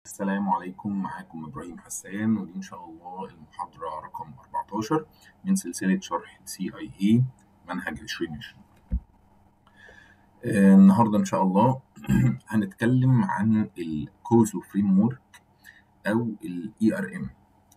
السلام عليكم معاكم إبراهيم حسان ودي إن شاء الله المحاضرة رقم 14 من سلسلة شرح سي اي اي منهج 2020 آه، النهاردة إن شاء الله هنتكلم عن الكوزو فريم ورك أو الاي ار ام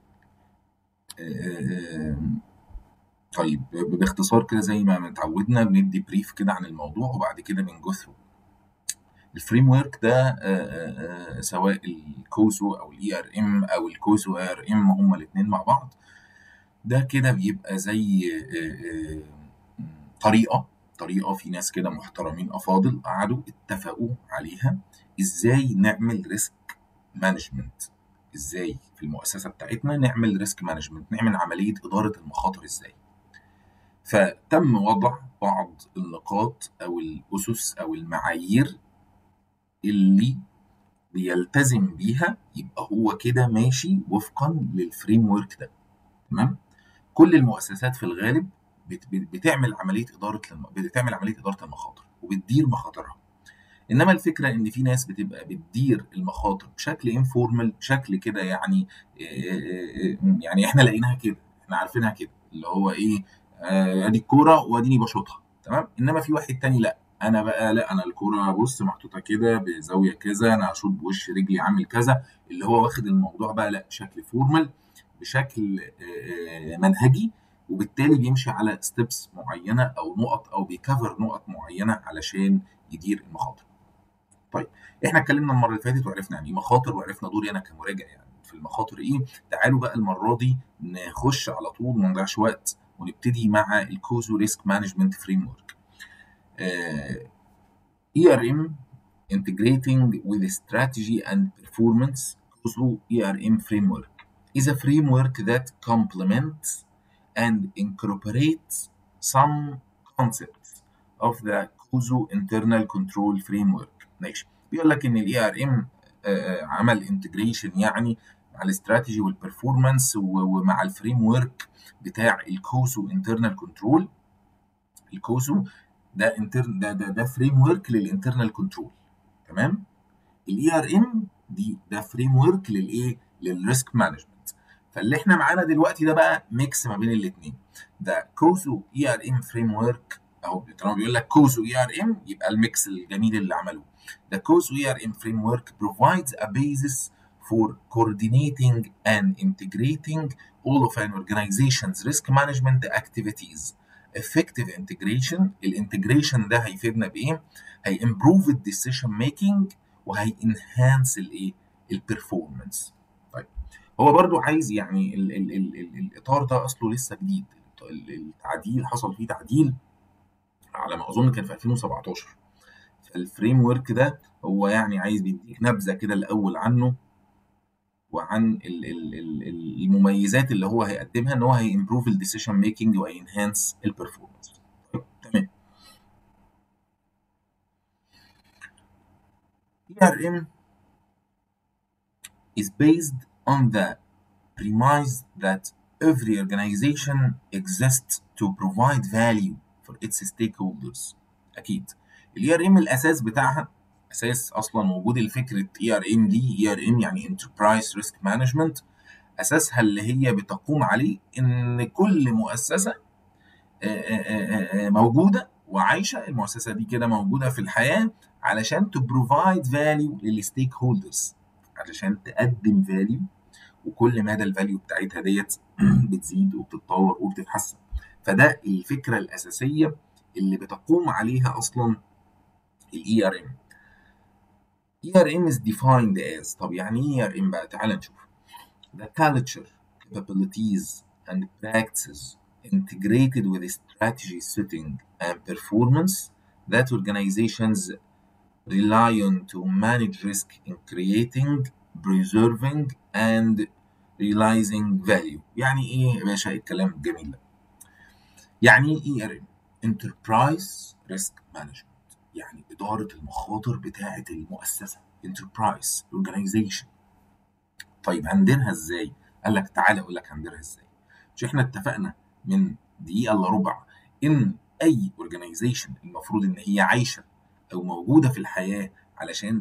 طيب باختصار كده زي ما متعودنا بندي بريف كده عن الموضوع وبعد كده بنجو ثرو الفريم ورك ده آه، آه، آه، سواء الكوزو او الاي ار ام او الكوزو ار ام هما الاثنين مع بعض ده كده بيبقى زي آه، آه، طريقه طريقه في ناس كده محترمين افاضل قعدوا اتفقوا عليها ازاي نعمل ريسك مانجمنت ازاي في المؤسسه بتاعتنا نعمل ريسك مانجمنت نعمل عمليه اداره المخاطر ازاي فتم وضع بعض النقاط او الاسس او المعايير اللي بيلتزم بيها يبقى هو كده ماشي وفقا للفريم ورك ده تمام كل المؤسسات في الغالب بت- بت- بتعمل عمليه اداره للم... بتعمل عمليه اداره المخاطر وبتدير مخاطرها انما الفكره ان في ناس بتبقى بتدير المخاطر بشكل انفورمال بشكل كده يعني آه، آه، يعني احنا لقيناها كده احنا عارفينها كده اللي هو ايه آه، ادي الكوره واديني بشوطها تمام انما في واحد تاني لا انا بقى لا انا الكوره بص محطوطه كده بزاويه كذا انا هشوط بوش رجلي عامل كذا اللي هو واخد الموضوع بقى لا بشكل فورمال بشكل آه، آه، منهجي وبالتالي بيمشي على ستيبس معينه او نقط او بيكفر نقط معينه علشان يدير المخاطر. طيب احنا اتكلمنا المره اللي فاتت وعرفنا يعني ايه مخاطر وعرفنا دوري انا كمراجع يعني في المخاطر ايه تعالوا بقى المره دي نخش على طول ما نضيعش وقت ونبتدي مع الكوزو ريسك مانجمنت فريم ورك ERM integrating with strategy and performance COSO ERM framework is a framework that complements and incorporates some concepts of the COSO internal control framework ماشي بيقول لك ان الاي ار ام عمل انتجريشن يعني مع الاستراتيجي والبرفورمانس ومع الفريم ورك بتاع الكوسو انترنال كنترول الكوسو ده انتر ده ده, ده فريم ورك للانترنال كنترول تمام الاي ار ام دي ده فريم ورك للايه للريسك مانجمنت فاللي احنا معانا دلوقتي ده بقى ميكس ما بين الاثنين ده كوسو اي ار ام فريم ورك اهو طالما بيقول لك كوسو اي ار ام يبقى الميكس الجميل اللي عملوه The COSO ERM framework provides a basis for coordinating and integrating all of an organization's risk management activities. Effective integration الانتجريشن ده هيفيدنا بايه؟ هي improve the decision making وهي enhance الايه؟ البرفورمانس. طيب هو برضو عايز يعني ال ال ال ال الاطار ده اصله لسه جديد التعديل حصل فيه تعديل على ما اظن كان في 2017 الفريم ورك ده هو يعني عايز بيديك نبذه كده الاول عنه وعن ال ال ال المميزات اللي هو هيقدمها ان هو هيمبروف الديسيشن ميكنج وهينهانس البرفورمانس تمام ERM is based on the premise that every organization exists to provide value for its stakeholders اكيد الاي ار ام الاساس بتاعها اساس اصلا وجود الفكره اي ار ام دي اي ار ام يعني انتربرايز ريسك مانجمنت اساسها اللي هي بتقوم عليه ان كل مؤسسه آه، آه، آه، موجوده وعايشه المؤسسه دي كده موجوده في الحياه علشان تبروفايد فاليو للستيك هولدرز علشان تقدم فاليو وكل مدى الفاليو بتاعتها ديت بتزيد وبتتطور وبتتحسن فده الفكره الاساسيه اللي بتقوم عليها اصلا الاي ار ام اي ار ام is defined as طب يعني ايه اي ار ام بقى تعال نشوف the culture capabilities and practices integrated with strategy setting and performance that organizations rely on to manage risk in creating preserving and realizing value يعني ايه يا باشا الكلام الجميل ده يعني ايه اي ار ام انتربرايز ريسك مانجمنت يعني اداره المخاطر بتاعه المؤسسه انتربرايز اورجانيزيشن طيب هنديرها ازاي قال لك تعالى اقول لك هنديرها ازاي مش احنا اتفقنا من دقيقه الا ربع ان اي اورجانيزيشن المفروض ان هي عايشه او موجوده في الحياه علشان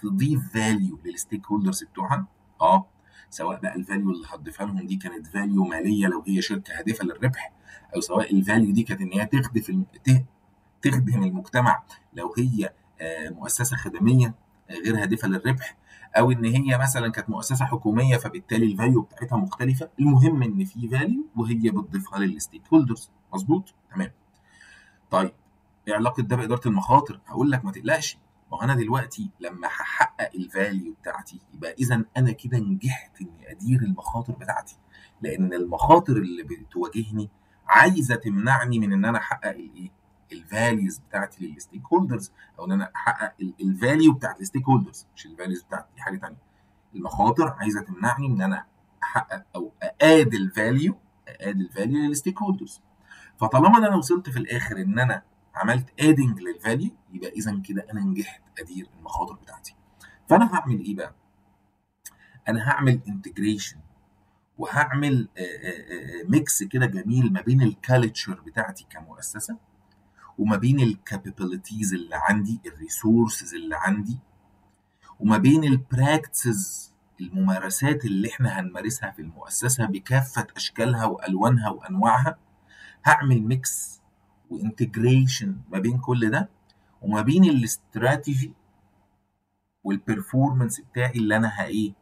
تضيف فاليو للستيك هولدرز بتوعها اه سواء بقى الفاليو اللي هتضيفها لهم دي كانت فاليو ماليه لو هي شركه هادفه للربح او سواء الفاليو دي كانت ان هي تخدف الم... تخدم المجتمع لو هي مؤسسه خدميه غير هادفه للربح او ان هي مثلا كانت مؤسسه حكوميه فبالتالي الفاليو بتاعتها مختلفه المهم ان في فاليو وهي بتضيفها للستيك هولدرز مظبوط تمام طيب ايه علاقه ده باداره المخاطر هقول لك ما تقلقش ما انا دلوقتي لما هحقق الفاليو بتاعتي يبقى اذا انا كده نجحت اني ادير المخاطر بتاعتي لان المخاطر اللي بتواجهني عايزه تمنعني من ان انا احقق الايه الفاليوز بتاعتي للستيك هولدرز او ان انا احقق الفاليو بتاعت الستيك هولدرز مش الفاليوز بتاعتي دي حاجه ثانيه المخاطر عايزه تمنعني ان انا احقق او ااد الفاليو ااد الفاليو للستيك هولدرز فطالما انا وصلت في الاخر ان انا عملت ادنج للفاليو يبقى اذا كده انا نجحت ادير المخاطر بتاعتي فانا هعمل ايه بقى انا هعمل انتجريشن وهعمل ميكس كده جميل ما بين الكالتشر بتاعتي كمؤسسه وما بين الكابابيلتيز اللي عندي الريسورسز اللي عندي وما بين البراكتسز الممارسات اللي احنا هنمارسها في المؤسسه بكافه اشكالها والوانها وانواعها هعمل ميكس وانتجريشن ما بين كل ده وما بين الاستراتيجي والبرفورمانس بتاعي اللي انا ايه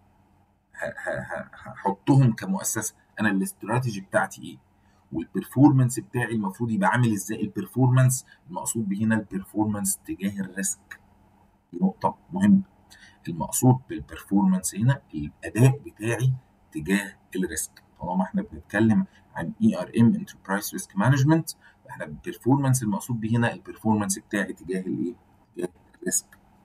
هحطهم كمؤسسه انا الاستراتيجي بتاعتي ايه والبرفورمانس بتاعي المفروض يبقى عامل ازاي البرفورمانس المقصود به هنا البرفورمانس تجاه الريسك دي نقطه مهمه المقصود بالبرفورمانس هنا الاداء بتاعي تجاه الريسك طالما احنا بنتكلم عن اي ار ام انتربرايز ريسك مانجمنت احنا البرفورمانس المقصود به هنا البرفورمانس بتاعي تجاه الايه تجاه الريسك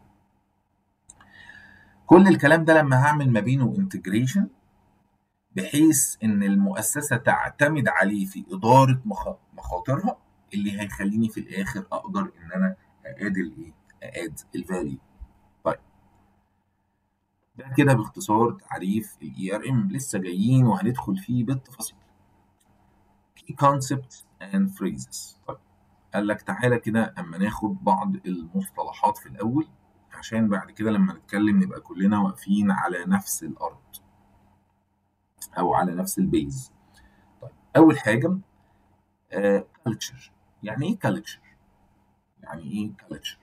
كل الكلام ده لما هعمل ما بينه انتجريشن بحيث ان المؤسسه تعتمد عليه في اداره مخاطرها اللي هيخليني في الاخر اقدر ان انا ااد الايه ااد الفاليو طيب ده كده باختصار تعريف الاي ار ام لسه جايين وهندخل فيه بالتفاصيل key concepts and phrases طيب قال لك تعالى كده اما ناخد بعض المصطلحات في الاول عشان بعد كده لما نتكلم نبقى كلنا واقفين على نفس الارض او على نفس البيز طيب اول حاجه آه culture يعني ايه culture يعني ايه culture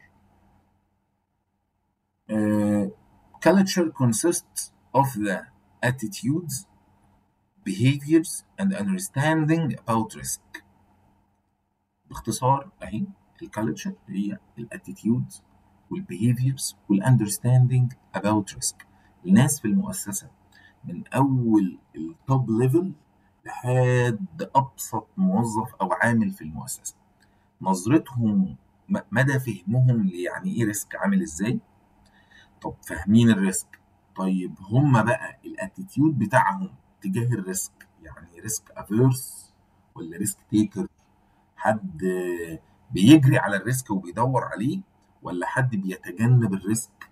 آه culture consists of the attitudes behaviors and understanding about risk باختصار اهي الكالتشر هي الاتيتيودز والبيهيفيرز والاندرستاندينج about risk الناس في المؤسسه من اول التوب ليفل لحد ابسط موظف او عامل في المؤسسه نظرتهم مدى فهمهم يعني ايه ريسك عامل ازاي طب فاهمين الريسك طيب هم بقى الاتيتيود بتاعهم تجاه الريسك يعني ريسك افيرس ولا ريسك تيكر حد بيجري على الريسك وبيدور عليه ولا حد بيتجنب الريسك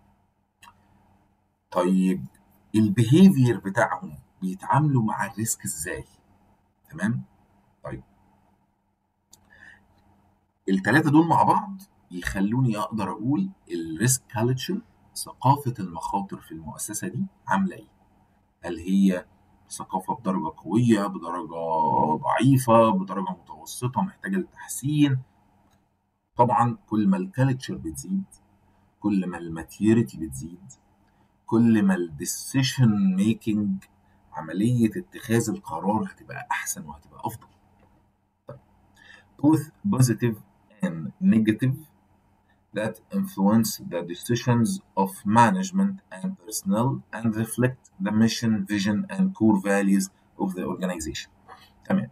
طيب البيهيفير بتاعهم بيتعاملوا مع الريسك ازاي تمام طيب الثلاثه دول مع بعض يخلوني اقدر اقول الريسك كالتشر ثقافه المخاطر في المؤسسه دي عامله ايه هل هي ثقافه بدرجه قويه بدرجه ضعيفه بدرجه متوسطه محتاجه للتحسين طبعا كل ما الكالتشر بتزيد كل ما الماتيوريتي بتزيد كل ما الديسيشن ميكنج عمليه اتخاذ القرار هتبقى احسن وهتبقى افضل طيب both positive and negative that influence the decisions of management and personnel and reflect the mission, vision, and core values of the organization. تمام.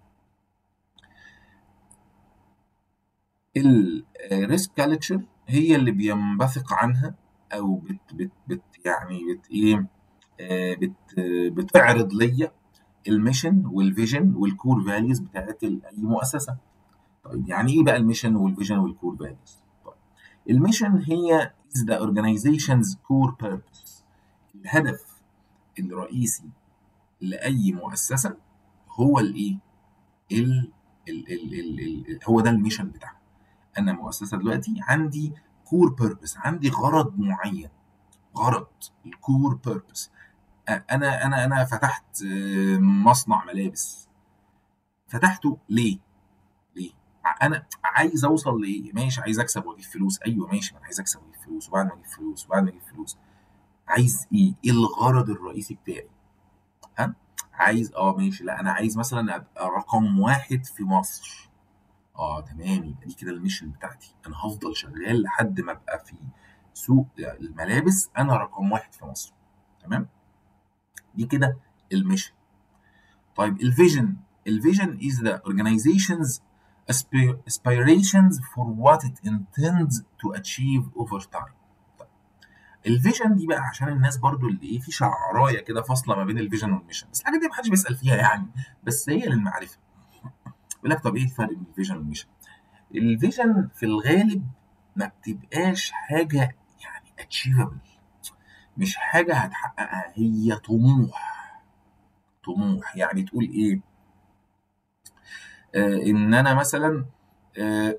الريسك كالتشر هي اللي بينبثق عنها او بت بت بت يعني بت ايه آه بت بتعرض ليا الميشن والفيجن والكور فاليوز بتاعت اي مؤسسه. طيب يعني ايه بقى الميشن والفيجن والكور فاليوز؟ الميشن هي is the organization's core purpose الهدف الرئيسي لأي مؤسسة هو الإيه؟ ال ال ال ال ال هو ده الميشن بتاعها. أنا مؤسسة دلوقتي عندي كور بيربس عندي غرض معين غرض الكور بيربس انا انا انا فتحت آه، مصنع ملابس فتحته ليه ليه انا عايز اوصل لايه ماشي عايز اكسب واجيب فلوس ايوه ماشي ما انا عايز اكسب واجيب فلوس وبعد ما اجيب فلوس وبعد ما اجيب فلوس عايز ايه ايه الغرض الرئيسي بتاعي ها عايز اه ماشي لا انا عايز مثلا ابقى رقم واحد في مصر اه تمام يبقى دي كده الميشن بتاعتي انا هفضل شغال لحد ما ابقى في سوق الملابس انا رقم واحد في مصر تمام دي كده الميشن طيب الفيجن الفيجن is the organization's aspi- aspirations for what it intends to achieve over time طيب. الفيجن دي بقى عشان الناس برضو اللي ايه في شعرايه كده فاصله ما بين الفيجن والميشن بس الحاجات دي محدش بيسال فيها يعني بس هي للمعرفه يقول لك طب ايه الفرق بين الفيجن والميشن الفيجن في الغالب ما بتبقاش حاجه يعني اتشيفبل مش حاجه هتحققها هي طموح طموح يعني تقول ايه آه ان انا مثلا آه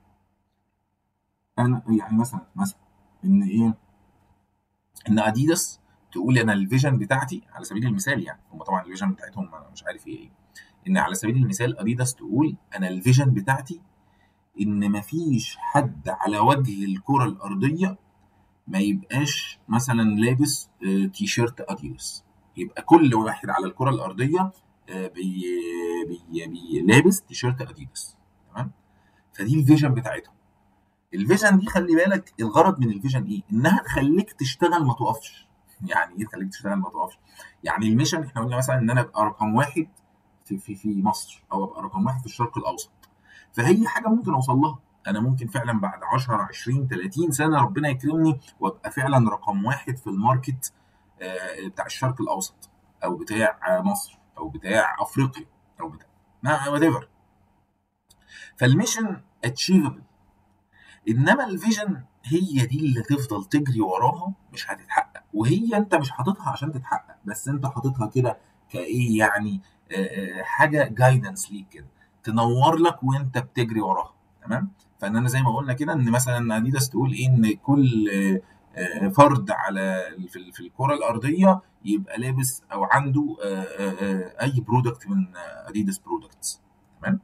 انا يعني مثلا مثلا ان ايه ان اديداس تقول انا الفيجن بتاعتي على سبيل المثال يعني هم طبعا الفيجن بتاعتهم أنا مش عارف ايه ايه ان على سبيل المثال اديداس تقول انا الفيجن بتاعتي ان مفيش حد على وجه الكره الارضيه ما يبقاش مثلا لابس آه، تي شيرت اديداس يبقى كل واحد على الكره الارضيه آه، بي بي بي لابس تي شيرت اديداس تمام فدي الفيجن بتاعتهم الفيجن دي خلي بالك الغرض من الفيجن ايه انها تخليك تشتغل ما تقفش يعني ايه تخليك تشتغل ما تقفش يعني الميشن احنا قلنا مثلا ان انا ابقى رقم واحد في في في مصر او ابقى رقم واحد في الشرق الاوسط فهي حاجه ممكن اوصل لها انا ممكن فعلا بعد 10 20 30 سنه ربنا يكرمني وابقى فعلا رقم واحد في الماركت آه، بتاع الشرق الاوسط او بتاع آه، مصر او بتاع افريقيا او بتاع ما وات ايفر فالميشن اتشيفبل انما الفيجن هي دي اللي تفضل تجري وراها مش هتتحقق وهي انت مش حاططها عشان تتحقق بس انت حاططها كده كايه يعني آه، آه، حاجه جايدنس ليك كده تنور لك وانت بتجري وراها تمام فان انا زي ما قلنا كده ان مثلا اديداس تقول ايه ان كل آه، آه، فرد على في في الكره الارضيه يبقى لابس او عنده آه، آه، آه، اي برودكت من اديداس برودكتس تمام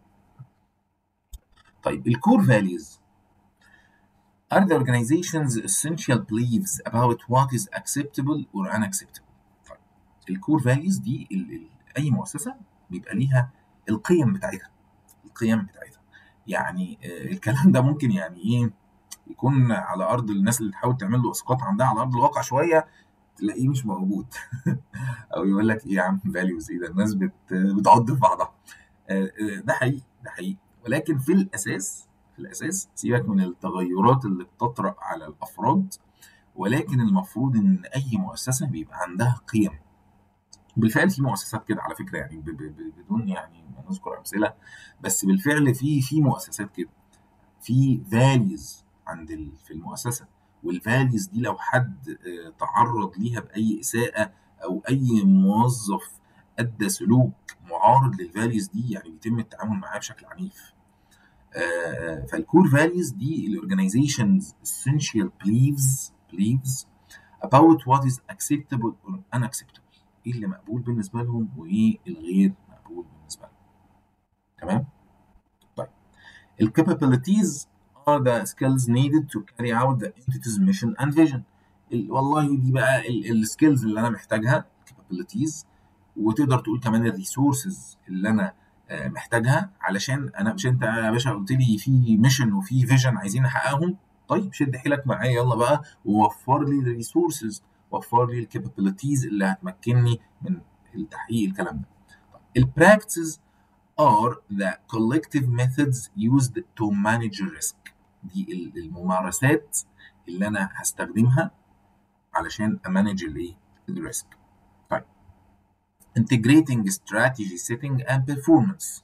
طيب الكور فاليوز are the organization's essential beliefs about what is acceptable or unacceptable. طيب الكور فاليوز دي ال ال اي مؤسسه بيبقى ليها القيم بتاعتها القيم بتاعتها يعني آه، الكلام ده ممكن يعني ايه يكون على ارض الناس اللي تحاول تعمل له اسقاط عندها على ارض الواقع شويه تلاقيه مش موجود او يقول لك ايه يا عم فاليوز ايه ده الناس بت بتعض في بعضها آه، آه، ده حقيقي ده حقيقي ولكن في الاساس في الاساس سيبك من التغيرات اللي بتطرأ على الافراد ولكن المفروض ان اي مؤسسه بيبقى عندها قيم بالفعل في مؤسسات كده على فكره يعني ب- ب- ب- بدون يعني ما نذكر امثله بس بالفعل في في مؤسسات كده في فاليوز عند ال- في المؤسسه والفاليوز دي لو حد آه، تعرض ليها باي اساءه او اي موظف ادى سلوك معارض للفاليوز دي يعني بيتم التعامل معاه بشكل عنيف آه، فالكور فاليوز دي الاورجنايزيشنز essential beliefs beliefs about what is acceptable or unacceptable ايه اللي مقبول بالنسبه لهم وايه الغير مقبول بالنسبه لهم تمام طيب ال capabilities are the skills needed to carry out the entity's mission and vision ال- والله دي بقى السكيلز اللي انا محتاجها capabilities وتقدر تقول كمان الريسورسز اللي انا آه، محتاجها علشان انا مش انت يا باشا قلت لي في ميشن وفي فيجن عايزين نحققهم طيب شد حيلك معايا يلا بقى ووفر لي الريسورسز وفر لي الكابابيلتيز اللي هتمكنني من التحقيق الكلام ده البراكتسز are the collective methods used to manage risk دي ال- الممارسات اللي انا هستخدمها علشان امانج الايه الريسك طيب integrating strategy setting and performance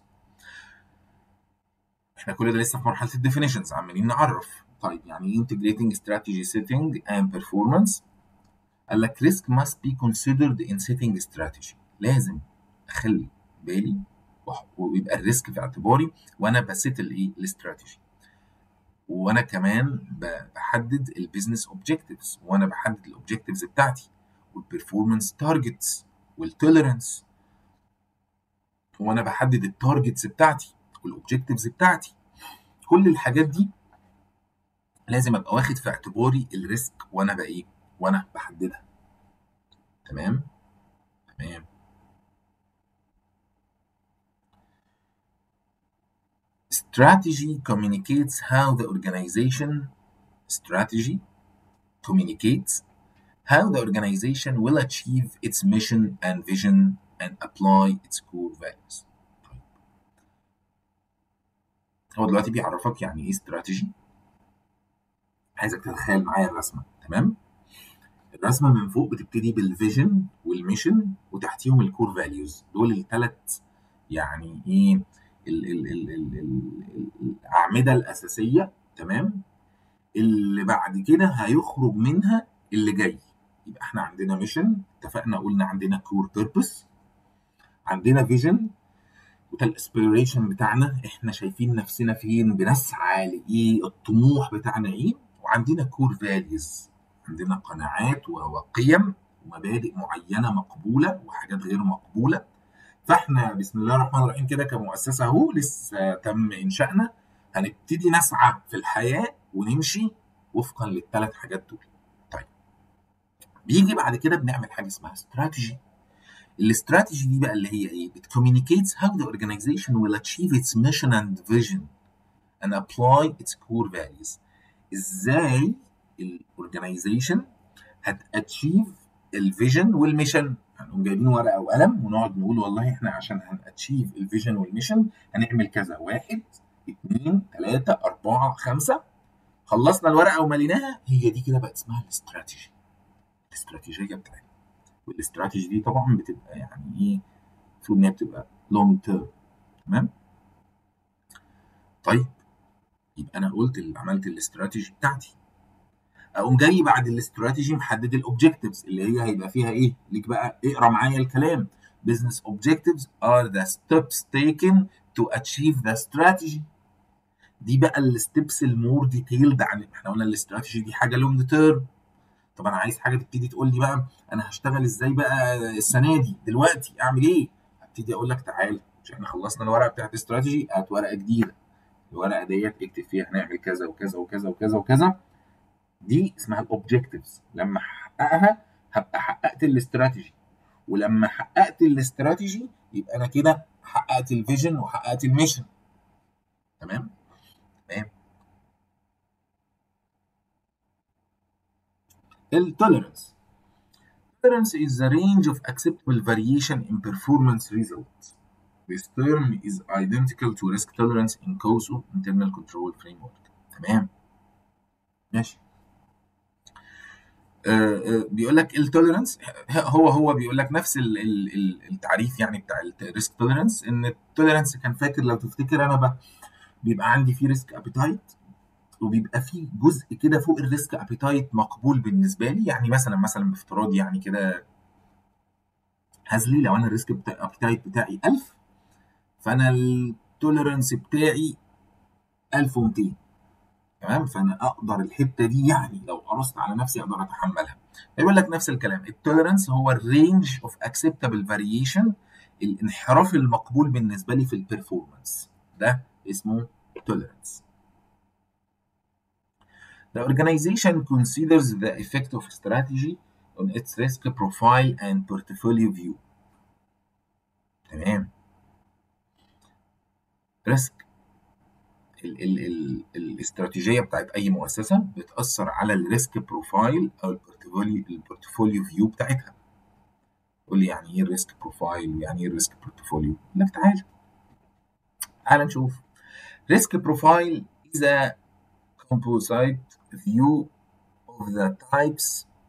احنا كل ده لسه في مرحله الديفينيشنز عمالين نعرف طيب يعني ايه integrating strategy setting and performance قال لك risk must be considered in setting strategy لازم اخلي بالي وح- ويبقى الريسك في اعتباري وانا بسيت الايه الاستراتيجي وانا كمان بحدد البيزنس اوبجكتيفز وانا بحدد الاوبجكتيفز بتاعتي والبرفورمانس تارجتس والتوليرنس وانا بحدد التارجتس بتاعتي والاوبجكتيفز بتاعتي كل الحاجات دي لازم ابقى واخد في اعتباري الريسك وانا بقى ايه وانا بحددها تمام تمام strategy communicates how the organization strategy communicates how the organization will achieve its mission and vision and apply its core values هو دلوقتي بيعرفك يعني ايه استراتيجي عايزك تتخيل معايا الرسمه تمام الرسمه من فوق بتبتدي بالفيجن والميشن وتحتيهم الكور فاليوز دول الثلاث يعني ايه ال ال ال ال ال الاعمده الاساسيه تمام اللي بعد كده هيخرج منها اللي جاي يبقى احنا عندنا ميشن اتفقنا قلنا عندنا كور بيربس عندنا فيجن وده الاسبيريشن بتاعنا احنا شايفين نفسنا فين بنسعى لايه الطموح بتاعنا ايه وعندنا كور فاليوز عندنا قناعات وقيم ومبادئ معينه مقبوله وحاجات غير مقبوله فاحنا بسم الله الرحمن الرحيم كده كمؤسسه اهو لسه تم انشائنا هنبتدي نسعى في الحياه ونمشي وفقا للثلاث حاجات دول طيب بيجي بعد كده بنعمل حاجه اسمها استراتيجي الاستراتيجي دي بقى اللي هي ايه بتكومينيكيتس how the organization will achieve its mission and vision and apply its core values ازاي الاورجنايزيشن هتاتشيف الفيجن والميشن هنقوم جايبين ورقه وقلم ونقعد نقول والله احنا عشان هناتشيف الفيجن والميشن هنعمل كذا واحد اثنين ثلاثة أربعة خمسة خلصنا الورقة ومليناها هي دي كده بقت اسمها الاستراتيجي الاستراتيجية بتاعتنا والاستراتيجي دي طبعا بتبقى يعني ايه المفروض ان هي بتبقى لونج تيرم تمام طيب يبقى انا قلت اللي عملت الاستراتيجي بتاعتي اقوم جاي بعد الاستراتيجي محدد الاوبجكتيفز اللي هي هيبقى فيها ايه ليك بقى اقرا معايا الكلام business objectives are the steps taken to achieve the strategy دي بقى الستبس المور ديتيلد عن احنا قلنا الاستراتيجي دي حاجه لونج تيرم طب انا عايز حاجه تبتدي تقول لي بقى انا هشتغل ازاي بقى السنه دي دلوقتي اعمل ايه هبتدي اقول لك تعالى مش احنا خلصنا الورقه بتاعت استراتيجي هات ورقه جديده الورقه ديت اكتب فيها هنعمل كذا وكذا وكذا وكذا وكذا دي اسمها الاوبجكتيفز لما احققها هبقى حققت الاستراتيجي ولما حققت الاستراتيجي يبقى انا كده حققت الفيجن وحققت الميشن تمام تمام التوليرنس Tolerance is the range of acceptable variation in performance results. This term is identical to risk tolerance in COSO internal control framework. تمام ماشي بيقول لك التوليرنس هو هو بيقول لك نفس ال ال التعريف يعني بتاع الريسك توليرنس ان التوليرنس كان فاكر لو تفتكر انا بقى بيبقى عندي فيه ريسك ابيتايت وبيبقى فيه جزء كده فوق الريسك ابيتايت مقبول بالنسبه لي يعني مثلا مثلا بافتراض يعني كده هزلي لو انا الريسك بتاع ابيتايت بتاعي 1000 فانا التوليرنس بتاعي 1200 تمام فانا اقدر الحته دي يعني لو قرصت على نفسي اقدر اتحملها يقول لك نفس الكلام التوليرنس هو الرينج اوف اكسبتابل فاريشن الانحراف المقبول بالنسبه لي في البرفورمانس ده اسمه tolerance The organization considers the effect of strategy on its risk profile and portfolio view. تمام. ريسك ال ال ال الاستراتيجيه بتاعت اي مؤسسه بتاثر على الريسك بروفايل او البورتفوليو البورتفوليو فيو بتاعتها. قول لي يعني ايه الريسك بروفايل يعني ايه الريسك بورتفوليو؟ لك تعالى. تعالى نشوف. Risk profile is a composite view of the types,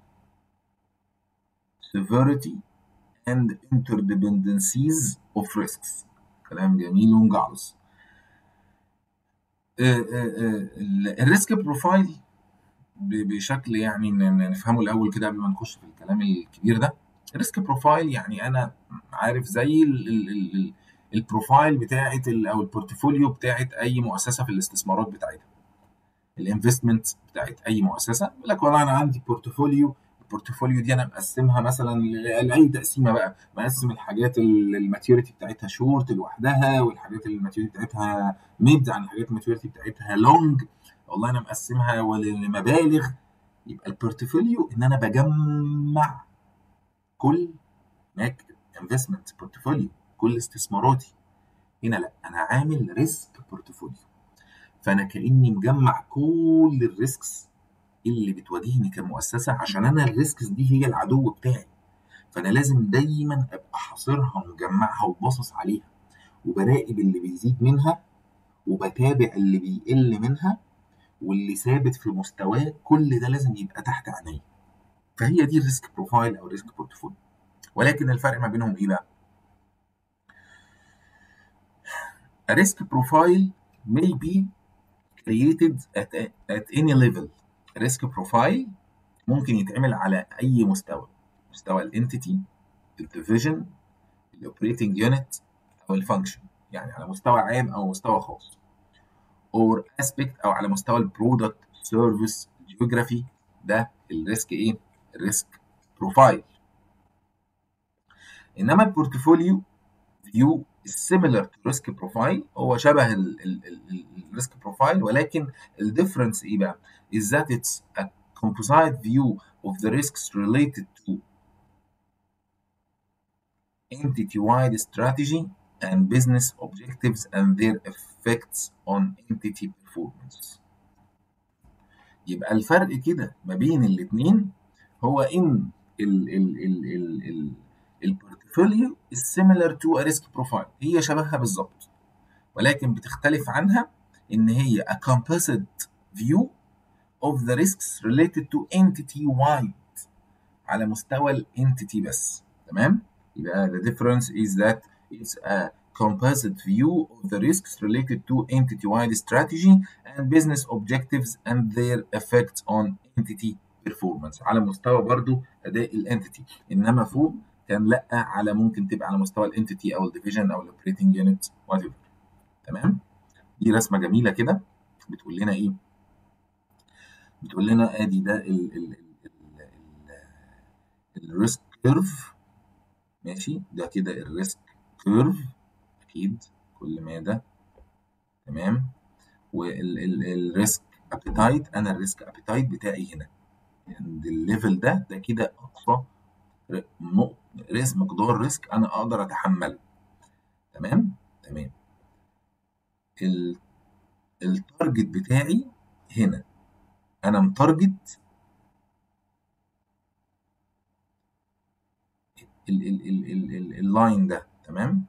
severity, and interdependencies of risks. كلام جميل ومجعلص. الريسك بروفايل بشكل يعني نفهمه الاول كده قبل ما نخش في الكلام الكبير ده الريسك بروفايل يعني انا عارف زي ال ال ال البروفايل بتاعت او البورتفوليو بتاعت اي مؤسسه في الاستثمارات بتاعتها الانفستمنت بتاعت اي مؤسسه يقول لك والله انا عندي بورتفوليو البورتفوليو دي انا مقسمها مثلا لاي تقسيمه بقى مقسم الحاجات الماتيوريتي بتاعتها شورت لوحدها والحاجات الماتيوريتي بتاعتها ميد عن الحاجات الماتيوريتي بتاعتها لونج والله انا مقسمها لمبالغ يبقى البورتفوليو ان انا بجمع كل ماك انفستمنت بورتفوليو كل استثماراتي هنا لا انا عامل ريسك بورتفوليو فانا كاني مجمع كل الريسكس اللي بتواجهني كمؤسسه عشان انا الريسكس دي هي العدو بتاعي فانا لازم دايما ابقى حاصرها ومجمعها وباصص عليها وبراقب اللي بيزيد منها وبتابع اللي بيقل منها واللي ثابت في مستواه كل ده لازم يبقى تحت عيني فهي دي الريسك بروفايل او ريسك بورتفوليو ولكن الفرق ما بينهم ايه بقى؟ A risk profile may be created at, at any level. risk profile ممكن يتعمل على أي مستوى مستوى الانتيتي الديفيجن الاوبريتنج يونت أو الفانكشن يعني على مستوى عام أو مستوى خاص or aspect أو على مستوى البرودكت سيرفيس جيوغرافي ده الريسك إيه؟ الريسك بروفايل انما البورتفوليو فيو similar to risk profile هو شبه الريسك بروفايل ولكن الديفرنس ايه بقى؟ is that it's a composite view of the risks related to entity-wide strategy and business objectives and their effects on entity performance. يبقى الفرق كده ما بين الاثنين هو ان ال ال ال ال ال البورتفوليو is similar to a risk profile هي شبهها بالظبط ولكن بتختلف عنها ان هي a composite view of the risks related to entity wide على مستوى الانتيتي بس تمام يبقى the difference is that it's a composite view of the risks related to entity wide strategy and business objectives and their effects on entity performance على مستوى برضو اداء الانتيتي انما فوق كان لا على ممكن تبقى على مستوى الانتيتي او الديفيجن او الاوبريتنج يونت وات تمام دي رسمه جميله كده بتقول لنا ايه بتقول لنا ادي ده ال ال ال الريسك كيرف ماشي ده كده الريسك كيرف اكيد كل ما ده تمام والريسك ابيتايت انا الريسك ابيتايت بتاعي هنا عند الليفل ده ده كده اقصى ريسك مقدار ريسك انا اقدر اتحمله تمام تمام ال... التارجت بتاعي هنا انا متارجت ال ال ال ال ال اللاين ده تمام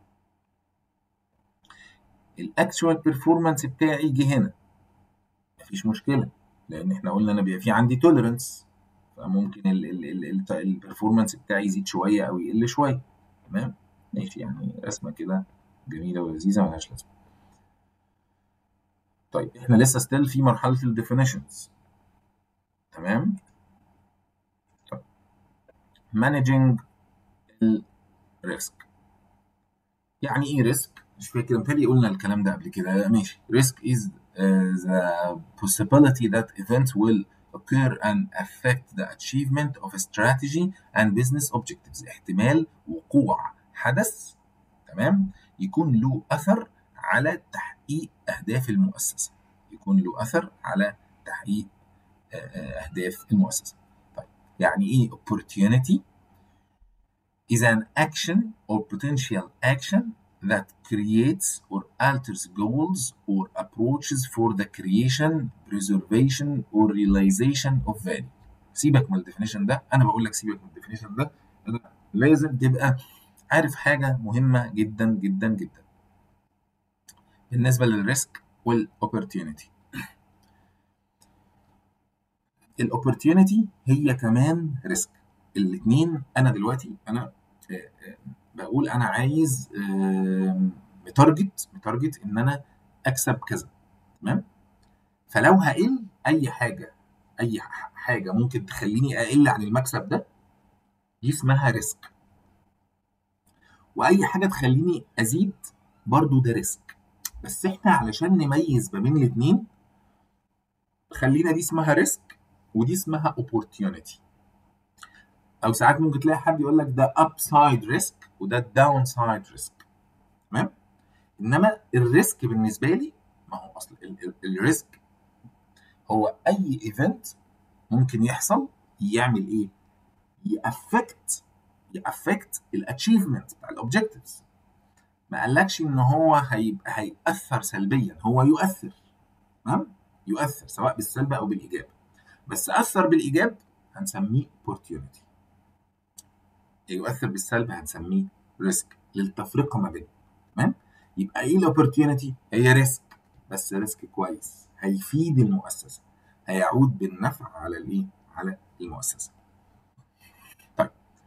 الاكشوال بيرفورمانس بتاعي جه هنا مفيش مشكله لان احنا قلنا انا بيبقى في عندي توليرنس فممكن البرفورمانس بتاعي يزيد شويه او يقل شويه تمام ماشي يعني رسمه كده جميله ولذيذه ملهاش لازمه طيب احنا لسه ستيل في مرحله الديفينيشنز تمام طيب مانجنج الريسك يعني ايه ريسك مش فاكر متهيألي قلنا الكلام ده قبل كده ماشي risk is uh, the possibility that events will occur and affect the achievement of a strategy and business objectives احتمال وقوع حدث تمام يكون له أثر على تحقيق أهداف المؤسسة يكون له أثر على تحقيق أهداف المؤسسة طيب يعني إيه opportunity is an action or potential action that creates or alters goals or approaches for the creation, preservation or realization of value. سيبك من الديفينيشن ده انا بقول لك سيبك من الديفينيشن ده لازم تبقى عارف حاجه مهمه جدا جدا جدا بالنسبه للريسك والاوبورتيونيتي الاوبورتيونيتي هي كمان ريسك الاثنين انا دلوقتي انا بقول انا عايز متارجت متارجت ان انا اكسب كذا تمام فلو هقل اي حاجه اي حاجه ممكن تخليني اقل عن المكسب ده دي اسمها ريسك واي حاجه تخليني ازيد برضو ده ريسك بس احنا علشان نميز ما بين الاثنين خلينا دي اسمها ريسك ودي اسمها opportunity او ساعات ممكن تلاقي حد يقول لك ده upside ريسك وده داون سايد ريسك تمام انما الريسك بالنسبه لي ما هو اصل الريسك هو اي ايفنت ممكن يحصل يعمل ايه يأفكت يأفكت الاتشيفمنت بتاع الاوبجكتيفز ما قالكش ان هو هيبقى هيأثر سلبيا هو يؤثر تمام يؤثر سواء بالسلب او بالايجاب بس اثر بالايجاب هنسميه opportunity يؤثر بالسلب هنسميه ريسك للتفرقه ما بينهم تمام يبقى ايه الاوبورتيونيتي هي ريسك بس ريسك كويس هيفيد المؤسسه هيعود بالنفع على الايه على المؤسسه طيب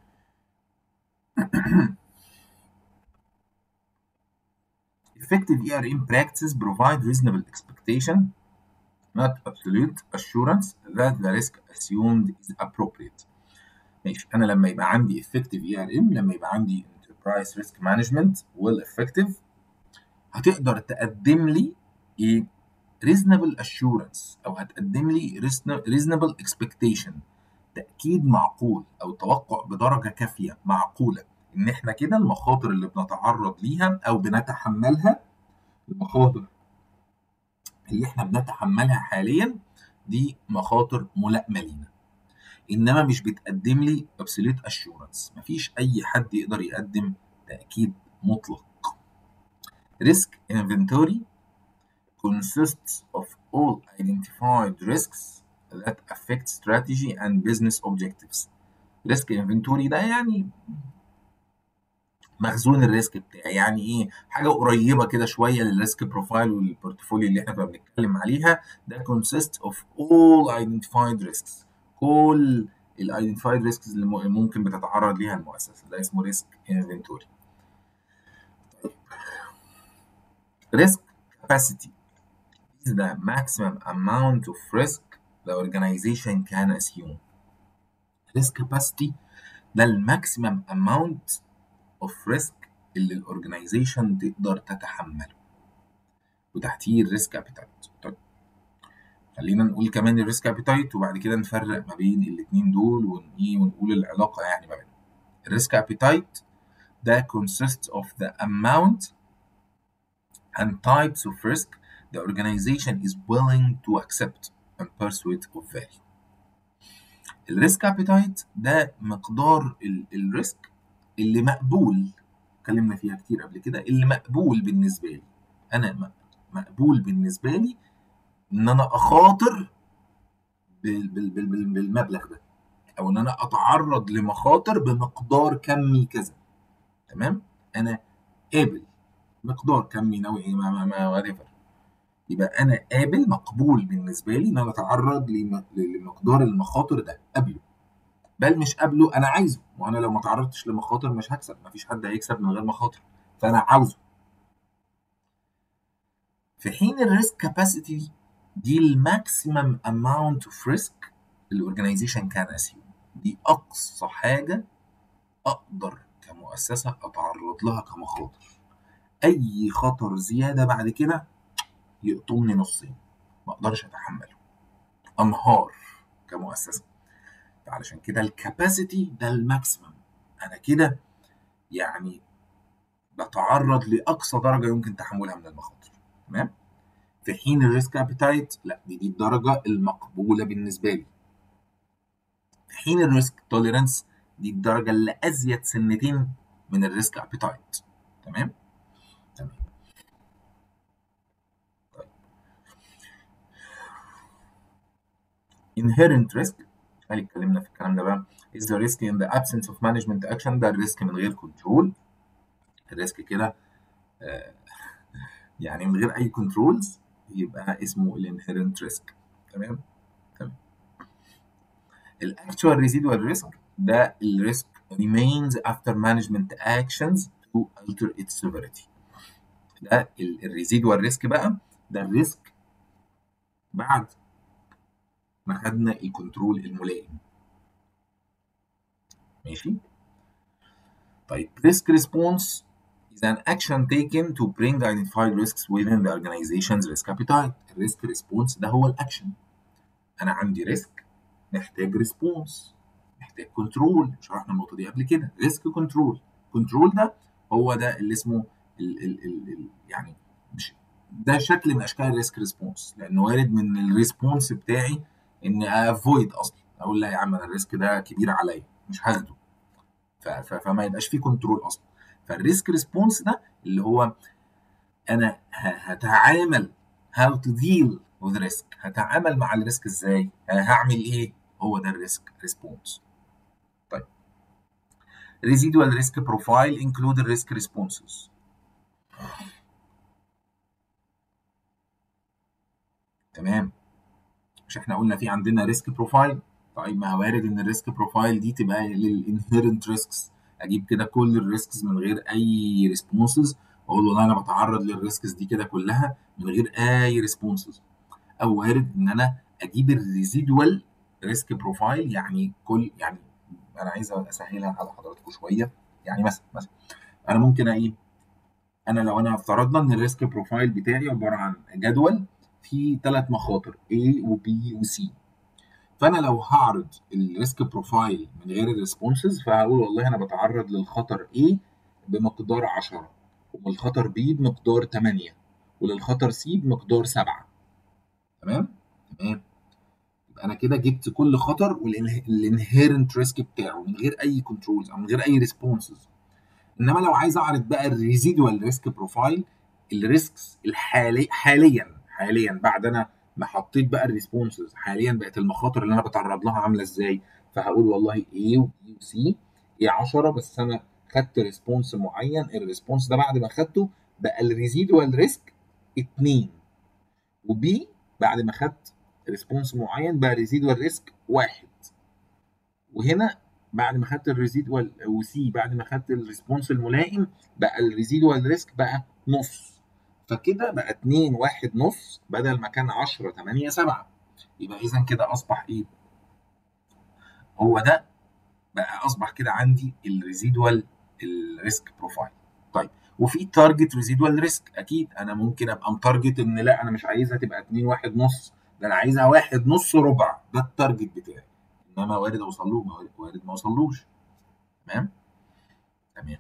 effective ERM practices provide reasonable expectation not absolute assurance that the risk assumed is appropriate ماشي انا لما يبقى عندي effective ERM لما يبقى عندي enterprise risk management well effective هتقدر تقدم لي ايه reasonable assurance او هتقدم لي reasonable expectation تاكيد معقول او توقع بدرجه كافيه معقوله ان احنا كده المخاطر اللي بنتعرض ليها او بنتحملها المخاطر اللي احنا بنتحملها حاليا دي مخاطر ملائمه لينا انما مش بتقدم لي absolute assurance مفيش اي حد يقدر يقدم تاكيد مطلق risk inventory consists of all identified risks that affect strategy and business objectives risk inventory ده يعني مخزون الريسك بتاعي يعني ايه حاجه قريبه كده شويه للريسك بروفايل والبورتفوليو اللي احنا كنا بنتكلم عليها ده consists of all identified risks كل الايدنتيفايد ريسكس اللي ممكن بتتعرض ليها المؤسسه ده اسمه ريسك انفنتوري risk capacity is the maximum amount of risk the organization can assume risk capacity ده الماكسيمم اماونت اوف ريسك اللي الاورجنايزيشن تقدر تتحمله وتحتيه الريسك ابيتايت طيب خلينا نقول كمان الريسك ابيتايت وبعد كده نفرق ما بين الاثنين دول ون- ونقول العلاقه يعني ما بينهم الريسك ابيتايت ده consists of the amount and types of risk the organization is willing to accept and pursuit of value. الريسك ابيتايت ده مقدار ال- الريسك اللي مقبول اتكلمنا فيها كتير قبل كده اللي مقبول بالنسبه لي انا م- مقبول بالنسبه لي ان انا اخاطر بال- بال- بال- بال- بالمبلغ ده او ان انا اتعرض لمخاطر بمقدار كمي كذا تمام انا قابل مقدار كمي نوعي ما ما ما whatever يبقى انا قابل مقبول بالنسبه لي ان انا اتعرض لم- لمقدار المخاطر ده قبله بل مش قبله انا عايزه وانا لو ما تعرضتش لمخاطر مش هكسب مفيش حد هيكسب من غير مخاطر فانا عاوزه في حين الريسك كاباسيتي دي الماكسيمم اماونت اوف ريسك الاورجنايزيشن كان اسيوم دي اقصى حاجه اقدر كمؤسسه اتعرض لها كمخاطر اي خطر زياده بعد كده يقطمني نصين ما اقدرش اتحمله انهار كمؤسسه فعلشان كده الكاباسيتي ده الماكسيمم انا كده يعني بتعرض لاقصى درجه يمكن تحملها من المخاطر تمام في حين الريسك ابيتايت لا دي دي الدرجه المقبوله بالنسبه لي في حين الريسك توليرانس دي الدرجه اللي ازيد سنتين من الريسك ابيتايت تمام تمام طيب inherent risk هل اتكلمنا في الكلام ده بقى is the risk in the absence of management action ده الريسك من غير كنترول الريسك كده آه، يعني من غير اي كنترولز يبقى اسمه الانهيرنت ريسك تمام تمام الاكتوال ريزيدوال ريسك ده الريسك remains after management actions to alter its severity ده الريزيدوال ريسك بقى ده الريسك بعد ما خدنا الكنترول الملائم ماشي طيب risk response is an action taken to bring identified risks within the organization's risk appetite. الريسك response ده هو الاكشن انا عندي ريسك محتاج ريسبونس محتاج كنترول شرحنا النقطه دي قبل كده ريسك كنترول كنترول ده هو ده اللي اسمه ال ال ال ال يعني مش ده شكل من اشكال الريسك ريسبونس لانه وارد من الريسبونس بتاعي ان افويد اصلا اقول لا يا عم انا الريسك ده كبير عليا مش هاخده فما يبقاش فيه كنترول اصلا فالريسك ريسبونس ده اللي هو انا هتعامل هاو تو ديل وذ ريسك هتعامل مع الريسك ازاي هعمل ايه هو ده الريسك ريسبونس طيب residual risk profile include the risk responses تمام مش احنا قلنا في عندنا ريسك بروفايل طيب ما وارد ان الريسك بروفايل دي تبقى للانهيرنت ريسكس اجيب كده كل الريسكس من غير اي ريسبونسز واقول له انا بتعرض للريسكس دي كده كلها من غير اي ريسبونسز او وارد ان انا اجيب الريزيدوال ريسك بروفايل يعني كل يعني انا عايز اسهلها على حضراتكم شويه يعني مثلا مثلا انا ممكن ايه انا لو انا افترضنا ان الريسك بروفايل بتاعي عباره عن جدول فيه ثلاث مخاطر A و B و C فانا لو هعرض الريسك بروفايل من غير الريسبونسز فهقول والله انا بتعرض للخطر A بمقدار 10 وللخطر B بمقدار 8 وللخطر C بمقدار 7 تمام تمام يبقى انا كده جبت كل خطر والانهيرنت ريسك بتاعه من غير اي كنترولز او من غير اي ريسبونسز انما لو عايز اعرض بقى الريزيدوال ريسك بروفايل الريسكس الحالي حاليا حاليا بعد انا ما حطيت بقى الريسبونسز حاليا بقت المخاطر اللي انا بتعرض لها عامله ازاي فهقول والله A و B و C هي 10 بس انا خدت ريسبونس معين الريسبونس ده بعد ما خدته بقى الريزيدوال ريسك 2 وبي بعد ما خدت ريسبونس معين بقى ريزيدوال ريسك واحد وهنا بعد ما خدت الريزيدوال وسي بعد ما خدت الريسبونس الملائم بقى الريزيدوال ريسك بقى نص فكده بقى 2 1 نص بدل ما كان 10 8 7 يبقى اذا كده اصبح ايه؟ هو ده بقى اصبح كده عندي الريزيدوال الريسك بروفايل طيب وفي تارجت ريزيدوال ريسك اكيد انا ممكن ابقى متارجت ان لا انا مش عايزها تبقى 2 1 نص ده انا عايزها واحد نص ربع ده التارجت بتاعي انما وارد اوصل له وارد ما اوصلوش تمام تمام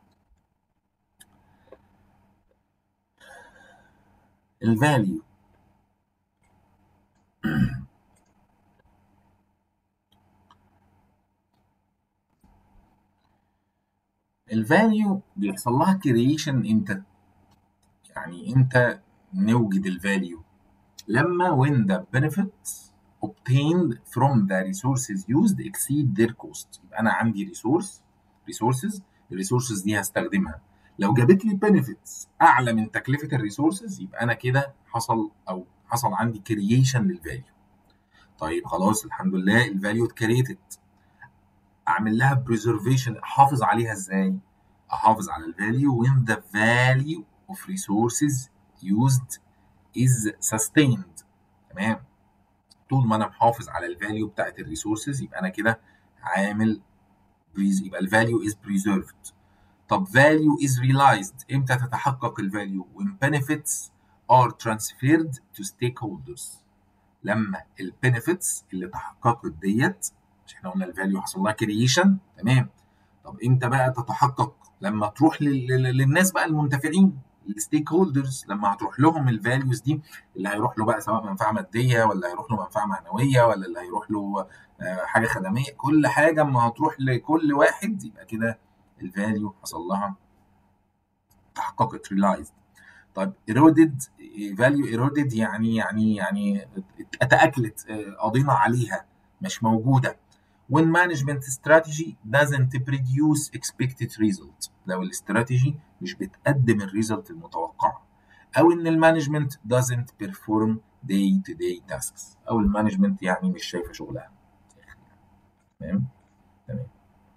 الفاليو الفاليو بيحصل لها كرييشن امتى يعني امتى نوجد الفاليو لما when the benefits obtained from the resources used exceed their cost يبقى انا عندي ريسورس resources الريسورسز دي هستخدمها لو جابت لي benefits اعلى من تكلفه الريسورسز يبقى انا كده حصل او حصل عندي كرييشن للفاليو طيب خلاص الحمد لله الفاليو اتكريتد اعمل لها بريزرفيشن احافظ عليها ازاي احافظ على الفاليو when the value of resources used is sustained تمام طول ما انا محافظ على الفاليو بتاعت الريسورسز يبقى انا كده عامل يبقى الفاليو is preserved طب value is realized امتى تتحقق الفاليو when benefits are transferred to stakeholders لما البنفيتس اللي تحققت ديت مش احنا قلنا الفاليو حصل لها كرييشن تمام طب امتى بقى تتحقق لما تروح للناس بقى المنتفعين الستيك هولدرز لما هتروح لهم الفاليوز دي اللي هيروح له بقى سواء منفعه ماديه ولا هيروح له منفعه معنويه ولا اللي هيروح له حاجه خدميه كل حاجه اما هتروح لكل واحد يبقى كده الفاليو حصل لها تحققت ريلايزد طيب ايرودد فاليو ايرودد يعني يعني يعني اتاكلت قضينا عليها مش موجوده when management strategy doesn't produce expected result لو الاستراتيجي مش بتقدم الريزلت المتوقع او ان المانجمنت doesn't perform day to day tasks او المانجمنت يعني مش شايفه شغلها تمام تمام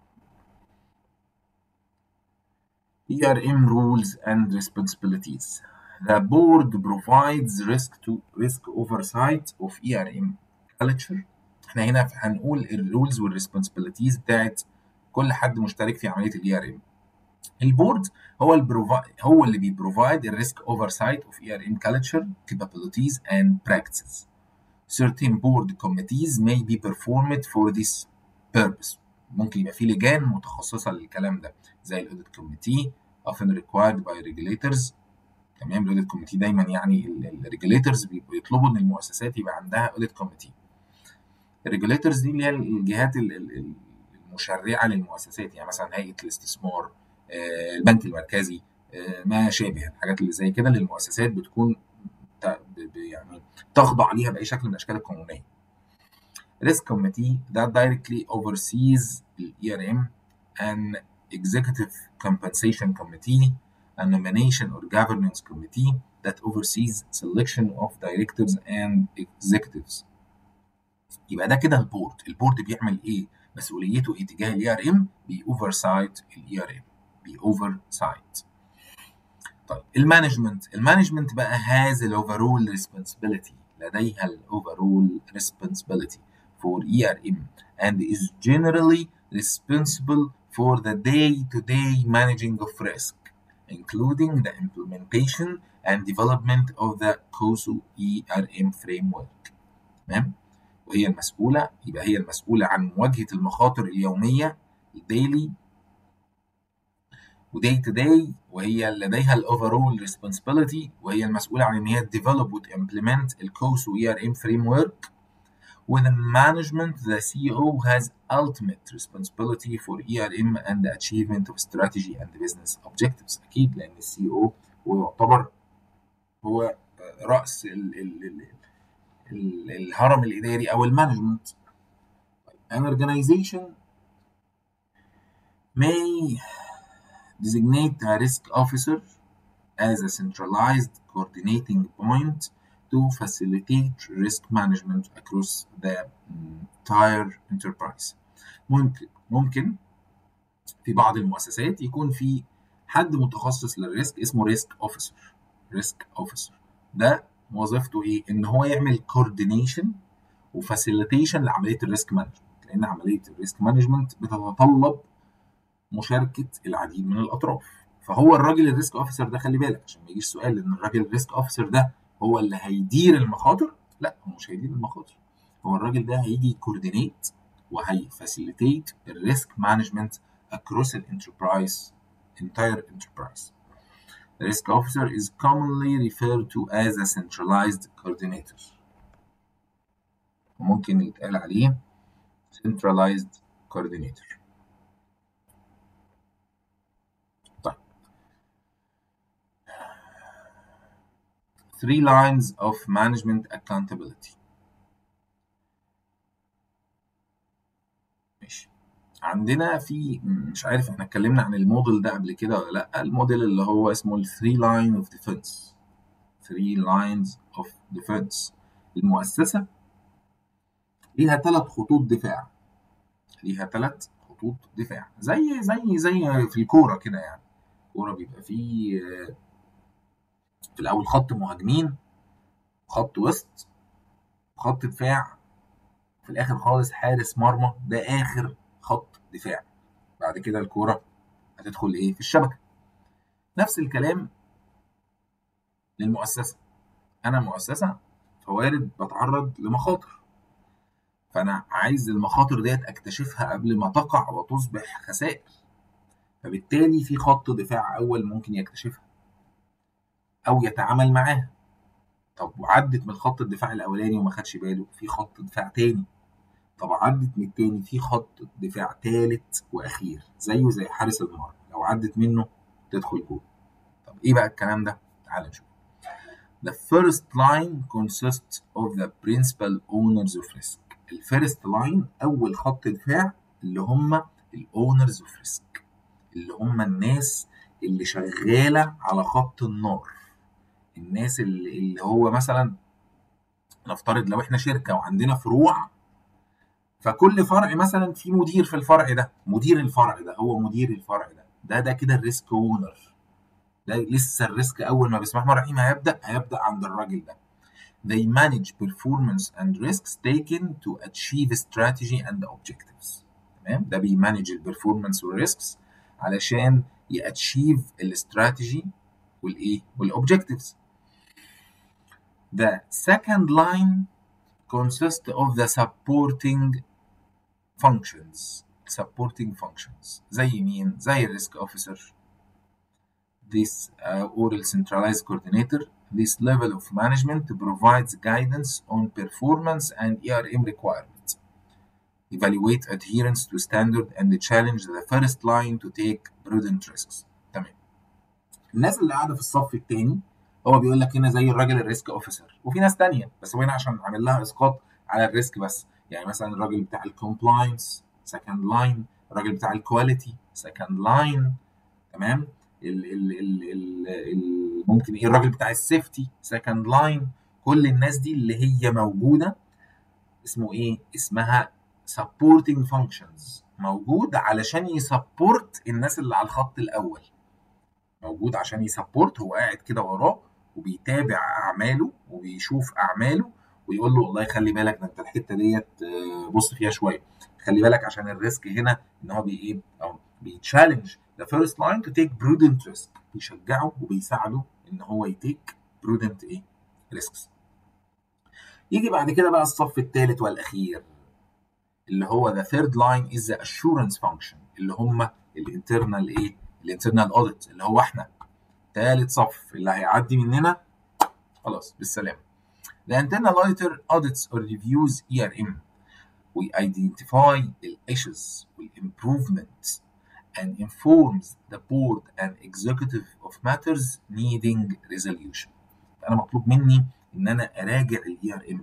ERM rules and responsibilities the board provides risk to risk oversight of ERM culture احنا هنا هنقول الرولز والريسبونسبيلتيز بتاعت كل حد مشترك في عمليه الاي ار ام البورد هو البروفا... هو اللي بيبروفايد الريسك اوفر سايت اوف اي ار ام كلتشر كابابيلتيز اند براكتسز certain board committees may be performed for this purpose ممكن يبقى في لجان متخصصة للكلام ده زي الاوديت كوميتي often required by regulators تمام الاوديت كوميتي دايما يعني الريجوليتورز بيطلبوا ان المؤسسات يبقى عندها اوديت كوميتي الريجوليتورز دي اللي هي الجهات المشرعه للمؤسسات يعني مثلا هيئه الاستثمار البنك المركزي ما شابه الحاجات اللي زي كده اللي المؤسسات بتكون يعني تخضع ليها باي شكل من الاشكال القانونيه risk committee that directly oversees the ERM an executive compensation committee a nomination or governance committee that oversees selection of directors and executives يبقى ده كده البورد البورد بيعمل ايه مسؤوليته ايه تجاه الاي ار ام بيوفر سايت الاي ار ام بيوفر سايت طيب المانجمنت المانجمنت بقى has الاوفرول responsibility لديها الاوفرول responsibility for ERM and is generally responsible for the day-to-day managing of risk including the implementation and development of the COSO ERM framework تمام وهي المسؤولة يبقى هي المسؤولة عن مواجهة المخاطر اليومية الديلي وداي تو داي وهي لديها الاوفرول ريسبونسبيلتي وهي المسؤولة عن ان هي ديفلوب وتمبلمنت الكوسو اي ار ام فريم ورك With the management, the CEO has ultimate responsibility for ERM and the achievement of strategy and business objectives. أكيد لأن السي او هو يعتبر هو رأس ال ال ال ال الهرم الإداري أو المانجمنت. An organization may designate a risk officer as a centralized coordinating point to facilitate risk management across the entire enterprise. ممكن ممكن في بعض المؤسسات يكون في حد متخصص للريسك اسمه ريسك اوفيسر ريسك اوفيسر ده وظيفته ايه ان هو يعمل كوردينيشن وفاسيليتيشن لعمليه الريسك مانجمنت لان عمليه الريسك مانجمنت بتتطلب مشاركه العديد من الاطراف فهو الراجل الريسك اوفيسر ده خلي بالك عشان ما يجيش سؤال ان الراجل الريسك اوفيسر ده هو اللي هيدير المخاطر لا هو مش هيدير المخاطر هو الراجل ده هيجي كوردينيت وهيفاسيليتيت الريسك مانجمنت across an enterprise entire enterprise The risk officer is commonly referred to as a centralized coordinator ممكن يتقال عليه centralized coordinator طيب three lines of management accountability ماشي عندنا في مش عارف احنا اتكلمنا عن الموديل ده قبل كده ولا لا الموديل اللي هو اسمه ال 3 line of defense 3 lines of defense المؤسسة ليها ثلاث خطوط دفاع ليها ثلاث خطوط دفاع زي زي زي في الكورة كده يعني الكورة بيبقى فيه في الأول خط مهاجمين خط وسط خط دفاع في الآخر خالص حارس مرمى ده آخر خط دفاع بعد كده الكورة هتدخل إيه في الشبكة نفس الكلام للمؤسسة أنا مؤسسة فوارد بتعرض لمخاطر فأنا عايز المخاطر ديت أكتشفها قبل ما تقع وتصبح خسائر فبالتالي في خط دفاع أول ممكن يكتشفها أو يتعامل معاها طب وعدت من خط الدفاع الأولاني وما خدش باله في خط دفاع تاني طب عدت من التاني في خط دفاع تالت واخير زيه زي حارس المرمى لو عدت منه تدخل جول طب ايه بقى الكلام ده تعال نشوف The first line consists of the principal owners of risk. الفيرست لاين أول خط دفاع اللي هم الأونرز اوف ريسك اللي هم الناس اللي شغالة على خط النار الناس اللي, اللي هو مثلا نفترض لو احنا شركة وعندنا فروع فكل فرع مثلا في مدير في الفرع ده مدير الفرع ده هو مدير الفرع ده ده ده كده الريسك اونر ده لسه الريسك اول ما بسم الله الرحمن الرحيم هيبدا هيبدا عند الراجل ده they manage performance and risks taken to achieve strategy and objectives تمام ده بيمانج البرفورمانس والريسكس علشان ياتشيف الاستراتيجي والايه والاوبجكتيفز the second line consist of the supporting functions supporting functions زي مين زي الريسك اوفيسر this uh, or centralized coordinator this level of management provides guidance on performance and ERM requirements evaluate adherence to standard and challenge the first line to take prudent risks تمام الناس اللي قاعده في الصف الثاني هو بيقول لك هنا زي الراجل الريسك اوفيسر وفي ناس تانية بس هو هنا عشان عامل لها اسقاط على الريسك بس يعني مثلا الراجل بتاع الكومبلاينس سكند لاين الراجل بتاع الكواليتي سكند لاين تمام ال ال ال ال ال ممكن ايه الراجل بتاع السيفتي سكند لاين كل الناس دي اللي هي موجوده اسمه ايه اسمها supporting functions موجود علشان يسبورت الناس اللي على الخط الاول موجود عشان يسبورت هو قاعد كده وراه وبيتابع اعماله وبيشوف اعماله ويقول له والله خلي بالك ده انت الحته ديت بص فيها شويه خلي بالك عشان الريسك هنا ان هو بي ايه او بيتشالنج ذا فيرست لاين تو تيك برودنت ريسك بيشجعه وبيساعده ان هو يتيك برودنت ايه ريسكس يجي بعد كده بقى الصف الثالث والاخير اللي هو ذا ثيرد لاين از ذا اشورنس فانكشن اللي هم الانترنال ايه الانترنال اوديت اللي هو احنا ثالث صف اللي هيعدي مننا خلاص بالسلامه The internal auditor audits or reviews ERM. We identify the issues with improvements and informs the board and executive of matters needing resolution. أنا مطلوب مني إن أنا أراجع ال ERM.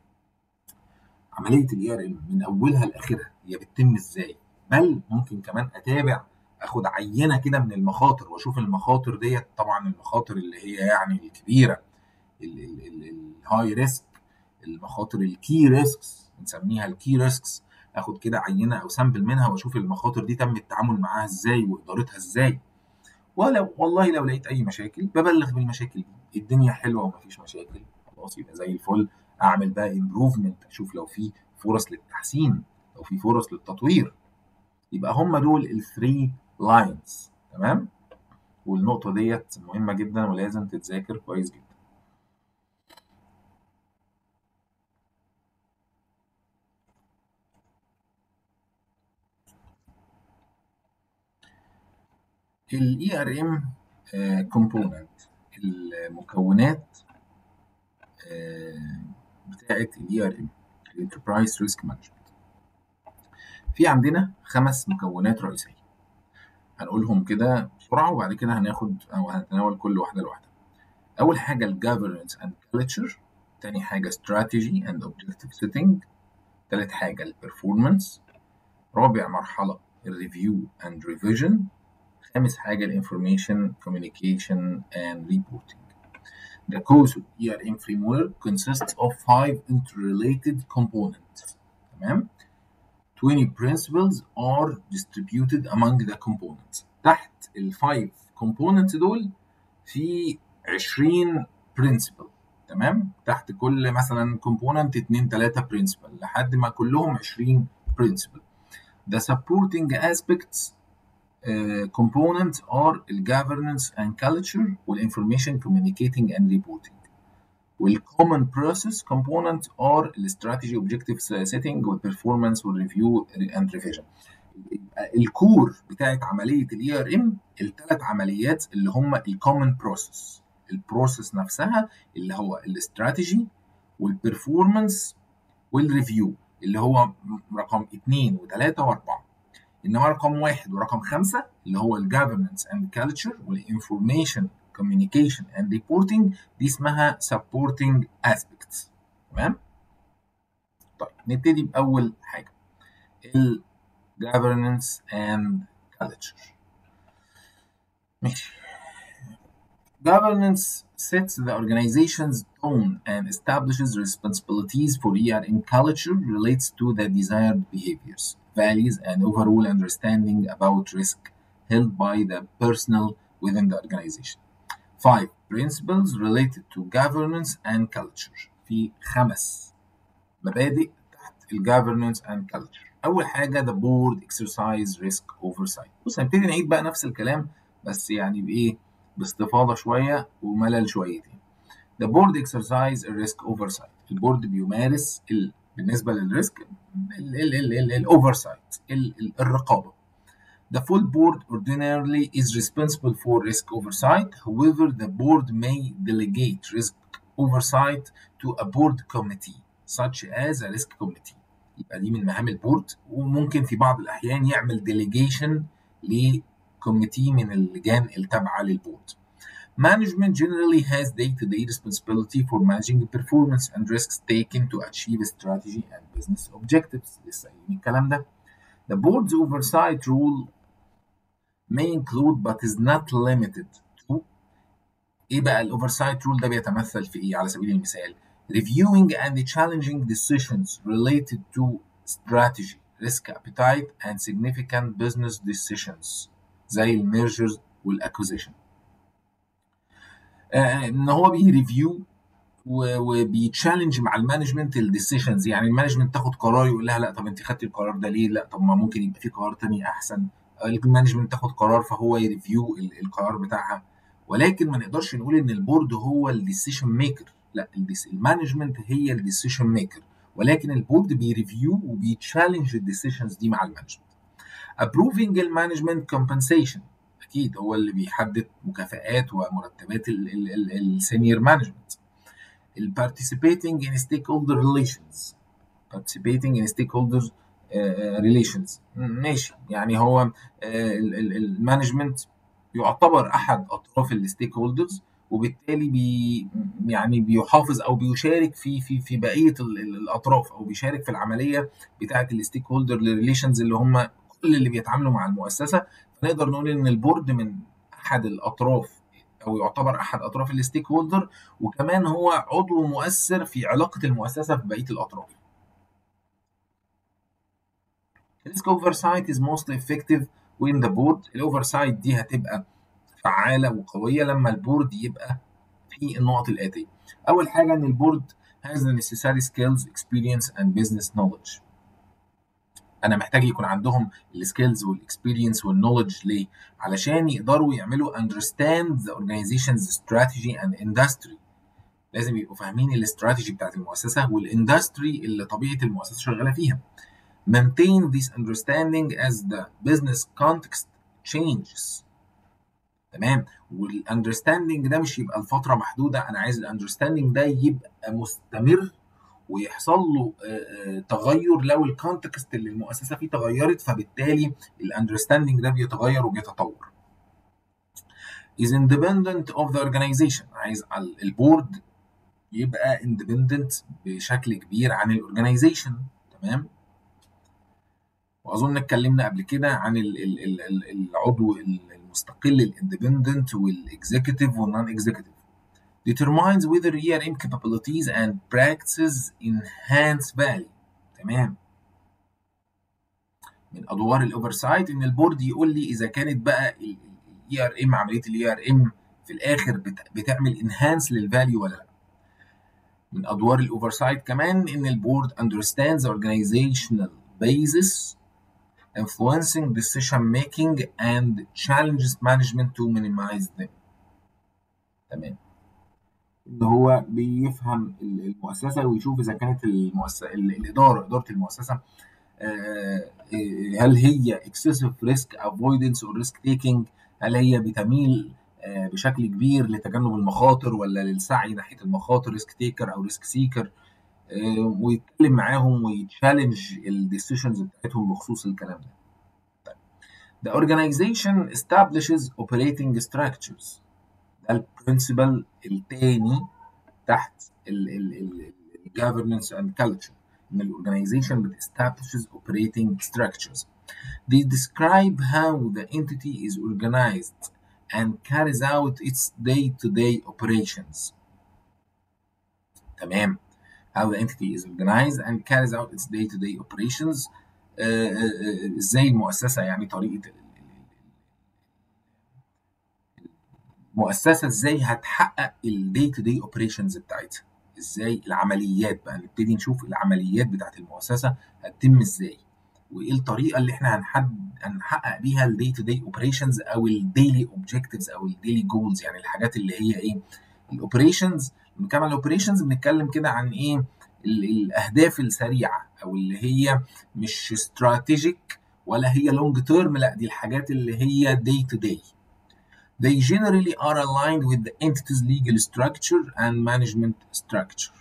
عملية ال ERM من أولها لآخرها هي بتتم إزاي؟ بل ممكن كمان أتابع اخد عينه كده من المخاطر واشوف المخاطر ديت طبعا المخاطر اللي هي يعني الكبيره الهاي ريسك المخاطر الكي ريسكس بنسميها الكي ريسكس اخد كده عينه او سامبل منها واشوف المخاطر دي تم التعامل معاها ازاي وادارتها ازاي ولو والله لو لقيت اي مشاكل ببلغ بالمشاكل دي الدنيا حلوه ومفيش مشاكل خلاص يبقى زي الفل اعمل بقى امبروفمنت اشوف لو في فرص للتحسين لو في فرص للتطوير يبقى هم دول الثري لاينز تمام والنقطه ديت مهمه جدا ولازم تتذاكر كويس جدا الاي ار ام كومبوننت المكونات بتاعه الاي ار ام الانتربرايز ريسك مانجمنت في عندنا خمس مكونات رئيسيه هنقولهم كده بسرعه وبعد كده هناخد او هنتناول كل واحده لوحدها اول حاجه الجفرنس اند كلتشر تاني حاجه استراتيجي اند اوبجكتيف سيتنج تالت حاجه البرفورمانس رابع مرحله الريفيو اند ريفيجن خامس حاجه الانفورميشن كوميونيكيشن اند ريبورتنج The COSO ERM framework consists of five interrelated components. تمام؟ 20 principles are distributed among the components. تحت ال 5 components دول في 20 principle تمام؟ تحت كل مثلا component 2 3 principle لحد ما كلهم 20 principle. The supporting aspects uh, components are the governance and culture والinformation communicating and reporting. والcommon process component are strategy objective setting والperformance والreview and revision. الكور بتاعت عمليه الاي ار ام الثلاث عمليات اللي هم الكومن بروسيس البروسيس نفسها اللي هو الاستراتيجي والبرفورمانس والريفيو اللي هو رقم اثنين وثلاثه واربعه انما رقم واحد ورقم خمسه اللي هو الجفرنس اند كالتشر والانفورميشن communication and reporting دي اسمها supporting aspects تمام طيب نبتدي بأول حاجة ال governance and culture ماشي governance sets the organization's tone and establishes responsibilities for ERM culture relates to the desired behaviors, values, and overall understanding about risk held by the personnel within the organization. Five principles related to governance and culture. في خمس مبادئ تحت ال governance and culture. أول حاجة the board exercise risk oversight. بص هنبتدي نعيد بقى نفس الكلام بس يعني بإيه؟ باستفاضة شوية وملل شويتين. The board exercise risk oversight. البورد بيمارس ال... بالنسبه للريسك الاوفرسايت الرقابه The full board ordinarily is responsible for risk oversight. However, the board may delegate risk oversight to a board committee, such as a risk committee. يبقى دي من مهام البورد وممكن في بعض الأحيان يعمل delegation لكوميتي من اللجان التابعة للبورد. Management generally has day-to-day responsibility for managing the performance and risks taken to achieve strategy and business objectives. لسه قايلين الكلام ده. The board's oversight rule may include but is not limited to ايه بقى الاوفرسايت رول ده بيتمثل في ايه على سبيل المثال reviewing and challenging decisions related to strategy risk appetite and significant business decisions زي الميرجرز والاكوزيشن آه ان هو بيريفيو وبيتشالنج مع المانجمنت الديسيشنز يعني المانجمنت تاخد قرار يقول لها لا طب انت خدتي القرار ده ليه لا طب ما ممكن يبقى في قرار تاني احسن المانجمنت تاخد قرار فهو يريفيو القرار بتاعها ولكن ما نقدرش نقول ان البورد هو الديسيشن ميكر لا المانجمنت هي الديسيشن ميكر ولكن البورد بيريفيو وبيتشالنج الديسيشنز دي مع المانجمنت approving المانجمنت compensation اكيد هو اللي بيحدد مكافآت ومرتبات السينيور مانجمنت participating in stakeholder relations participating in stakeholders ريليشنز ماشي يعني هو المانجمنت يعتبر احد اطراف الستيك هولدرز وبالتالي بي يعني بيحافظ او بيشارك في في في بقيه الاطراف او بيشارك في العمليه بتاعه الستيك هولدر ريليشنز اللي هم كل اللي بيتعاملوا مع المؤسسه فنقدر نقول ان البورد من احد الاطراف او يعتبر احد اطراف الستيك هولدر وكمان هو عضو مؤثر في علاقه المؤسسه ببقيه الاطراف risk oversight is most effective when the board الاوفرسايت دي هتبقى فعاله وقويه لما البورد يبقى في النقط الاتيه اول حاجه ان البورد has the necessary skills experience and business knowledge انا محتاج يكون عندهم السكيلز والاكسبيرينس والنولج ليه علشان يقدروا يعملوا understand the organization's strategy and industry لازم يبقوا فاهمين الاستراتيجي بتاعت المؤسسه والاندستري اللي طبيعه المؤسسه شغاله فيها maintain this understanding as the business context changes تمام والاندرستاندنج ده مش يبقى لفتره محدوده انا عايز الاندرستاندنج ده يبقى مستمر ويحصل له تغير لو الكونتكست اللي المؤسسه فيه تغيرت فبالتالي الاندرستاندنج ده بيتغير وبيتطور is independent of the organization عايز البورد يبقى independent بشكل كبير عن الاورجنايزيشن تمام واظن اتكلمنا قبل كده عن ال ال ال العضو المستقل الاندبندنت والاكزيكتيف والنون اكزيكتيف determines whether ERM capabilities and practices enhance value تمام من ادوار الاوفرسايت ان البورد يقول لي اذا كانت بقى الاي ار ام عمليه الاي ار ام في الاخر بتعمل انهانس للفاليو ولا لا من ادوار الاوفرسايت كمان ان البورد understands organizational basis influencing decision making and challenges management to minimize them تمام ان هو بيفهم المؤسسه ويشوف اذا كانت المؤسسه الاداره اداره المؤسسه هل هي excessive risk avoidance or risk taking هل هي بتميل بشكل كبير لتجنب المخاطر ولا للسعي ناحيه المخاطر ريسك تيكر او ريسك سيكر ويتكلم معاهم ويتشالنج الديسيشنز بتاعتهم بخصوص الكلام ده. طيب. The organization establishes operating structures ده البرنسبل الثاني تحت ال governance and culture ان الاورجنايزيشن بتestablishes operating structures. They describe how the entity is organized and carries out its day-to-day -day operations. تمام how the entity is organized and carries out its day-to-day -day operations ازاي المؤسسه يعني طريقه المؤسسه ازاي هتحقق الدي تو داي اوبريشنز بتاعتها ازاي العمليات بقى نبتدي نشوف العمليات بتاعت المؤسسه هتتم ازاي وايه الطريقه اللي احنا هنحد هنحقق بيها الدي تو داي اوبريشنز او الديلي اوبجكتيفز او الديلي جولز يعني الحاجات اللي هي ايه الاوبريشنز بنتكلم عن الاوبريشنز بنتكلم كده عن ايه الاهداف السريعه او اللي هي مش استراتيجيك ولا هي لونج تيرم لا دي الحاجات اللي هي day to day they generally are aligned with the entity's legal structure and management structure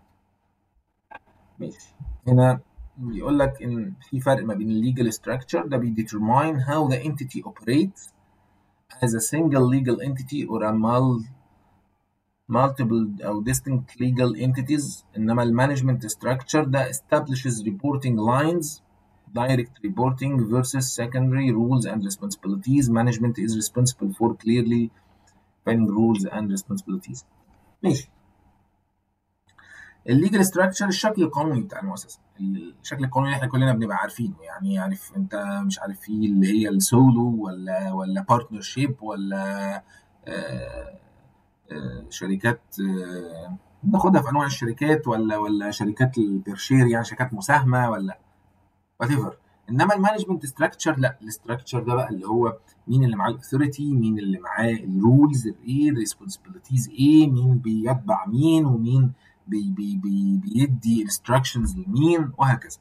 ماشي هنا بيقول لك ان في فرق ما بين الليجل structure ده بيdetermine how the entity operates as a single legal entity or a mul multiple أو distinct legal entities إنما المانجمنت structure ده establishes reporting lines direct reporting versus secondary rules and responsibilities management is responsible for clearly defining rules and responsibilities ماشي الليجل ستراكشر الشكل القانوني بتاع المؤسسه الشكل القانوني احنا كلنا بنبقى عارفينه يعني عارف انت مش عارف في اللي هي السولو ولا ولا بارتنرشيب ولا آه آه شركات آه ناخدها في انواع الشركات ولا ولا شركات البرشير يعني شركات مساهمه ولا وات ايفر انما المانجمنت ستراكشر لا الستراكشر ده بقى اللي هو مين اللي معاه الاثوريتي مين اللي معاه الرولز ايه الريسبونسبيلتيز ايه مين بيتبع مين ومين بي بي بي بيدي instructions لمين وهكذا.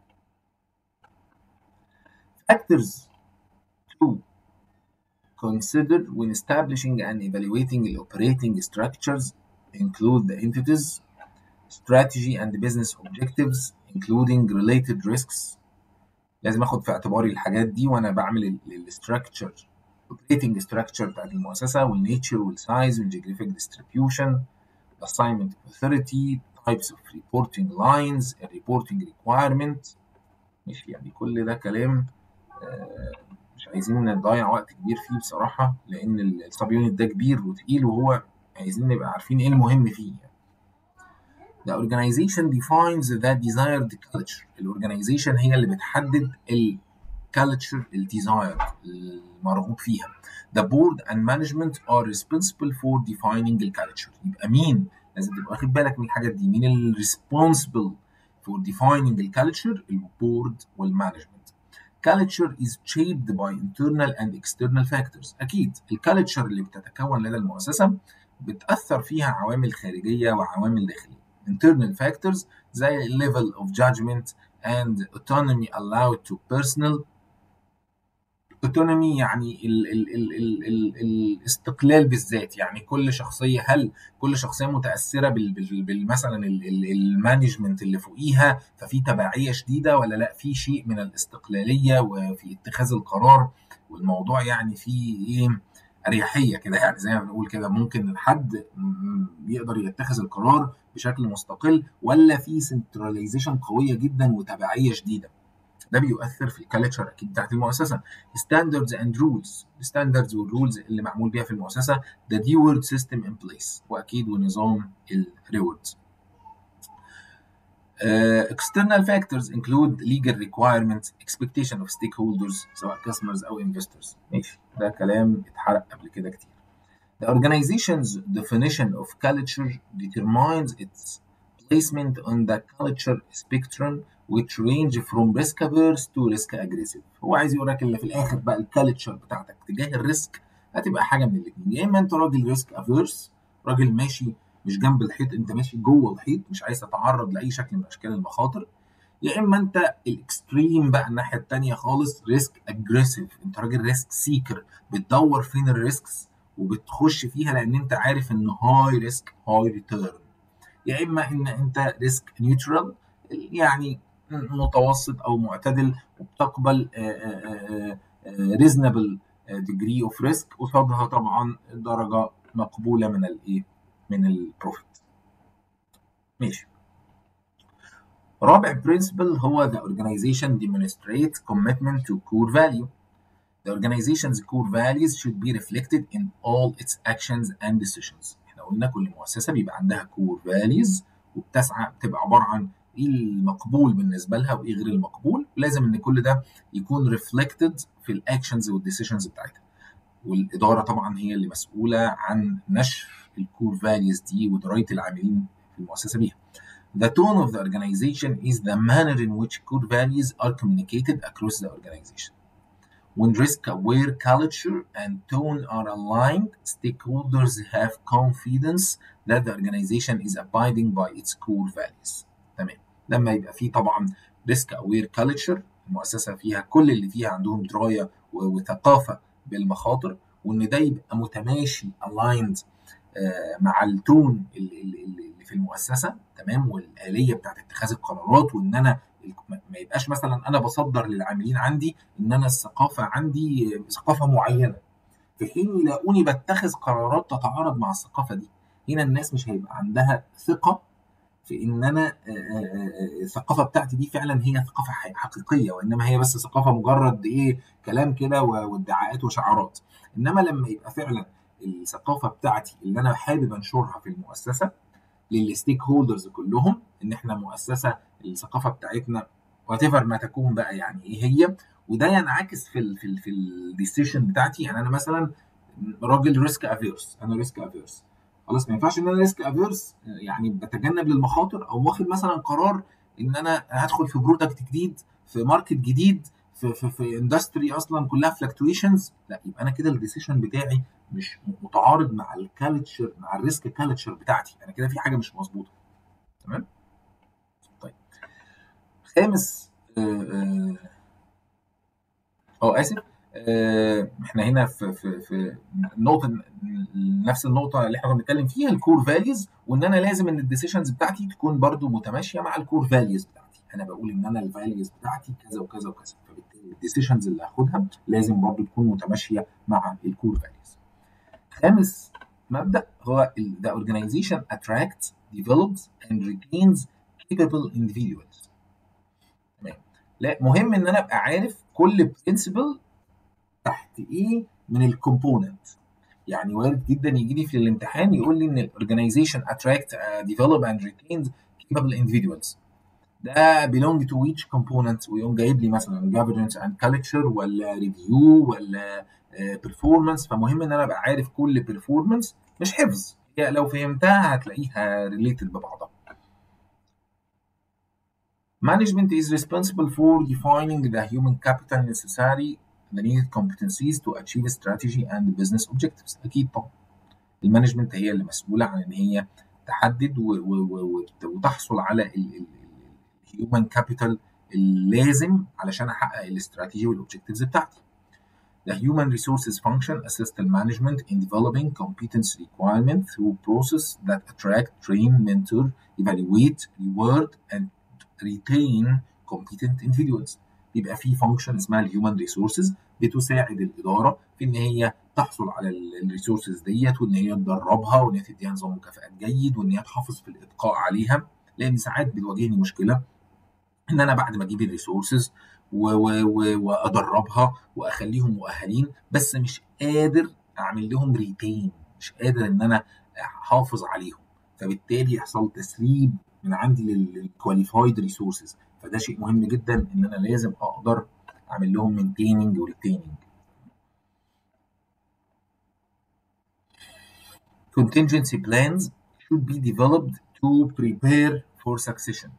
Factors to consider when establishing and evaluating the operating structures include the entities, strategy and business objectives including related risks. لازم اخد في اعتباري الحاجات دي وانا بعمل الستراكشر operating structure بتاعت المؤسسه والنيتشر والسايز والجيوغرافيك distribution assignment of authority, types of reporting lines, a reporting requirement مش يعني كل ده كلام آه مش عايزين نضيع وقت كبير فيه بصراحة لأن السب يونت ده كبير وتقيل وهو عايزين نبقى عارفين إيه المهم فيه يعني. The organization defines the desired culture. الأورجنايزيشن هي اللي بتحدد ال culture ال desired المرغوب فيها. The board and management are responsible for defining the culture. يبقى مين لازم تبقى واخد بالك من الحاجات دي مين ال responsible for defining the culture البورد والمانجمنت. Culture is shaped by internal and external factors. أكيد الكالتشر اللي بتتكون لدى المؤسسة بتأثر فيها عوامل خارجية وعوامل داخلية. Internal factors زي level of judgment and autonomy allowed to personal اوتونومي يعني ال ال ال ال ال الاستقلال بالذات يعني كل شخصيه هل كل شخصيه متاثره بال بال بال مثلا المانجمنت اللي فوقيها ففي تبعيه شديده ولا لا في شيء من الاستقلاليه وفي اتخاذ القرار والموضوع يعني فيه ايه اريحيه كده يعني زي ما بنقول كده ممكن الحد يقدر يتخذ القرار بشكل مستقل ولا في سنتراليزيشن قويه جدا وتبعيه شديده ده بيؤثر في الكالتشر اكيد بتاعت المؤسسه ستاندردز اند رولز الستاندردز والرولز اللي معمول بيها في المؤسسه ده دي وورد سيستم ان بليس واكيد ونظام الريوردز Uh, external factors include legal requirements, expectation of stakeholders سواء customers أو investors. ماشي ده كلام اتحرق قبل كده كتير. The organization's definition of culture determines its placement on the culture spectrum which range from risk averse to risk aggressive هو عايز يقول لك اللي في الاخر بقى الكالتشر بتاعتك تجاه الريسك هتبقى حاجه من الاثنين يا اما انت راجل ريسك افيرس راجل ماشي مش جنب الحيط انت ماشي جوه الحيط مش عايز تتعرض لاي شكل من اشكال المخاطر يا اما انت الاكستريم بقى الناحيه الثانيه خالص ريسك اجريسيف انت راجل ريسك سيكر بتدور فين الريسكس وبتخش فيها لان انت عارف ان هاي ريسك هاي ريتيرن يا اما ان انت ريسك نيوترال يعني متوسط او معتدل وبتقبل ريزنبل ديجري اوف ريسك قصادها طبعا درجه مقبوله من الايه من البروفيت ماشي رابع برنسبل هو the organization demonstrates commitment to core value the organization's core values should be reflected in all its actions and decisions احنا قلنا كل مؤسسه بيبقى عندها core values وبتسعى بتبقى عباره عن ايه المقبول بالنسبه لها وايه غير المقبول لازم ان كل ده يكون ريفلكتد في الاكشنز والديسيشنز بتاعتها والاداره طبعا هي اللي مسؤوله عن نشر الكور فاليوز دي ودرايه العاملين في المؤسسه بيها The tone of the organization is the manner in which core values are communicated across the organization. When risk-aware culture and tone are aligned, stakeholders have confidence that the organization is abiding by its core values. تمام لما يبقى في طبعا ريسك اوير كالتشر المؤسسه فيها كل اللي فيها عندهم درايه وثقافه بالمخاطر وان ده يبقى متماشي الايند مع التون اللي في المؤسسه تمام والاليه بتاعت اتخاذ القرارات وان انا ما يبقاش مثلا انا بصدر للعاملين عندي ان انا الثقافه عندي ثقافه معينه في حين يلاقوني بتخذ قرارات تتعارض مع الثقافه دي هنا الناس مش هيبقى عندها ثقه في ان انا الثقافه بتاعتي دي فعلا هي ثقافه حقيقيه وانما هي بس ثقافه مجرد ايه كلام كده وادعاءات وشعارات انما لما يبقى فعلا الثقافه بتاعتي اللي انا حابب انشرها في المؤسسه للستيك هولدرز كلهم ان احنا مؤسسه الثقافه بتاعتنا وات ما تكون بقى يعني ايه هي وده ينعكس في ال في ال في الديسيشن بتاعتي يعني انا مثلا راجل ريسك افيرس انا ريسك افيرس خلاص ما ينفعش ان انا ريسك افيرس يعني بتجنب للمخاطر او واخد مثلا قرار ان انا هدخل في برودكت جديد في ماركت جديد في في في اندستري اصلا كلها فلكتويشنز لا يبقى انا كده الديسيشن بتاعي مش متعارض مع الكالتشر مع الريسك كالتشر بتاعتي انا كده في حاجه مش مظبوطه تمام طيب خامس اه اه اسف اه احنا هنا في في في النقطه نفس النقطه اللي احنا بنتكلم فيها الكور فاليوز وان انا لازم ان الديسيشنز بتاعتي تكون برضو متماشيه مع الكور فاليوز بتاعتي انا بقول ان انا الفاليوز بتاعتي كذا وكذا وكذا فبالتالي الديسيشنز اللي هاخدها لازم برضو تكون متماشيه مع الكور فاليوز خامس مبدا هو the organization attracts develops and retains capable individuals تمام لا مهم ان انا ابقى عارف كل برنسبل تحت ايه من الكومبوننت يعني وارد جدا يجي لي في الامتحان يقول لي ان الاورجنايزيشن attract uh, develop and retains capable individuals ده belong to which component ويقوم جايب لي مثلا governance and culture ولا review ولا performance فمهم ان انا ابقى عارف كل performance مش حفظ هي لو فهمتها هتلاقيها related ببعضها Management is responsible for defining the human capital necessary the needed competencies to achieve strategy and business objectives اكيد طبعا المانجمنت هي اللي مسؤوله عن ان هي تحدد و و وتحصل على الهيومن كابيتال اللازم علشان احقق الاستراتيجي والاوبجكتيفز بتاعتي The human resources function assist the management in developing competence requirement through process that attract, train, mentor, evaluate, reward, and retain competent individuals. يبقى في فانكشن اسمها الهيومن ريسورسز بتساعد الاداره في ان هي تحصل على الريسورسز ديت وان هي تدربها وان هي تديها نظام مكافآت جيد وان هي تحافظ في الابقاء عليها لان ساعات بتواجهني مشكله ان انا بعد ما اجيب الريسورسز وادربها واخليهم مؤهلين بس مش قادر اعمل لهم ريتين مش قادر ان انا احافظ عليهم فبالتالي يحصل تسريب من عندي للكواليفايد ريسورسز فده شيء مهم جدا ان انا لازم اقدر اعمل لهم مينتيننج وريتيننج contingency plans should be developed to prepare for succession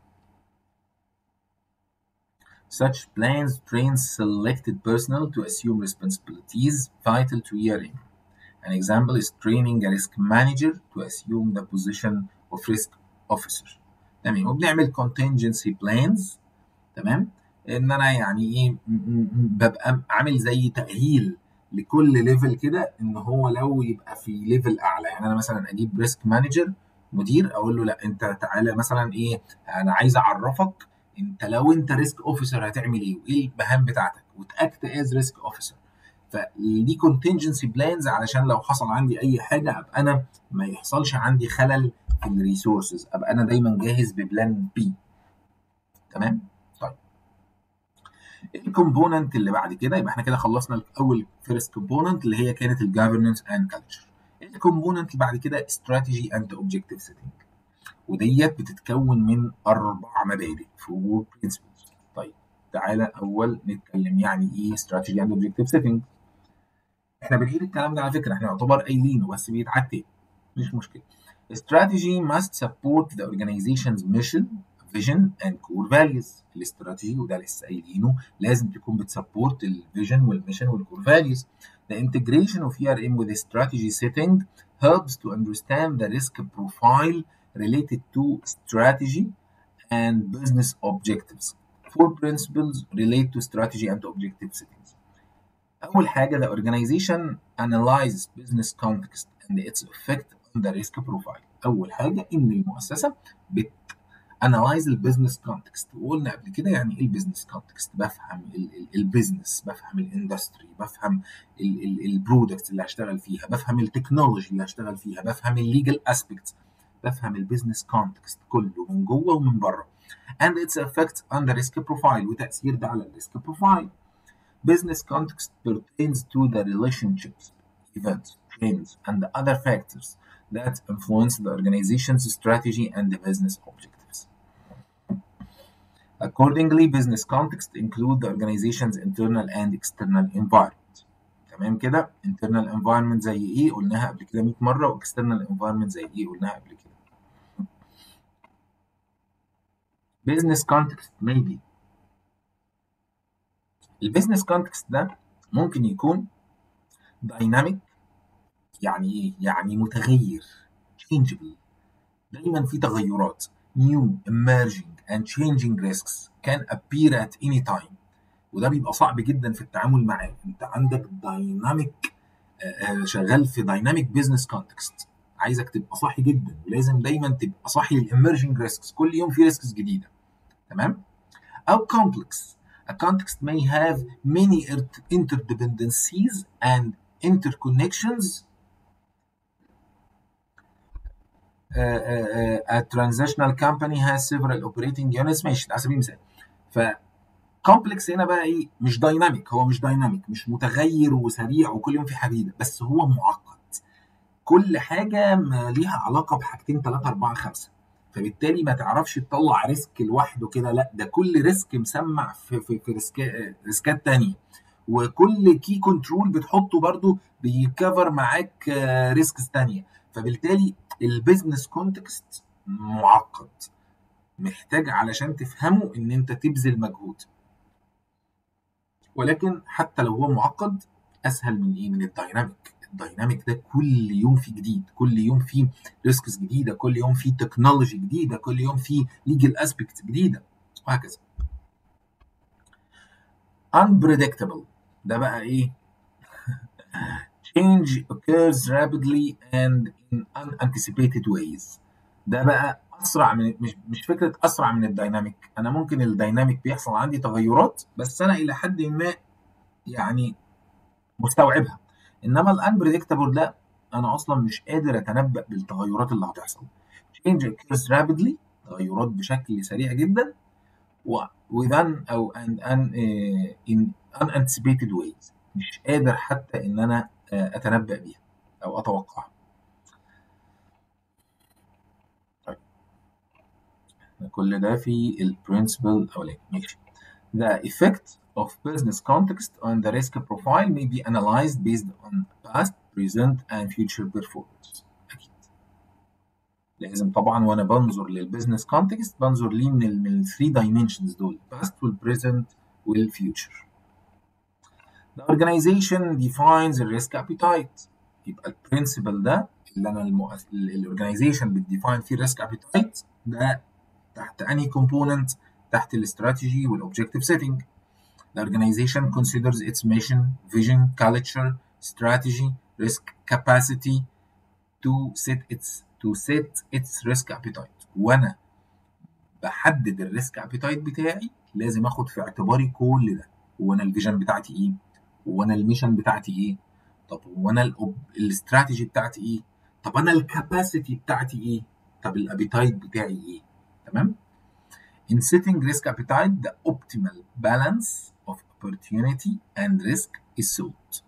Such plans train selected personnel to assume responsibilities vital to ERM. An example is training a risk manager to assume the position of risk officer. تمام وبنعمل contingency plans تمام ان انا يعني ايه ببقى عامل زي تاهيل لكل ليفل كده ان هو لو يبقى في ليفل اعلى يعني انا مثلا اجيب ريسك مانجر مدير اقول له لا انت تعالى مثلا ايه انا عايز اعرفك انت لو انت ريسك اوفيسر هتعمل ايه وايه المهام بتاعتك وتاكت از ريسك اوفيسر فدي كونتنجنسي بلانز علشان لو حصل عندي اي حاجه ابقى انا ما يحصلش عندي خلل في الريسورسز ابقى انا دايما جاهز ببلان بي تمام طيب الكومبوننت اللي بعد كده يبقى احنا كده خلصنا اول فيرست كومبوننت اللي هي كانت الجفرنس اند كلتشر الكومبوننت اللي بعد كده استراتيجي اند اوبجكتيف سيتنج وديت بتتكون من اربع مبادئ فور برنسبلز طيب تعالى اول نتكلم يعني ايه استراتيجي اند اوبجكتيف سيتنج احنا بنقول الكلام ده على فكره احنا يعتبر قايلينه بس بيتعاد تاني مش مشكله Strategy must support the organization's mission, vision and core values. الاستراتيجي وده لسه قايلينه لازم تكون بتسبورت الفيجن والميشن والكور values. The integration of ERM with the strategy setting helps to understand the risk profile related to strategy and business objectives. Four principles relate to strategy and objective settings. أول حاجة the organization analyzes business context and its effect on the risk profile. أول حاجة إن المؤسسة بت analyze البيزنس كونتكست وقلنا قبل كده يعني ايه البيزنس كونتكست بفهم البيزنس بفهم الاندستري بفهم البرودكتس اللي هشتغل فيها بفهم التكنولوجي اللي هشتغل فيها بفهم الليجل اسبيكتس بفهم البيزنس كونتكست كله من جوه ومن بره and its effect on the risk profile وتأثير ده على الريسك بروفايل business context pertains to the relationships events trends and the other factors that influence the organization's strategy and the business objectives Accordingly, business context include the organization's internal and external environment. تمام كده internal environment زي ايه قلناها قبل كده 100 مره و external environment زي ايه قلناها قبل كده. business context maybe البيزنس context ده ممكن يكون dynamic يعني ايه؟ يعني متغير changeable دايما في تغيرات new emerging and changing risks can appear at any time وده بيبقى صعب جدا في التعامل معاه انت عندك دايناميك شغال في دايناميك بزنس كونتكست عايزك تبقى صاحي جدا ولازم دايما تبقى صاحي للامرجنج ريسكس كل يوم في ريسكس جديده تمام او complex a context may have many interdependencies and interconnections Uh, uh, a transitional company has several operating units ماشي على سبيل المثال ف كومبلكس هنا بقى ايه مش دايناميك هو مش دايناميك مش متغير وسريع وكل يوم في حاجه جديده بس هو معقد كل حاجه ما ليها علاقه بحاجتين ثلاثه اربعه خمسه فبالتالي ما تعرفش تطلع ريسك لوحده كده لا ده كل ريسك مسمع في في, في ريسكات ريسكات ثانيه وكل كي كنترول بتحطه برضو بيكفر معاك ريسكس ثانيه فبالتالي البيزنس كونتكست معقد محتاج علشان تفهمه ان انت تبذل مجهود ولكن حتى لو هو معقد اسهل من ايه من الدايناميك الدايناميك ده كل يوم في جديد كل يوم في ريسكس جديده كل يوم في تكنولوجي جديده كل يوم في ليجل اسبيكت جديده وهكذا unpredictable ده بقى ايه change occurs rapidly and in unanticipated ways ده بقى اسرع من مش مش فكره اسرع من الدايناميك انا ممكن الدايناميك بيحصل عندي تغيرات بس انا الى حد ما يعني مستوعبها انما الانبريدكتابل ده انا اصلا مش قادر اتنبأ بالتغيرات اللي هتحصل change occurs rapidly تغيرات بشكل سريع جدا و within او and, and uh, in unanticipated ways مش قادر حتى ان انا اتنبأ بيها او اتوقعها طيب كل ده في البرنسبل الاولاني ماشي The effect of business context on the risk profile may be analyzed based on past, present and future performance. أكيد. لازم طبعا وانا بنظر للبزنس كونتكست بنظر ليه من ال من الثري دايمنشنز دول past والبريزنت والفيوتشر. The organization defines the risk appetite يبقى البرنسبل ده اللي انا المؤس... الاورجنايزيشن بتديفاين فيه الريسك ابيتايت ده تحت انهي كومبوننت تحت الاستراتيجي والاوبجكتيف سيتنج The organization considers its mission, vision, culture, strategy, risk capacity to set its to set its risk appetite. وانا بحدد الريسك ابيتايت بتاعي لازم اخد في اعتباري كل ده. وانا الفيجن بتاعتي ايه؟ وانا الميشن بتاعتي ايه؟ طب وانا الاستراتيجي بتاعتي ايه؟ طب انا الكاباسيتي بتاعتي ايه؟ طب الابيتايت بتاعي ايه؟ تمام؟ In setting risk appetite, the optimal balance of opportunity and risk is sought.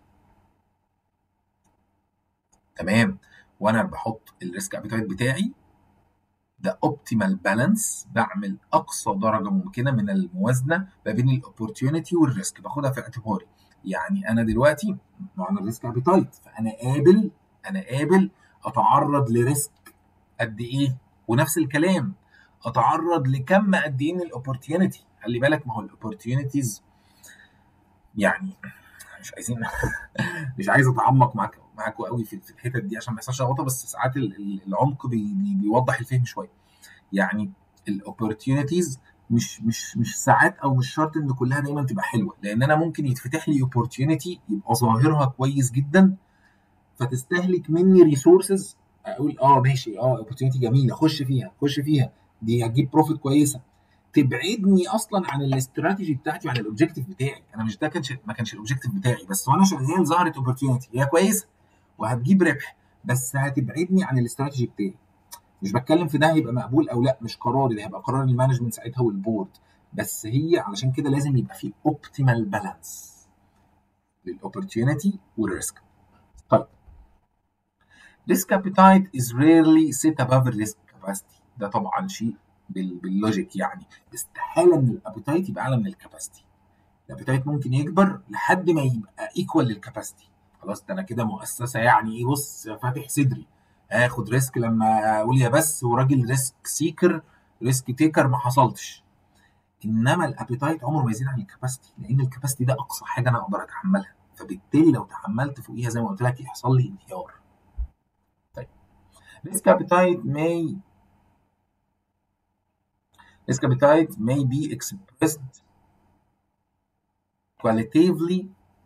تمام وانا بحط الريسك ابيتايت بتاعي ده اوبتيمال بالانس بعمل اقصى درجه ممكنه من الموازنه ما بين الاوبورتيونيتي والريسك باخدها في اعتباري يعني انا دلوقتي معنى الريسك ابيتايت فانا قابل انا قابل اتعرض لريسك قد ايه ونفس الكلام اتعرض لكم قد ايه من الاوبورتيونيتي خلي بالك ما هو الاوبورتيونيتيز يعني مش عايزين مش عايز اتعمق معاك معاكم قوي في الحتت دي عشان ما يحصلش لخبطه بس ساعات العمق بي بي بيوضح الفهم شويه يعني الاوبورتيونيتيز مش مش مش ساعات او مش شرط ان كلها دايما تبقى حلوه لان انا ممكن يتفتح لي اوبورتيونيتي يبقى ظاهرها كويس جدا فتستهلك مني ريسورسز اقول اه ماشي اه اوبورتيونيتي جميله خش فيها خش فيها دي هتجيب بروفيت كويسه تبعدني اصلا عن الاستراتيجي بتاعتي وعن الاوبجيكتيف بتاعي انا مش ده كانش ما كانش الاوبجيكتيف بتاعي بس وانا شغال ظهرت اوبورتيونيتي هي كويسه وهتجيب ربح بس هتبعدني عن الاستراتيجي بتاعي مش بتكلم في ده هيبقى مقبول او لا مش قراري ده هيبقى قرار المانجمنت ساعتها والبورد بس هي علشان كده لازم يبقى في اوبتيمال بالانس للاوبورتيونيتي والريسك طيب risk appetite is rarely set above risk capacity ده طبعا شيء باللوجيك يعني استحاله ان الابيتايت يبقى اعلى من الكاباسيتي الابيتايت ممكن يكبر لحد ما يبقى ايكوال للكاباسيتي خلاص ده انا كده مؤسسه يعني ايه بص فاتح صدري هاخد ريسك لما اقول يا بس وراجل ريسك سيكر ريسك تيكر ما حصلتش انما الابيتايت عمره ما يزيد عن الكاباسيتي لان الكاباسيتي ده اقصى حاجه انا اقدر اتحملها فبالتالي لو تحملت فوقيها زي ما قلت لك يحصل لي انهيار طيب risk appetite may risk appetite may be expressed qualitatively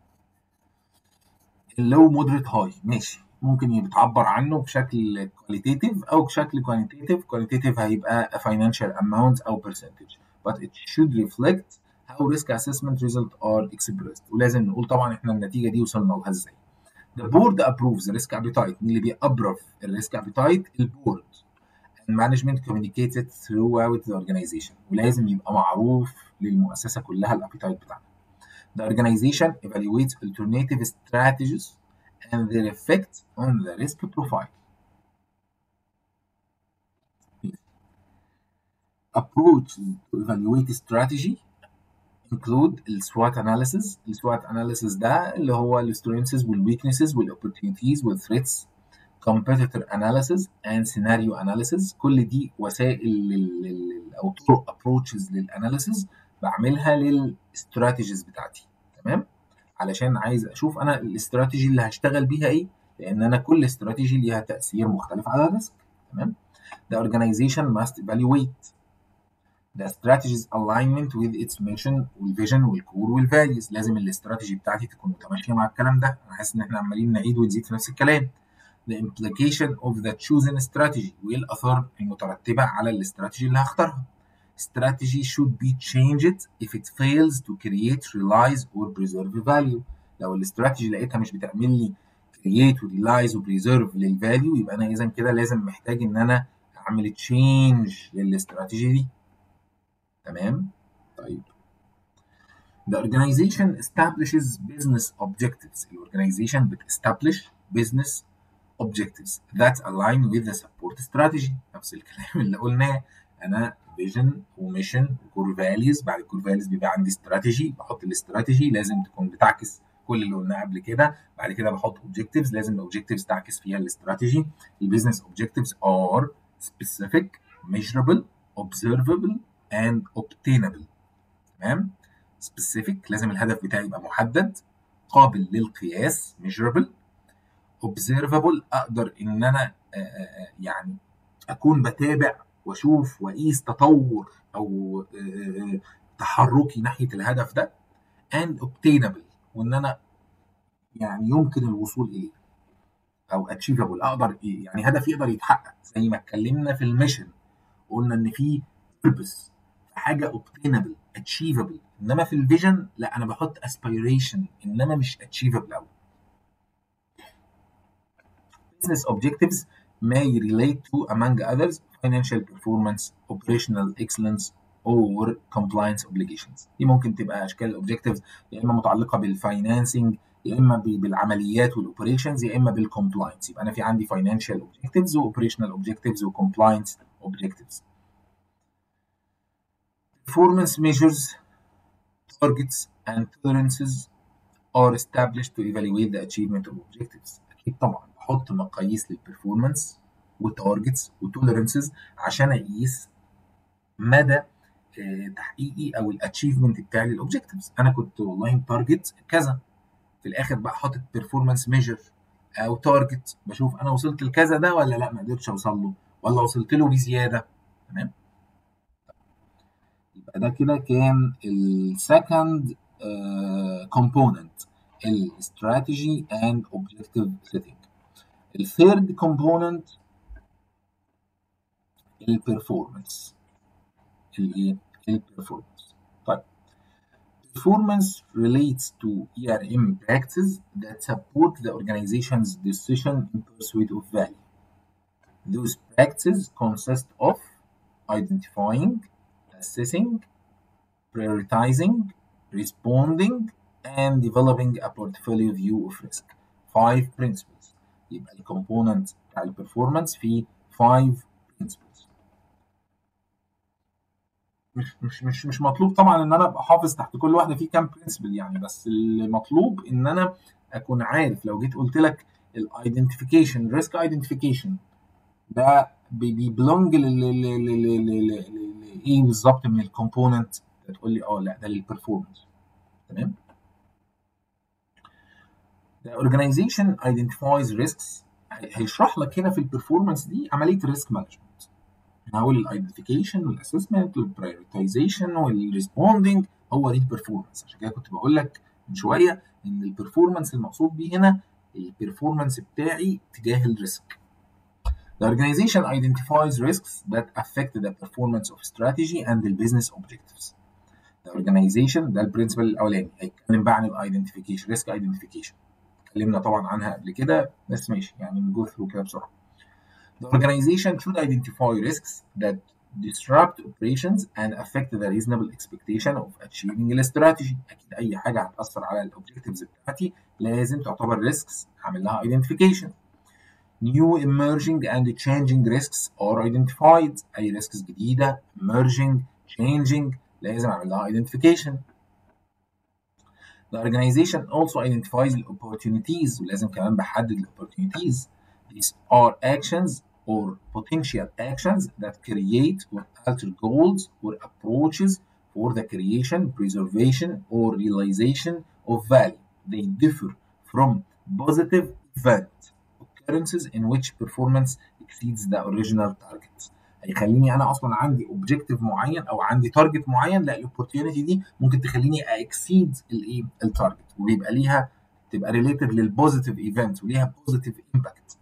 low moderate high ماشي ممكن يتعبر عنه بشكل qualitative او بشكل quantitative qualitative هيبقى a financial amount او percentage but it should reflect how risk assessment results are expressed ولازم نقول طبعا احنا النتيجه دي وصلنا لها ازاي The board approves the risk appetite مين اللي بيأبرف الريسك appetite البورد and management communicated throughout the organization ولازم يبقى معروف للمؤسسه كلها الابيتايت بتاعها The organization evaluates alternative strategies and their effect on the risk profile. Approach to evaluate strategy include السوات analysis. السوات analysis ده اللي هو ال strengths وال weaknesses وال opportunities وال threats competitor analysis and scenario analysis كل دي وسائل او طرق approaches للاناليسيز بعملها للاستراتيجيز بتاعتي تمام علشان عايز اشوف انا الاستراتيجي اللي هشتغل بيها ايه لان انا كل استراتيجي ليها تاثير مختلف على الريسك تمام The organization must evaluate the strategy's alignment with its mission والفيجن والكور والفاليوز لازم الاستراتيجي بتاعتي تكون متماشيه مع الكلام ده انا حاسس ان احنا عمالين نعيد ونزيد في نفس الكلام the implication of the chosen strategy وايه الاثار المترتبه على الاستراتيجي اللي هختارها strategy should be changed if it fails to create, realize or preserve value. لو الاستراتيجي لقيتها مش بتعمل لي create و realize و preserve للفاليو يبقى انا اذا كده لازم محتاج ان انا اعمل change للاستراتيجي دي. تمام؟ طيب. The organization establishes business objectives. الorganization بتestablish business objectives that align with the support strategy. نفس الكلام اللي قلناه انا فيجن وميشن وكور فاليوز بعد الكور فاليوز بيبقى عندي استراتيجي بحط الاستراتيجي لازم تكون بتعكس كل اللي قلناه قبل كده بعد كده بحط اوبجكتيفز لازم الاوبجكتيفز تعكس فيها الاستراتيجي البيزنس اوبجكتيفز ار specific measurable observable and obtainable تمام specific لازم الهدف بتاعي يبقى محدد قابل للقياس measurable observable اقدر ان انا يعني اكون بتابع واشوف واقيس تطور او تحركي ناحيه الهدف ده and obtainable وان انا يعني يمكن الوصول اليه او achievable اقدر إيه يعني هدف يقدر يتحقق زي ما اتكلمنا في الميشن قلنا ان في purpose حاجه obtainable achievable انما في الفيجن لا انا بحط aspiration انما مش achievable قوي business objectives may relate to among others financial performance, operational excellence or compliance obligations. دي ممكن تبقى اشكال الاوبجكتيفز يا اما متعلقه بالفاينانسنج يا اما بالعمليات والاوبريشنز يا اما بالكومبلاينس يبقى انا في عندي financial objectives واوبريشنال objectives وكومبلاينس objectives. Performance measures, targets and tolerances are established to evaluate the achievement of objectives. اكيد طبعا بحط مقاييس للبرفورمانس وتارجتس وتوليرنسز عشان اقيس مدى تحقيقي او الاتشيفمنت بتاعي للاوبجكتيفز انا كنت والله تارجت كذا في الاخر بقى حاطط بيرفورمانس ميجر او تارجت بشوف انا وصلت لكذا ده ولا لا ما قدرتش اوصل له ولا وصلت له بزياده تمام يبقى ده كده كان السكند كومبوننت الاستراتيجي اند اوبجكتيف سيتنج الثيرد كومبوننت البرفورمانس الايه البرفورمانس طيب performance relates to ERM practices that support the organization's decision in pursuit of value. Those practices consist of identifying, assessing, prioritizing, responding, and developing a portfolio view of risk. Five principles. يبقى الكومبوننت بتاع البرفورمانس فيه five principles. مش مش مش مش مطلوب طبعا ان انا ابقى حافظ تحت كل واحده فيه كام برنسبل يعني بس المطلوب ان انا اكون عارف لو جيت قلت لك الايدنتيفيكيشن ريسك ايدنتيفيكيشن ده بيبلونج ايه بالظبط من الكومبوننت تقول لي اه لا ده للبرفورمانس تمام The organization identifies risks هيشرح لك هنا في البرفورمانس دي عمليه الريسك مانجمنت من اول الايدنتيفيكيشن والاسسمنت والبرايورتيزيشن والريسبوندنج هو دي البرفورمانس عشان كده كنت بقول لك من شويه ان البرفورمانس المقصود بيه هنا البرفورمانس بتاعي تجاه الريسك The organization identifies risks that affect the performance of strategy and the business objectives. The organization ده البرنسبل الاولاني هيتكلم بقى عن الايدنتيفيكيشن ريسك ايدنتيفيكيشن اتكلمنا طبعا عنها قبل كده بس ماشي يعني نجو ثرو كده بسرعه The organization should identify risks that disrupt operations and affect the reasonable expectation of achieving the strategy. أكيد أي حاجة هتأثر على الأوبجكتيفز بتاعتي لازم تعتبر risks هعمل لها identification. New emerging and changing risks are identified. أي risks جديدة emerging changing لازم أعمل لها identification. The organization also identifies the opportunities ولازم كمان بحدد ال opportunities. These are actions or potential actions that create or alter goals or approaches for the creation, preservation, or realization of value. They differ from positive event occurrences in which performance exceeds the original target. هيخليني انا اصلا عندي اوبجيكتيف معين او عندي تارجت معين لا الاوبورتيونيتي دي ممكن تخليني اكسيد الايه التارجت وبيبقى ليها تبقى ريليتد للبوزيتيف ايفنت وليها بوزيتيف امباكت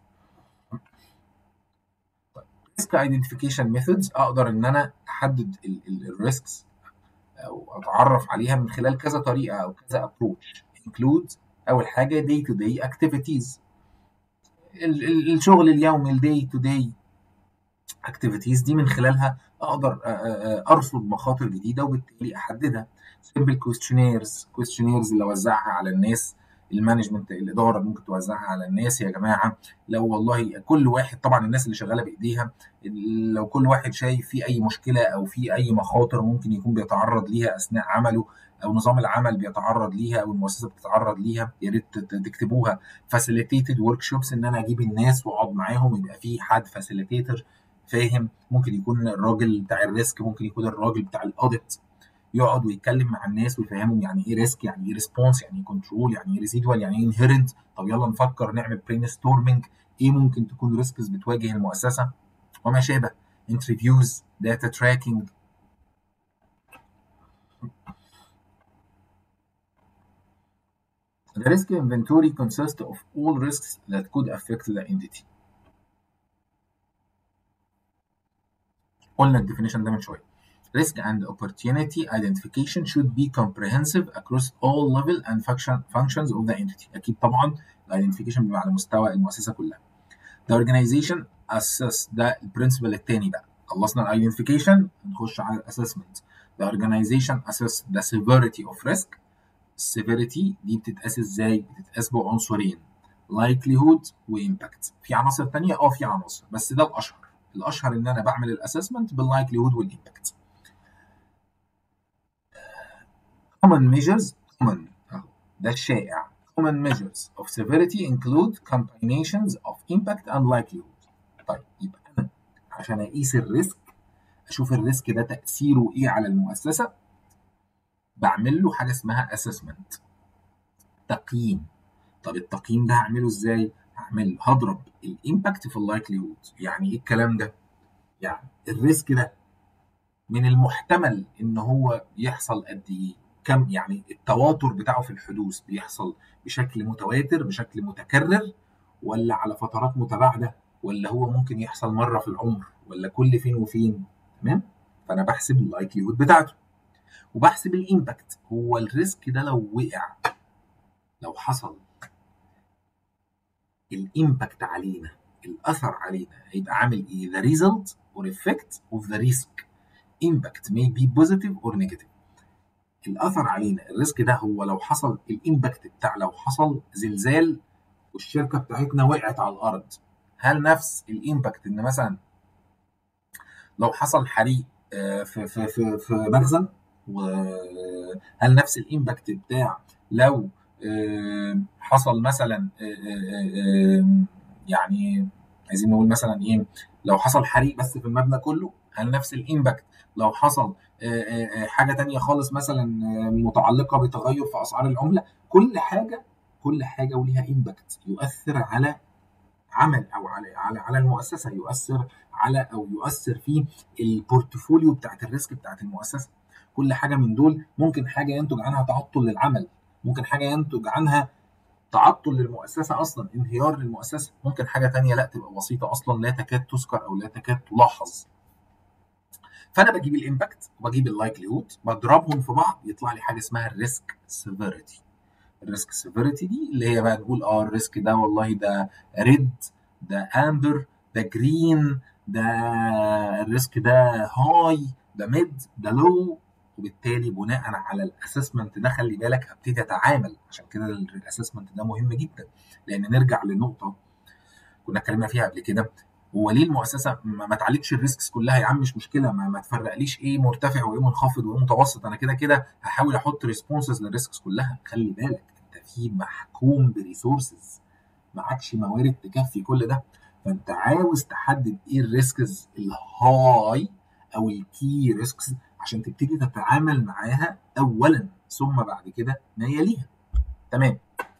ريسك ايدنتيفيكيشن ميثودز اقدر ان انا احدد الريسكس او اتعرف عليها من خلال كذا طريقه او كذا ابروتش انكلود اول حاجه داي تو داي اكتيفيتيز الشغل اليومي الداي تو داي اكتيفيتيز دي من خلالها اقدر ارصد مخاطر جديده وبالتالي احددها سمبل كويستشنيرز كويستشنيرز اللي اوزعها على الناس المانجمنت الاداره ممكن توزعها على الناس يا جماعه لو والله كل واحد طبعا الناس اللي شغاله بايديها لو كل واحد شايف في اي مشكله او في اي مخاطر ممكن يكون بيتعرض ليها اثناء عمله او نظام العمل بيتعرض ليها او المؤسسه بتتعرض ليها يا ريت تكتبوها فاسيليتيتد ورك شوبس ان انا اجيب الناس واقعد معاهم يبقى في حد فاسيليتيتر فاهم ممكن يكون الراجل بتاع الريسك ممكن يكون الراجل بتاع الاوديت يقعد ويتكلم مع الناس ويفهمهم يعني ايه ريسك يعني ايه ريسبونس يعني ايه كنترول يعني ايه ريزيدوال يعني ايه انهيرنت طب يلا نفكر نعمل برين ستورمنج ايه ممكن تكون ريسكس بتواجه المؤسسه وما شابه انترفيوز داتا تراكنج The risk inventory consists of all risks that could affect the entity. قلنا الديفينيشن ده من شويه. Risk and opportunity identification should be comprehensive across all level and function, functions of the entity. أكيد طبعا الايدنتيفيكيشن بيبقى على مستوى المؤسسة كلها. The organization assess ده البرنسبل الثاني بقى. خلصنا الايدنتيفيكيشن نخش على الاسسمنت. The organization assess the severity of risk. السيفيريتي دي بتتقاس ازاي؟ بتتقاس بعنصرين likelihood وimpact. في عناصر ثانية اه في عناصر بس ده الأشهر. الأشهر إن أنا بعمل الاسسمنت بالlikelihood والimpact. common measures common ده الشائع common measures of severity include combinations of impact and likelihood طيب يبقى انا عشان اقيس الريسك اشوف الريسك ده تاثيره ايه على المؤسسه بعمل له حاجه اسمها assessment تقييم طب التقييم ده هعمله ازاي هعمل هضرب الامباكت في اللايكليهود يعني ايه الكلام ده يعني الريسك ده من المحتمل ان هو يحصل قد ايه كم يعني التواتر بتاعه في الحدوث بيحصل بشكل متواتر بشكل متكرر ولا على فترات متباعده ولا هو ممكن يحصل مره في العمر ولا كل فين وفين تمام فانا بحسب اللايكليهود بتاعته وبحسب الامباكت هو الريسك ده لو وقع لو حصل الامباكت علينا الاثر علينا هيبقى عامل ايه the result or effect of the risk impact may be positive or negative الاثر علينا الريسك ده هو لو حصل الامباكت بتاع لو حصل زلزال والشركه بتاعتنا وقعت على الارض هل نفس الامباكت ان مثلا لو حصل حريق في في في في مخزن وهل نفس الامباكت بتاع لو حصل مثلا يعني عايزين نقول مثلا ايه لو حصل حريق بس في المبنى كله هل نفس الامباكت لو حصل حاجه تانية خالص مثلا متعلقه بتغير في اسعار العمله كل حاجه كل حاجه وليها امباكت يؤثر على عمل او على على على المؤسسه يؤثر على او يؤثر في البورتفوليو بتاعت الريسك بتاعت المؤسسه كل حاجه من دول ممكن حاجه ينتج عنها تعطل للعمل ممكن حاجه ينتج عنها تعطل للمؤسسه اصلا انهيار للمؤسسه ممكن حاجه تانية لا تبقى بسيطه اصلا لا تكاد تذكر او لا تكاد تلاحظ فانا بجيب الامباكت وبجيب اللايكليهود بضربهم في بعض يطلع لي حاجه اسمها الريسك سيفيريتي الريسك سيفيريتي دي اللي هي بقى نقول اه الريسك ده والله ده ريد ده امبر ده جرين ده الريسك ده هاي ده ميد ده لو وبالتالي بناء على الاسسمنت ده خلي بالك هبتدي اتعامل عشان كده الاسسمنت ده مهم جدا لان نرجع لنقطه كنا اتكلمنا فيها قبل كده هو ليه المؤسسه ما تعالجش الريسكس كلها يا عم مش مشكله ما, ما تفرقليش ايه مرتفع وايه منخفض وايه متوسط انا كده كده هحاول احط ريسبونسز للريسكس كلها خلي بالك انت في محكوم بريسورسز معكش موارد تكفي كل ده فانت عاوز تحدد ايه الريسكس الهاي او الكي ريسكس عشان تبتدي تتعامل معاها اولا ثم بعد كده ما يليها تمام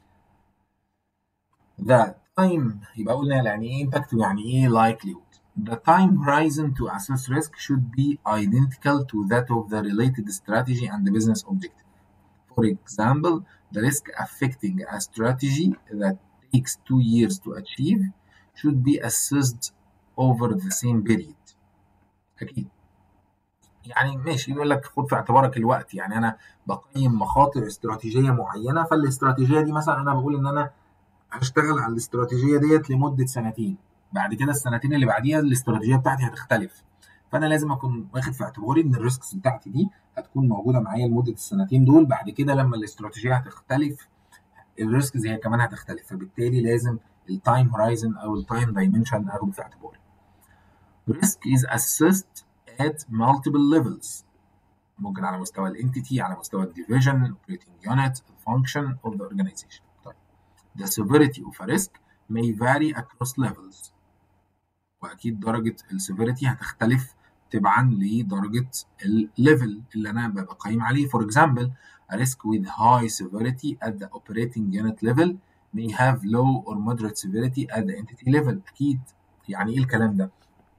ذا تايم يبقى قلنا يعني ايه امباكت ويعني ايه likelihood The time horizon to assess risk should be identical to that of the related strategy and the business objective. For example, the risk affecting a strategy that takes two years to achieve should be assessed over the same period. أكيد. يعني ماشي يقول لك خد في اعتبارك الوقت يعني انا بقيم مخاطر استراتيجيه معينه فالاستراتيجيه دي مثلا انا بقول ان انا هشتغل على الاستراتيجيه ديت لمده سنتين بعد كده السنتين اللي بعديها الاستراتيجيه بتاعتي هتختلف فانا لازم اكون واخد في اعتباري ان الريسكس بتاعتي دي هتكون موجوده معايا لمده السنتين دول بعد كده لما الاستراتيجيه هتختلف الريسكس هي كمان هتختلف فبالتالي لازم التايم هورايزن او التايم دايمنشن اخده في اعتباري risk is assessed at multiple levels ممكن على مستوى الانتيتي على مستوى الديفيجن operating unit function of the organization طيب the severity of a risk may vary across levels واكيد درجه السيفيريتي هتختلف تبعا لدرجه الليفل اللي انا ببقى قايم عليه for example a risk with high severity at the operating unit level may have low or moderate severity at the entity level اكيد يعني ايه الكلام ده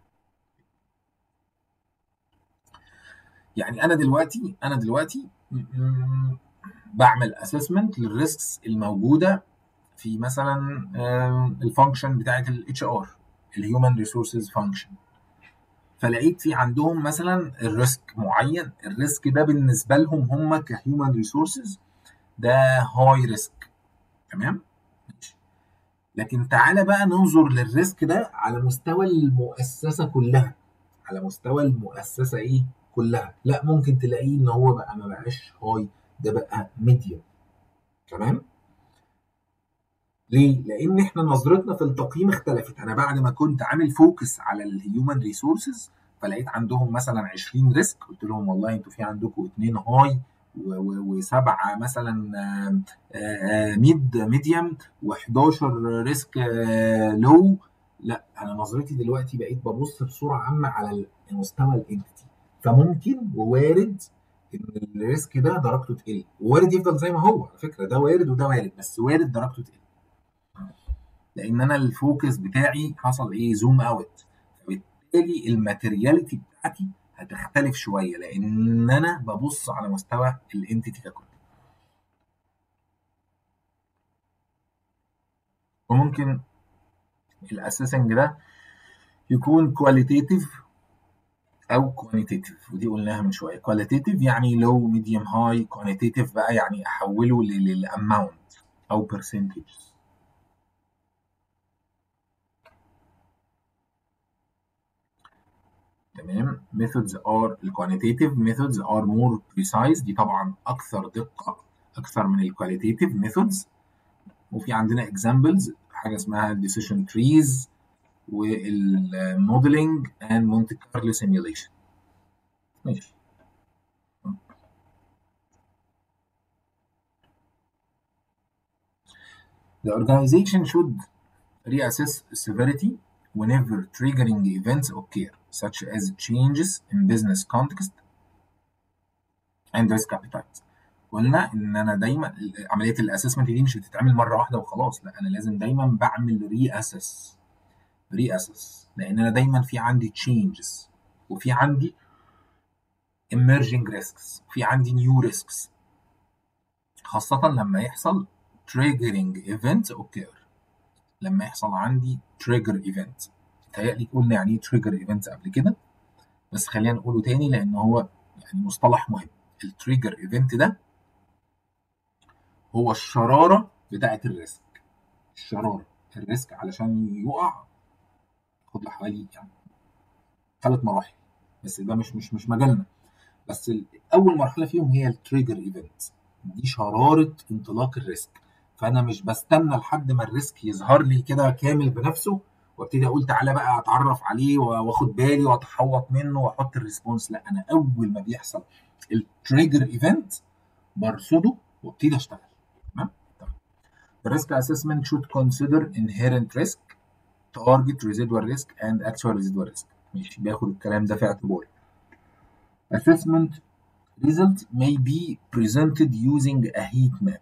يعني انا دلوقتي انا دلوقتي بعمل اسسمنت للريسكس الموجوده في مثلا الفانكشن بتاعه الاتش ار الهيومن ريسورسز فانكشن فلقيت في عندهم مثلا الريسك معين الريسك ده بالنسبه لهم هم كهيومن ريسورسز ده هاي ريسك تمام لكن تعالى بقى ننظر للريسك ده على مستوى المؤسسه كلها على مستوى المؤسسه ايه كلها لا ممكن تلاقيه ان هو بقى ما بقاش هاي ده بقى ميديوم تمام ليه؟ لان احنا نظرتنا في التقييم اختلفت انا بعد ما كنت عامل فوكس على الهيومن ريسورسز فلقيت عندهم مثلا 20 ريسك قلت لهم والله انتوا في عندكم اثنين هاي وسبعه مثلا ميد ميديوم و11 ريسك لو لا انا نظرتي دلوقتي بقيت ببص بصوره عامه على مستوى الانتيتي فممكن ووارد ان الريسك ده درجته تقل ووارد يفضل زي ما هو على فكره ده وارد وده وارد بس وارد درجته تقل لان انا الفوكس بتاعي حصل ايه زوم اوت فبالتالي الماتيرياليتي بتاعتي هتختلف شويه لان انا ببص على مستوى الانتيتي ككل وممكن الاسيسنج ده يكون كواليتيتيف او كوانتيتيف ودي قلناها من شويه كواليتيتيف يعني لو ميديوم هاي كوانتيتيف بقى يعني احوله للاماونت او برسنتج تمام methods are الكوانتيتيف methods are more precise دي طبعا اكثر دقه اكثر من الكواليتيتيف methods وفي عندنا examples حاجه اسمها decision trees والموديلنج and Monte Carlo simulation ماشي The organization should reassess severity whenever triggering events occur, such as changes in business context and risk appetite. قلنا ان انا دايما عمليه الاسسمنت دي مش بتتعمل مره واحده وخلاص لا انا لازم دايما بعمل ري اسس ري اسس لان انا دايما في عندي تشينجز وفي عندي emerging risks في عندي new risks خاصة لما يحصل triggering event occur لما يحصل عندي trigger event تهيألي قلنا يعني ايه trigger event قبل كده بس خلينا نقوله تاني لأن هو يعني مصطلح مهم التريجر ايفنت ده هو الشرارة بتاعة الريسك الشرارة الريسك علشان يقع ياخد له حوالي يعني ثلاث مراحل بس ده مش مش مش مجالنا بس اول مرحله فيهم هي التريجر ايفنت دي شراره انطلاق الريسك فانا مش بستنى لحد ما الريسك يظهر لي كده كامل بنفسه وابتدي اقول تعالى بقى اتعرف عليه واخد بالي واتحوط منه واحط الريسبونس لا انا اول ما بيحصل التريجر ايفنت برصده وابتدي اشتغل تمام The risk assessment should consider inherent risk, target residual risk and actual residual risk. ماشي بياخد الكلام ده في اعتباره. Assessment result may be presented using a heat map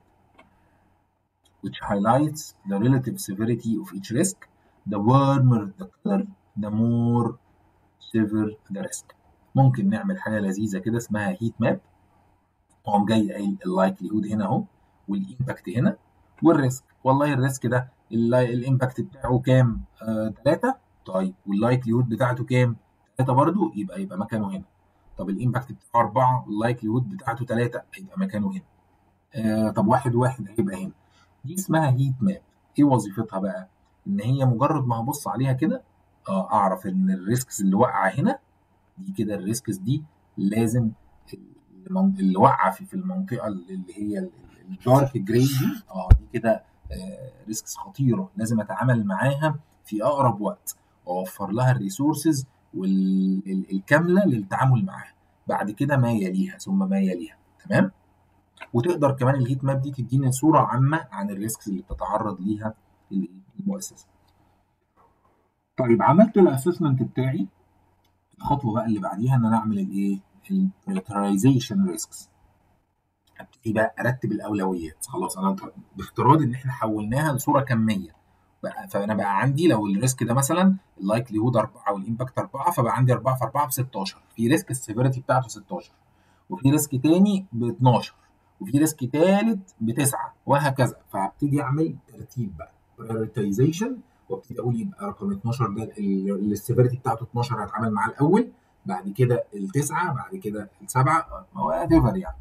which highlights the relative severity of each risk. The warmer the color, the more severe the risk. ممكن نعمل حاجة لذيذة كده اسمها هيت ماب. قام جاي قايل اللايكليهود هنا اهو والامباكت هنا والريسك والله الريسك ده الامباكت بتاعه كام؟ 3 آه طيب واللايكليهود بتاعته كام؟ 3 برضو يبقى يبقى مكانه هنا. طب الامباكت بتاعه 4 واللايكليهود بتاعته 3 هيبقى مكانه هنا. آه طب واحد واحد هيبقى هنا. دي اسمها هيت ماب. ايه وظيفتها بقى؟ ان هي مجرد ما هبص عليها كده اه اعرف ان الريسكس اللي واقعه هنا دي كده الريسكس دي لازم اللي واقعه في المنطقه اللي هي الدارك جراي دي اه دي كده آه ريسكس خطيره لازم اتعامل معاها في اقرب وقت واوفر لها الريسورسز الكامله للتعامل معاها بعد كده ما يليها ثم ما يليها تمام وتقدر كمان الهيت ماب دي تديني صوره عامه عن الريسكس اللي بتتعرض ليها المؤسسه طيب عملت الاسسمنت بتاعي الخطوه بقى اللي بعديها ان انا اعمل الايه البريورتيزيشن ريسكس ابتدي بقى ارتب الاولويات خلاص انا بافتراض ان احنا حولناها لصوره كميه بقى فانا بقى عندي لو الريسك ده مثلا اللايكليهود 4 والامباكت 4 فبقى عندي 4 في 4 ب 16 في ريسك السيفيريتي بتاعته 16 وفي ريسك تاني ب 12 وفي ريسك تالت بتسعه وهكذا فهبتدي اعمل ترتيب بقى بريورتيزيشن وابتدي اقول يبقى رقم 12 ده السيفيريتي بتاعته 12 هتعامل معاه الاول بعد كده التسعه بعد كده السبعه وات ايفر يعني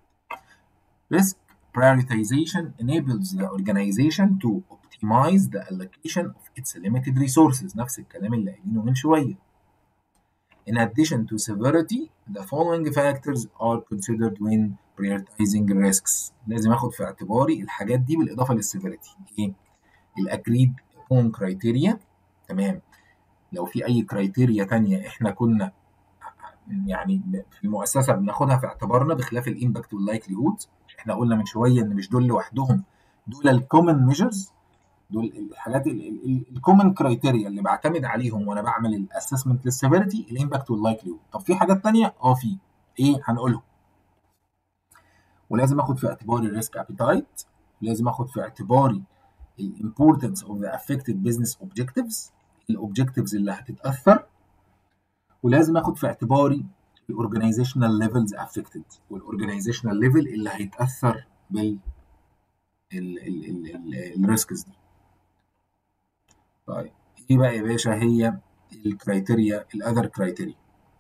risk prioritization enables the organization to optimize the allocation of its limited resources نفس الكلام اللي قايلينه من شويه In addition to severity, the following factors are considered when prioritizing risks. لازم اخد في اعتباري الحاجات دي بالاضافه للسيفيريتي. ايه؟ الاجريد كون كرايتيريا تمام لو في اي كرايتيريا تانية احنا كنا يعني في المؤسسه بناخدها في اعتبارنا بخلاف الامباكت واللايكليهود احنا قلنا من شويه ان مش دول لوحدهم دول الكومن ميجرز دول الحاجات الكومن كرايتيريا اللي بعتمد عليهم وانا بعمل الاسسمنت للسيفيريتي الامباكت واللايكليهود طب في حاجات تانية اه في ايه هنقولهم ولازم اخد في اعتباري الريسك ابيتايت لازم اخد في اعتباري الامبورتنس اوف ذا افكتد بزنس اوبجكتيفز الاوبجكتيفز اللي هتتاثر ولازم اخد في اعتباري الاورجانيزيشنال ليفلز افكتد والاورجانيزيشنال ليفل اللي هيتاثر بال الريسكس دي طيب ايه بقى يا باشا هي الكرايتيريا الاذر كرايتيريا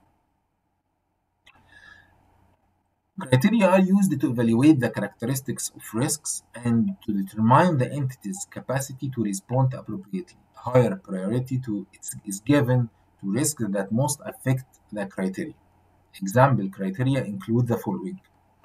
Criteria are used to evaluate the characteristics of risks and to determine the entity's capacity to respond appropriately. Higher priority to, is given to risks that most affect the criteria. Example criteria include the following.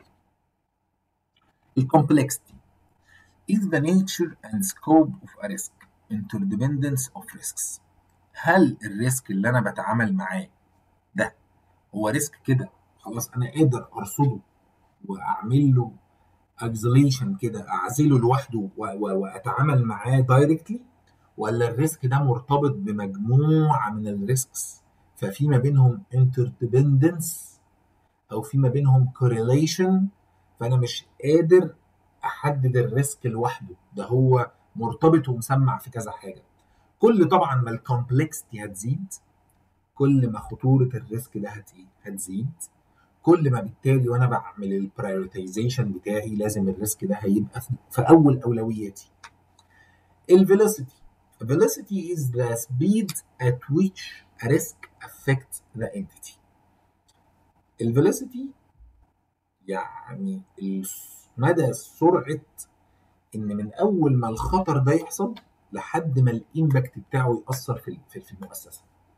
The complexity is the nature and scope of a risk, interdependence of risks. هل الريسك اللي انا بتعامل معاه ده هو ريسك كده خلاص انا قادر ارصده واعمل له اكزليشن كده اعزله لوحده واتعامل معاه دايركتلي ولا الريسك ده مرتبط بمجموعه من الريسكس ففي ما بينهم interdependence او في ما بينهم correlation فانا مش قادر احدد الريسك لوحده ده هو مرتبط ومسمع في كذا حاجه كل طبعا ما الكومبلكسيتي هتزيد كل ما خطوره الريسك ده هتزيد كل ما بالتالي وانا بعمل البرايورتيزيشن بتاعي لازم الريسك ده هيبقى في اول اولوياتي الفيلوسيتي velocity is the speed at which a risk affects the entity الفيلوسيتي يعني مدى سرعة إن من أول ما الخطر ده يحصل لحد ما الإمباكت بتاعه يأثر في في المؤسسة.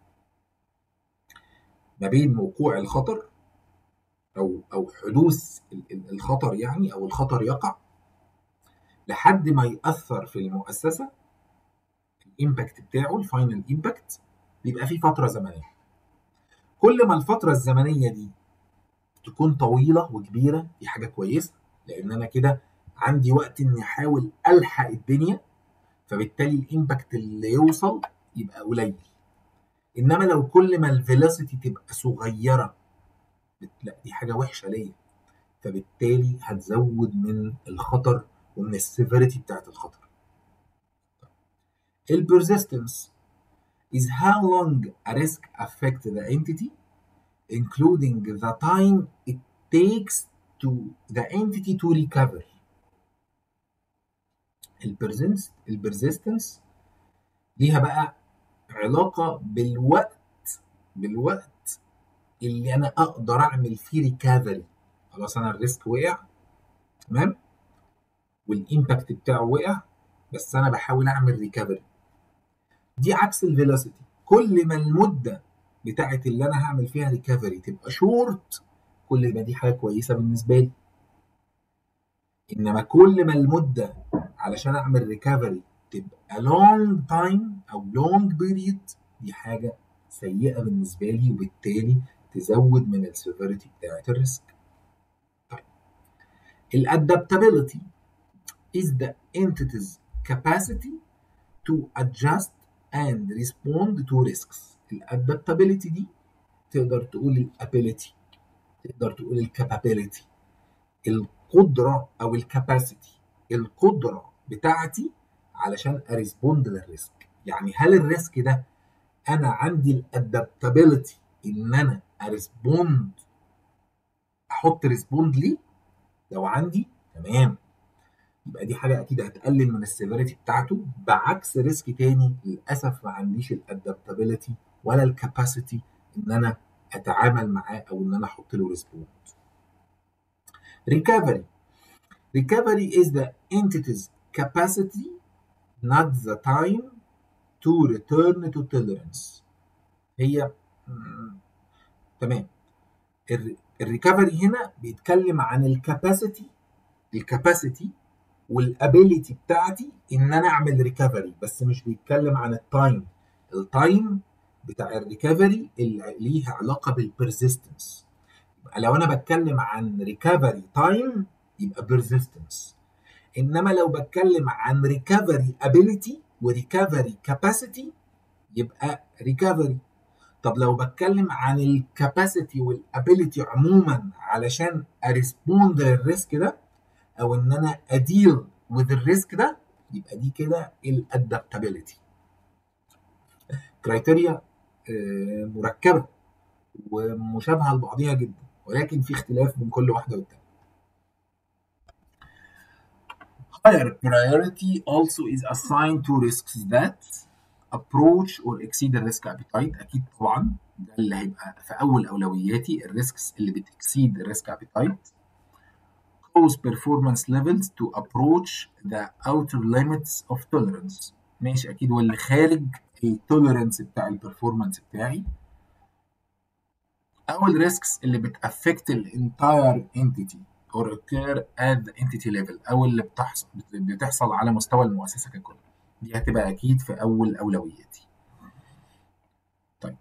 ما بين وقوع الخطر أو أو حدوث الخطر يعني أو الخطر يقع لحد ما يأثر في المؤسسة الإمباكت بتاعه الفاينل إمباكت بيبقى فيه فترة زمنية. كل ما الفترة الزمنية دي تكون طويلة وكبيرة دي حاجة كويسة لان انا كده عندي وقت اني احاول الحق الدنيا فبالتالي الامباكت اللي يوصل يبقى قليل انما لو كل ما الفيلوسيتي تبقى صغيره لا دي حاجه وحشه ليا فبالتالي هتزود من الخطر ومن السيفيريتي بتاعت الخطر البرزيستنس is how long a risk affect the entity including the time it takes to the entity to recover البرزنس البرزيستنس ليها بقى علاقه بالوقت بالوقت اللي انا اقدر اعمل فيه ريكفري خلاص انا الريسك وقع تمام والامباكت بتاعه وقع بس انا بحاول اعمل ريكفري دي عكس الفيلوسيتي كل ما المده بتاعت اللي انا هعمل فيها ريكفري تبقى شورت كل ما دي حاجه كويسه بالنسبه لي انما كل ما المده علشان اعمل ريكفري تبقى لونج تايم او لونج بيريد دي حاجه سيئه بالنسبه لي وبالتالي تزود من السيفيريتي بتاعت الريسك طيب الادابتابيلتي is the entity's capacity to adjust and respond to risks الادابتابيلتي دي تقدر تقول الابيلتي تقدر تقول الكابابيلتي القدره او الكاباسيتي القدره بتاعتي علشان اريسبوند للريسك يعني هل الريسك ده انا عندي الادابتابيلتي ان انا اريسبوند احط ريسبوند ليه لو عندي تمام يبقى دي حاجه اكيد هتقلل من السيفيريتي بتاعته بعكس ريسك تاني للاسف ما عنديش الادابتابيلتي ولا الكاباسيتي ان انا اتعامل معاه او ان انا احط له ريسبوند recovery recovery is the entity's capacity not the time to return to tolerance هي تمام الريكفري هنا بيتكلم عن الكاباسيتي الكاباسيتي والابيليتي بتاعتي ان انا اعمل ريكفري بس مش بيتكلم عن التايم التايم بتاع الريكفري اللي ليها علاقه بالبرزيستنس يبقى لو انا بتكلم عن ريكفري تايم يبقى بيرزيستنس انما لو بتكلم عن ريكفري ابيليتي وريكفري كاباسيتي يبقى ريكفري طب لو بتكلم عن الكاباسيتي والابيليتي عموما علشان اريسبوند للريسك ده او ان انا اديل وذ الريسك ده يبقى دي كده الادابتابيلتي كرايتيريا مركبه ومشابهه لبعضها جدا ولكن في اختلاف بين كل واحده والتانيه Higher priority also is assigned to risks that approach or exceed the risk appetite اكيد طبعا ده اللي هيبقى في اول اولوياتي الريسكس اللي بتكسيد الريسك appetite cause performance levels to approach the outer limits of tolerance ماشي اكيد واللي خارج التوليرنس بتاع البرفورمانس بتاعي او الريسكس اللي بتافكت الانتاير انتيتي or occur at the entity level او اللي بتحصل بتحصل على مستوى المؤسسه ككل دي هتبقى اكيد في اول اولوياتي طيب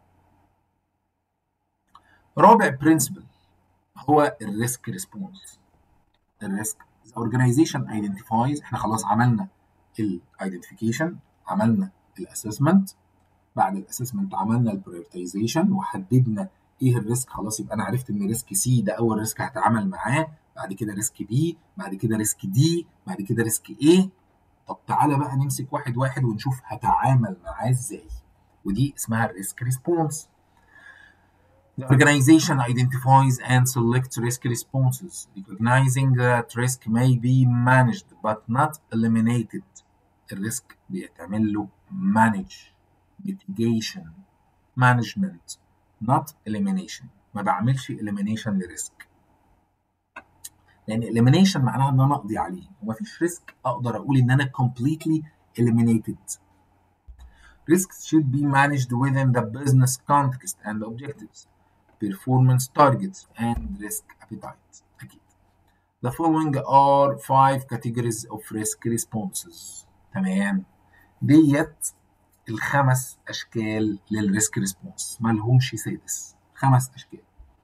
رابع برنسبل هو الريسك ريسبونس الريسك the organization identifies احنا خلاص عملنا الايدنتيفيكيشن عملنا الاسسمنت بعد الاسسمنت عملنا البريورتيزيشن وحددنا ايه الريسك خلاص يبقى انا عرفت ان ريسك سي ده اول ريسك هتعامل معاه بعد كده ريسك بي بعد كده ريسك دي بعد كده ريسك ايه طب تعالى بقى نمسك واحد واحد ونشوف هتعامل معاه ازاي ودي اسمها الريسك ريسبونس The organization identifies and selects risk responses, recognizing that risk may be managed but not eliminated. الريسك بيتعمل له manage, mitigation, management, not elimination. ما بعملش elimination لريسك. لان elimination معناها ان انا اقضي عليه ومفيش ريسك اقدر اقول ان انا completely eliminated. Risks should be managed within the business context and objectives. performance targets and risk appetite أكيد. The following are five categories of risk responses. تمام. ديت الخمس أشكال للريسك ريسبونس مالهمش سادس خمس أشكال.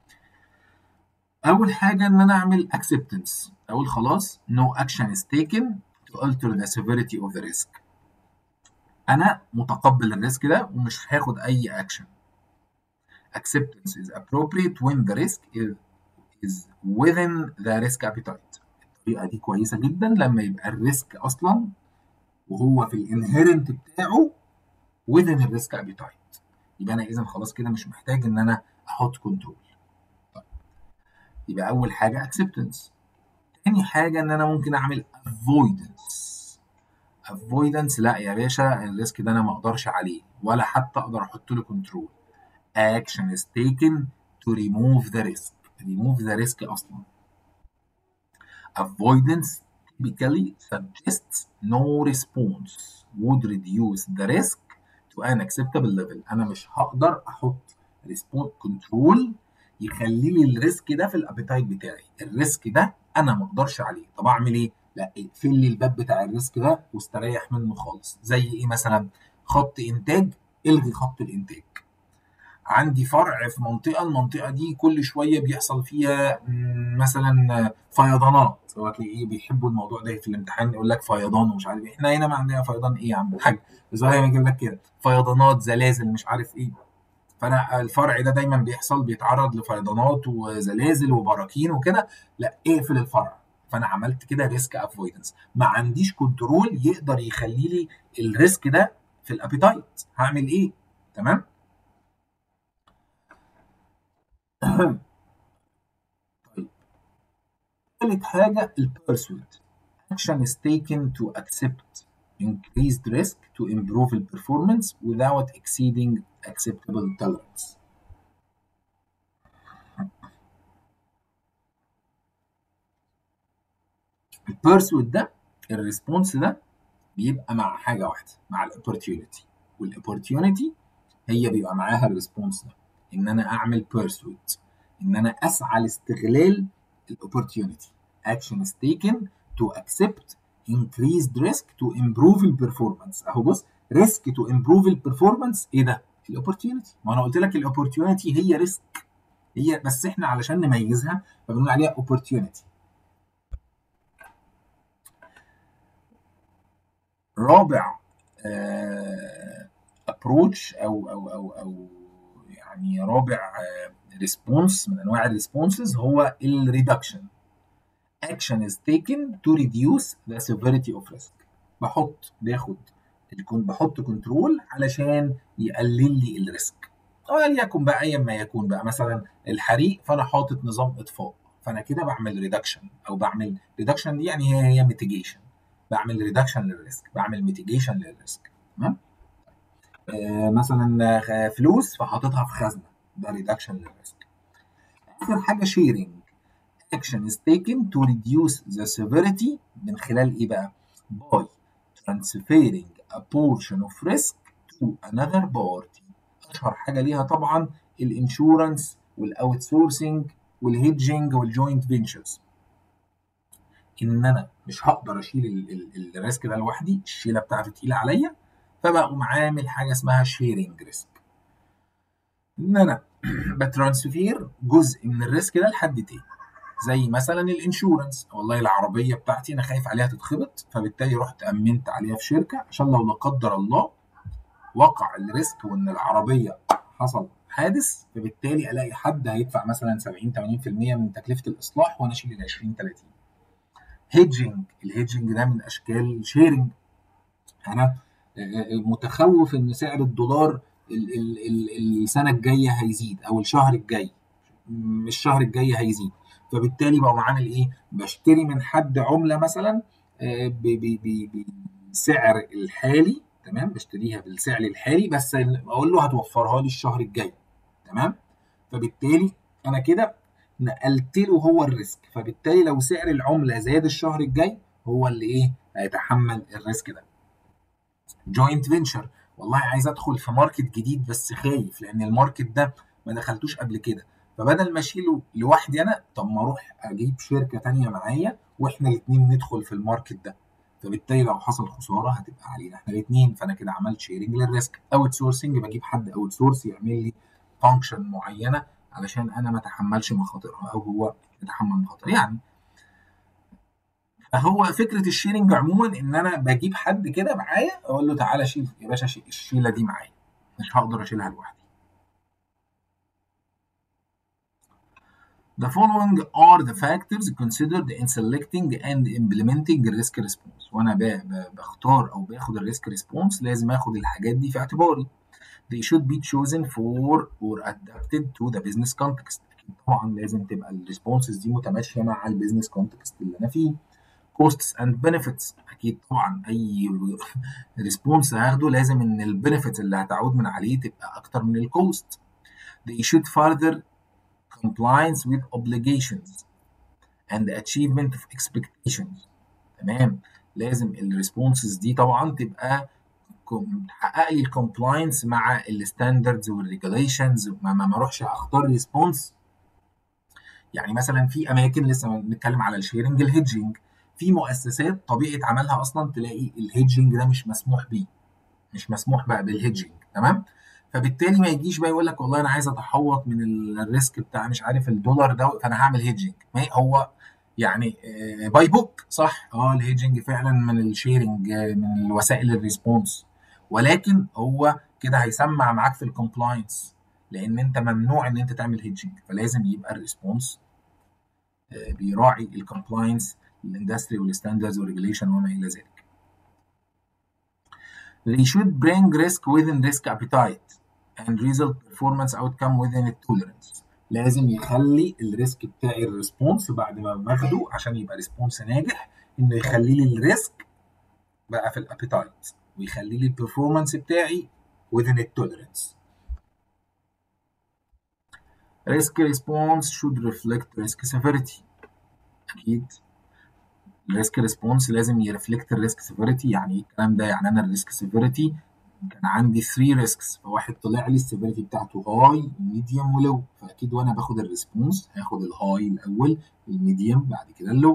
أول حاجة إن أنا أعمل acceptance أقول خلاص no action is taken to alter the severity of the risk. أنا متقبل الريسك ده ومش هاخد أي أكشن. acceptance is appropriate when the risk is, is within the risk appetite الطريقة دي كويسة جدا لما يبقى الريسك أصلا وهو في الانهيرنت بتاعه within الريسك appetite يبقى أنا إذا خلاص كده مش محتاج إن أنا أحط كنترول طيب. يبقى أول حاجة acceptance تاني حاجة إن أنا ممكن أعمل avoidance avoidance لا يا باشا الريسك ده أنا ما أقدرش عليه ولا حتى أقدر أحط له كنترول action is taken to remove the risk. Remove the risk أصلا. Avoidance typically suggests no response would reduce the risk to an acceptable level. أنا مش هقدر أحط response control يخلي لي الريسك ده في الابيتايت بتاعي. الريسك ده أنا ما أقدرش عليه. طب أعمل إيه؟ لا اقفل لي الباب بتاع الريسك ده واستريح منه خالص. زي إيه مثلا؟ خط إنتاج الغي خط الإنتاج. عندي فرع في منطقه المنطقه دي كل شويه بيحصل فيها مثلا فيضانات هو تلاقيه بيحبوا الموضوع ده في الامتحان يقول لك فيضان ومش عارف ايه احنا هنا ما عندنا فيضان ايه يا عم الحاج بس هو يجيب لك كده فيضانات زلازل مش عارف ايه فانا الفرع ده دايما بيحصل بيتعرض لفيضانات وزلازل وبراكين وكده لا اقفل الفرع فانا عملت كده ريسك افويدنس ما عنديش كنترول يقدر يخلي لي الريسك ده في الابيتايت هعمل ايه تمام طيب ثالث حاجة البيرسويد action is taken to accept increased risk to improve the performance without exceeding acceptable tolerance البيرسويد ده الريسبونس ده بيبقى مع حاجة واحدة مع الاوبورتيونيتي والاوبورتيونيتي هي بيبقى معاها الريسبونس ده ان انا اعمل pursuit ان انا اسعى لاستغلال الاوبورتيونيتي action is taken to accept increased risk to improve البرفورمانس اهو بص risk to improve البرفورمانس ايه ده الاوبورتيونيتي ما انا قلت لك الاوبورتيونيتي هي ريسك هي بس احنا علشان نميزها فبنقول عليها اوبورتيونيتي رابع ابروتش او او او او يعني رابع ريسبونس من انواع الريسبونسز هو الريدكشن action is taken to reduce the severity of risk بحط باخد بحط كنترول علشان يقلل لي الريسك وليكن بقى ايا ما يكون بقى مثلا الحريق فانا حاطط نظام اطفاء فانا كده بعمل ريدكشن او بعمل ريدكشن دي يعني هي هي ميتيجيشن بعمل ريدكشن للريسك بعمل ميتيجيشن للريسك تمام آه مثلا فلوس فحاططها في خزنه ده ريدكشن للريسك اخر حاجه شيرنج action is taken to reduce the severity من خلال ايه بقى by transferring a portion of risk to another party اشهر حاجه ليها طبعا الانشورنس والاوت سورسنج والهيدجنج والجوينت فينشرز ان انا مش هقدر اشيل الريسك ده لوحدي الشيله بتاعته تقيله عليا فبقوم عامل حاجه اسمها شيرنج ريسك ان انا بترانسفير جزء من الريسك ده لحد تاني زي مثلا الانشورنس والله العربيه بتاعتي انا خايف عليها تتخبط فبالتالي رحت امنت عليها في شركه عشان لو لا قدر الله وقع الريسك وان العربيه حصل حادث فبالتالي الاقي حد هيدفع مثلا 70 80% من تكلفه الاصلاح وانا اشيل ال 20 30 هيدجنج الهيدجنج ده من اشكال الشيرنج انا متخوف ان سعر الدولار ال ال ال السنه الجايه هيزيد او الشهر الجاي مش الشهر الجاي هيزيد فبالتالي بقوم عامل ايه بشتري من حد عمله مثلا بسعر الحالي تمام بشتريها بالسعر الحالي بس اقول له هتوفرها لي الشهر الجاي تمام فبالتالي انا كده نقلت له هو الريسك فبالتالي لو سعر العمله زاد الشهر الجاي هو اللي ايه هيتحمل الريسك ده جوينت فينشر والله عايز ادخل في ماركت جديد بس خايف لان الماركت ده ما دخلتوش قبل كده فبدل ما اشيله لوحدي انا طب ما اروح اجيب شركه تانية معايا واحنا الاثنين ندخل في الماركت ده فبالتالي لو حصل خساره هتبقى علينا احنا الاثنين فانا كده عملت شيرنج للريسك اوت سورسنج بجيب حد اوت سورس يعمل لي فانكشن معينه علشان انا ما اتحملش مخاطرها او هو يتحمل مخاطر يعني فهو فكره الشيرنج عموما ان انا بجيب حد كده معايا اقول له تعالى شيل يا باشا شيل الشيله دي معايا مش هقدر اشيلها لوحدي The following are the factors considered in selecting and implementing risk response. وانا بختار او باخد الريسك ريسبونس لازم اخد الحاجات دي في اعتباري. They should be chosen for or adapted to the business context. اكيد طبعا لازم تبقى الريسبونسز دي متماشيه مع البيزنس كونتكست اللي انا فيه. costs and benefits اكيد طبعا اي ريسبونس هاخده لازم ان البنفيتس اللي هتعود من عليه تبقى اكتر من الكوست. They should further compliance with obligations and achievement of expectations تمام لازم الريسبونسز دي طبعا تبقى تحقق لي الكومبلاينس مع الستاندردز والريجوليشنز ما ما اروحش اختار ريسبونس يعني مثلا في اماكن لسه بنتكلم على الشيرنج الهيدجنج في مؤسسات طبيعه عملها اصلا تلاقي الهيدجنج ده مش مسموح بيه مش مسموح بقى بالهيدجنج تمام فبالتالي ما يجيش بقى يقول لك والله انا عايز اتحوط من الريسك بتاع مش عارف الدولار ده فانا هعمل هيدجنج ما هو يعني باي بوك صح اه الهيدجنج فعلا من الشيرنج من وسائل الريسبونس ولكن هو كده هيسمع معاك في الكومبلاينس لان انت ممنوع ان انت تعمل هيدجنج فلازم يبقى الريسبونس بيراعي الكومبلاينس الاندستري والستاندردز والريجوليشن وما الى ذلك. They should bring risk within risk appetite and result performance outcome within the tolerance. لازم يخلي الريسك بتاعي الريسبونس بعد ما باخده عشان يبقى ريسبونس ناجح انه يخلي لي الريسك بقى في الابيتايت ويخلي لي البرفورمانس بتاعي within the tolerance. Risk response should reflect risk severity. أكيد الريسك ريسبونس لازم يرفلكت الريسك سيفيريتي يعني ايه الكلام ده يعني انا الريسك سيفيريتي كان عندي 3 ريسكس فواحد طلع لي السيفيريتي بتاعته هاي ميديوم ولو فاكيد وانا باخد الريسبونس هاخد الهاي الاول الميديوم بعد كده اللو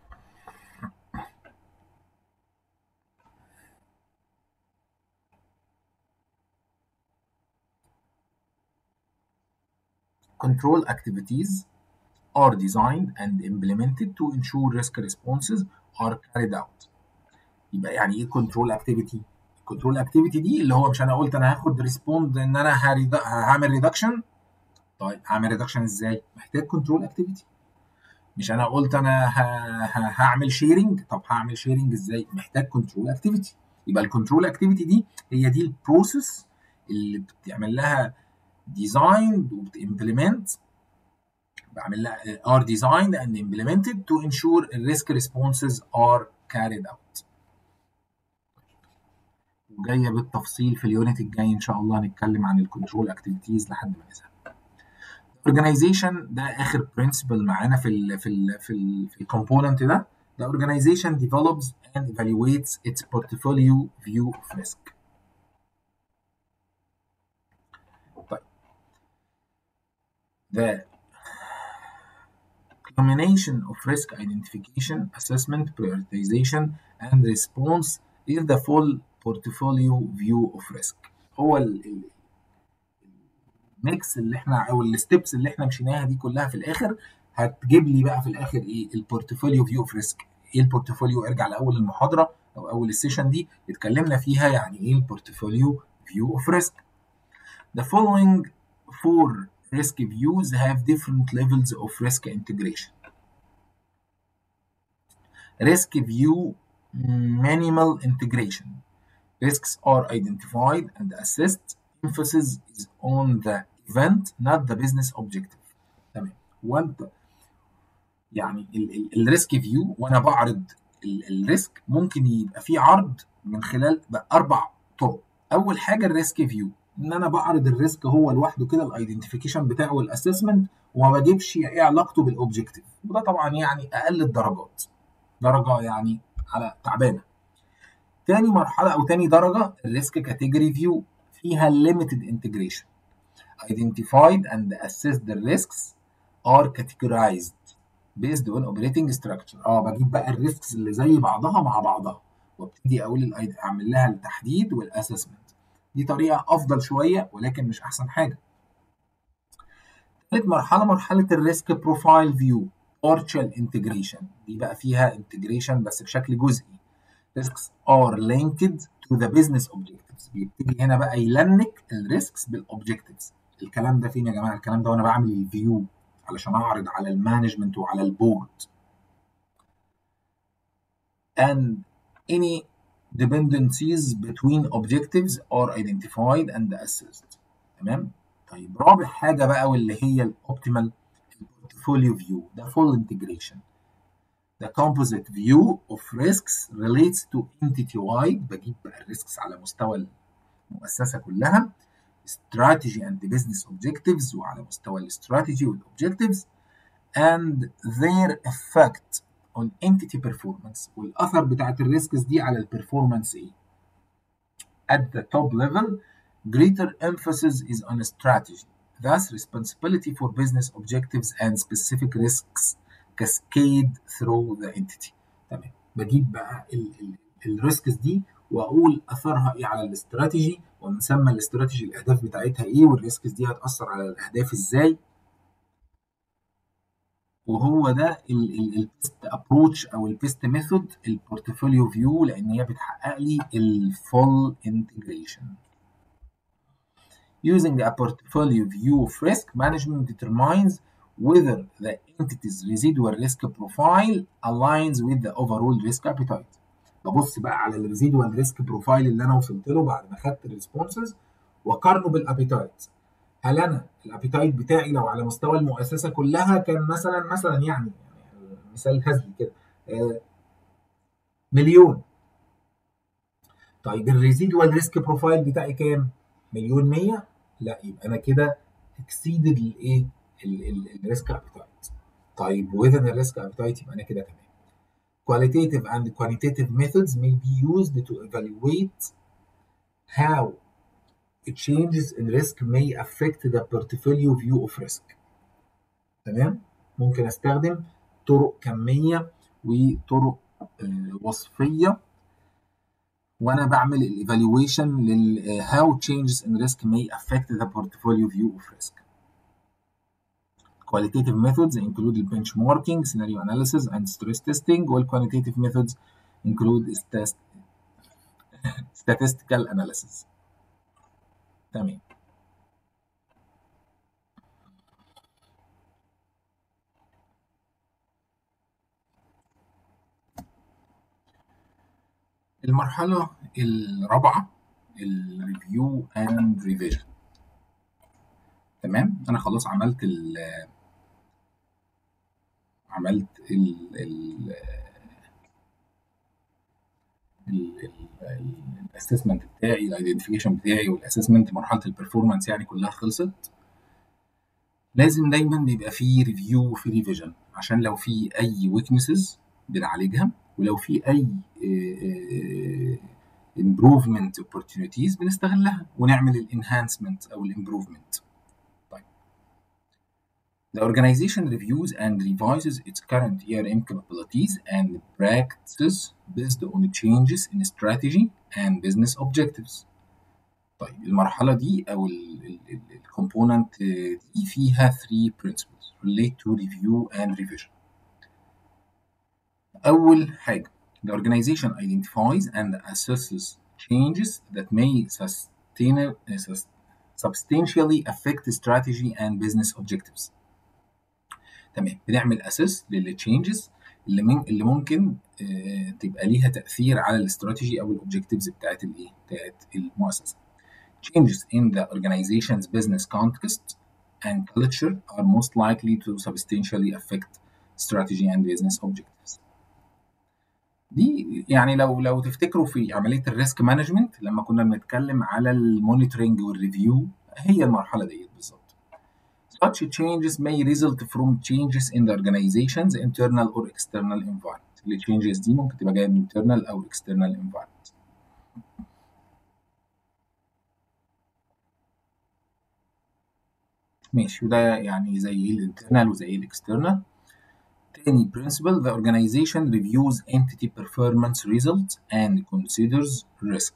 control activities are designed and implemented to ensure risk responses are carried out. يبقى يعني ايه كنترول اكتيفيتي؟ الكنترول اكتيفيتي دي اللي هو مش انا قلت انا هاخد ريسبوند ان انا هريد... هعمل ريدكشن طيب هعمل ريدكشن ازاي؟ محتاج كنترول اكتيفيتي مش انا قلت انا ه... ه... هعمل شيرنج طب هعمل شيرنج ازاي؟ محتاج كنترول اكتيفيتي يبقى الكنترول اكتيفيتي دي هي دي البروسيس اللي بتعمل لها designed وبتimplement بعمل لها are designed and implemented to ensure risk responses are carried out وجايه بالتفصيل في اليونت الجاي ان شاء الله هنتكلم عن الكنترول اكتيفيتيز لحد ما نزهق organization ده اخر principle معانا في ال في ال في ال في الكومبوننت ده the organization develops and evaluates its portfolio view of risk طيب the combination of risk identification assessment prioritization and response is the full portfolio view of risk هو الميكس اللي احنا او الستبس اللي احنا مشيناها دي كلها في الاخر هتجيب لي بقى في الاخر ايه البورتفوليو فيو اوف ريسك ايه البورتفوليو ارجع لاول المحاضره او اول السيشن دي اتكلمنا فيها يعني ايه البورتفوليو فيو اوف ريسك The following four risk views have different levels of risk integration. Risk view minimal integration. Risks are identified and assessed. Emphasis is on the event, not the business objective. تمام. وانت يعني الريسك فيو وانا بعرض الريسك ممكن يبقى في عرض من خلال اربع طرق. اول حاجه الريسك فيو ان انا بعرض الريسك هو لوحده كده الايدنتيفيكيشن بتاعه والاسسمنت وما بجيبش ايه علاقته بالاوبجكتيف وده طبعا يعني اقل الدرجات درجه يعني على تعبانه تاني مرحله او تاني درجه الريسك كاتيجوري فيو فيها limited integration identified and assessed the risks are categorized based on operating structure اه بجيب بقى الريسكس اللي زي بعضها مع بعضها وابتدي اقول اعمل لها التحديد والاسسمنت دي طريقه افضل شويه ولكن مش احسن حاجه ثالث مرحله مرحله الريسك بروفايل فيو partial integration دي بقى فيها integration بس بشكل جزئي risks are linked to the business objectives بيبتدي هنا بقى يلنك الريسكس بالاوبجكتيفز الكلام ده فين يا جماعه الكلام ده وانا بعمل الفيو علشان اعرض على المانجمنت وعلى البورد and any dependencies between objectives are identified and assessed تمام طيب رابع حاجه بقى واللي هي الاوبتيمال portfolio view ده full integration The composite view of risks relates to entity wide بجيب بقى الريسكس على مستوى المؤسسه كلها strategy and business objectives وعلى مستوى الاستراتيجي والاوبجكتيفز and their effect on entity performance والاثر بتاعت الريسكس دي على البرفورمانس ايه at the top level greater emphasis is on strategy thus responsibility for business objectives and specific risks cascade through the entity تمام بجيب بقى الريسكس دي واقول اثرها ايه على الاستراتيجي ومن ثم الاستراتيجي الاهداف بتاعتها ايه والريسكس دي هتاثر على الاهداف ازاي وهو ده البيست ابروتش او البيست ميثود البورتفوليو فيو لان هي بتحقق لي الفول انتجريشن Using a portfolio view of risk, management determines whether the entity's residual risk profile aligns with the overall risk appetite. ببص بقى على الريزيدوال ريسك بروفايل اللي انا وصلت له بعد ما خدت الريسبونسز واقارنه بالابيتايت. هل انا الابيتايت بتاعي لو على مستوى المؤسسه كلها كان مثلا مثلا يعني, يعني مثال هزلي كده آه مليون طيب الريزيدوال ريسك بروفايل بتاعي كام؟ مليون 100 لا يبقى انا كده اكسيدد الايه؟ الريسك ابيتايت طيب within الريسك ابيتايت يبقى انا كده تمام qualitative and quantitative methods may be used to evaluate how changes in risk may affect the portfolio view of risk. تمام؟ ممكن استخدم طرق كمية وطرق وصفية وانا بعمل الايفالويشن لل how changes in risk may affect the portfolio view of risk. Qualitative methods include benchmarking, scenario analysis, and stress testing, while quantitative methods include statistical analysis. تمام المرحلة الرابعة الريفيو اند ريفيجن تمام انا خلاص عملت ال عملت ال ال الاسسمنت بتاعي الايدنتيفيكيشن بتاعي والاسسمنت مرحله البرفورمانس يعني كلها خلصت لازم دايما بيبقى فيه ريفيو وفي ريفيجن عشان لو في اي ويكنسز بنعالجها ولو في اي امبروفمنت اوبورتيونيتيز بنستغلها ونعمل الانهانسمنت او الامبروفمنت طيب The organization reviews and revises its current ERM capabilities and practices based on changes in strategy and business objectives. طيب المرحلة دي أو الكومبوننت دي فيها 3 principles relate to review and revision. أول حاجة The organization identifies and assesses changes that may sustain, substantially affect strategy and business objectives. تمام بنعمل اسس للتشينجز اللي من اللي ممكن آه تبقى ليها تاثير على الاستراتيجي او الاوبجكتيفز بتاعت الايه بتاعت المؤسسه changes in the organization's business context and culture are most likely to substantially affect strategy and business objectives دي يعني لو لو تفتكروا في عمليه الريسك مانجمنت لما كنا بنتكلم على المونيتورنج والريفيو هي المرحله ديت بالظبط Such changes may result from changes in the organization's internal or external environment. ال changes دي ممكن تبقى جايه من internal أو external environment. ماشي وده يعني زي الانترنال وزي الاكسترنال. تاني principle the organization reviews entity performance results and considers risk.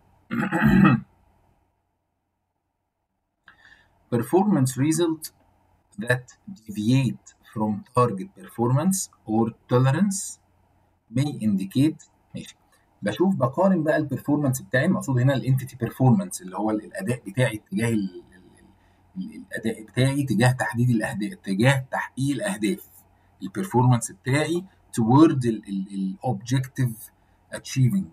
performance results that deviate from target performance or tolerance may indicate ماشي بشوف بقارن بقى البرفورمانس بتاعي المقصود هنا الانتيتي بيرفورمانس اللي هو الاداء بتاعي تجاه ال ال الاداء بتاعي تجاه تحديد الاهداف تجاه تحقيق الاهداف البرفورمانس بتاعي toward الاوبجكتيف achieving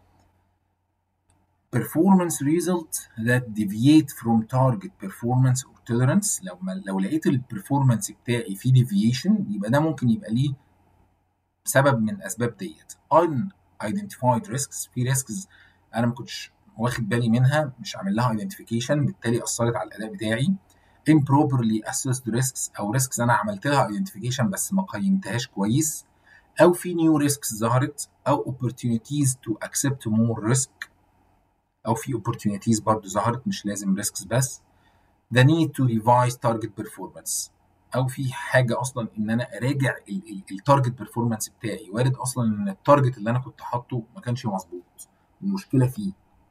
performance results that deviate from target performance or tolerance لو ما لو لقيت البرفورمانس بتاعي فيه deviation يبقى ده ممكن يبقى ليه سبب من اسباب ديت unidentified risks في risks انا ما كنتش واخد بالي منها مش عامل لها identification بالتالي اثرت على الاداء بتاعي improperly assessed risks او risks انا عملت لها identification بس ما قيمتهاش كويس او في new risks ظهرت او opportunities to accept more risk او في opportunities برضه ظهرت مش لازم risks بس the need to revise target performance او في حاجه اصلا ان انا اراجع التارجت بيرفورمانس بتاعي وارد اصلا ان التارجت اللي انا كنت حاطه ما كانش مظبوط المشكله فيه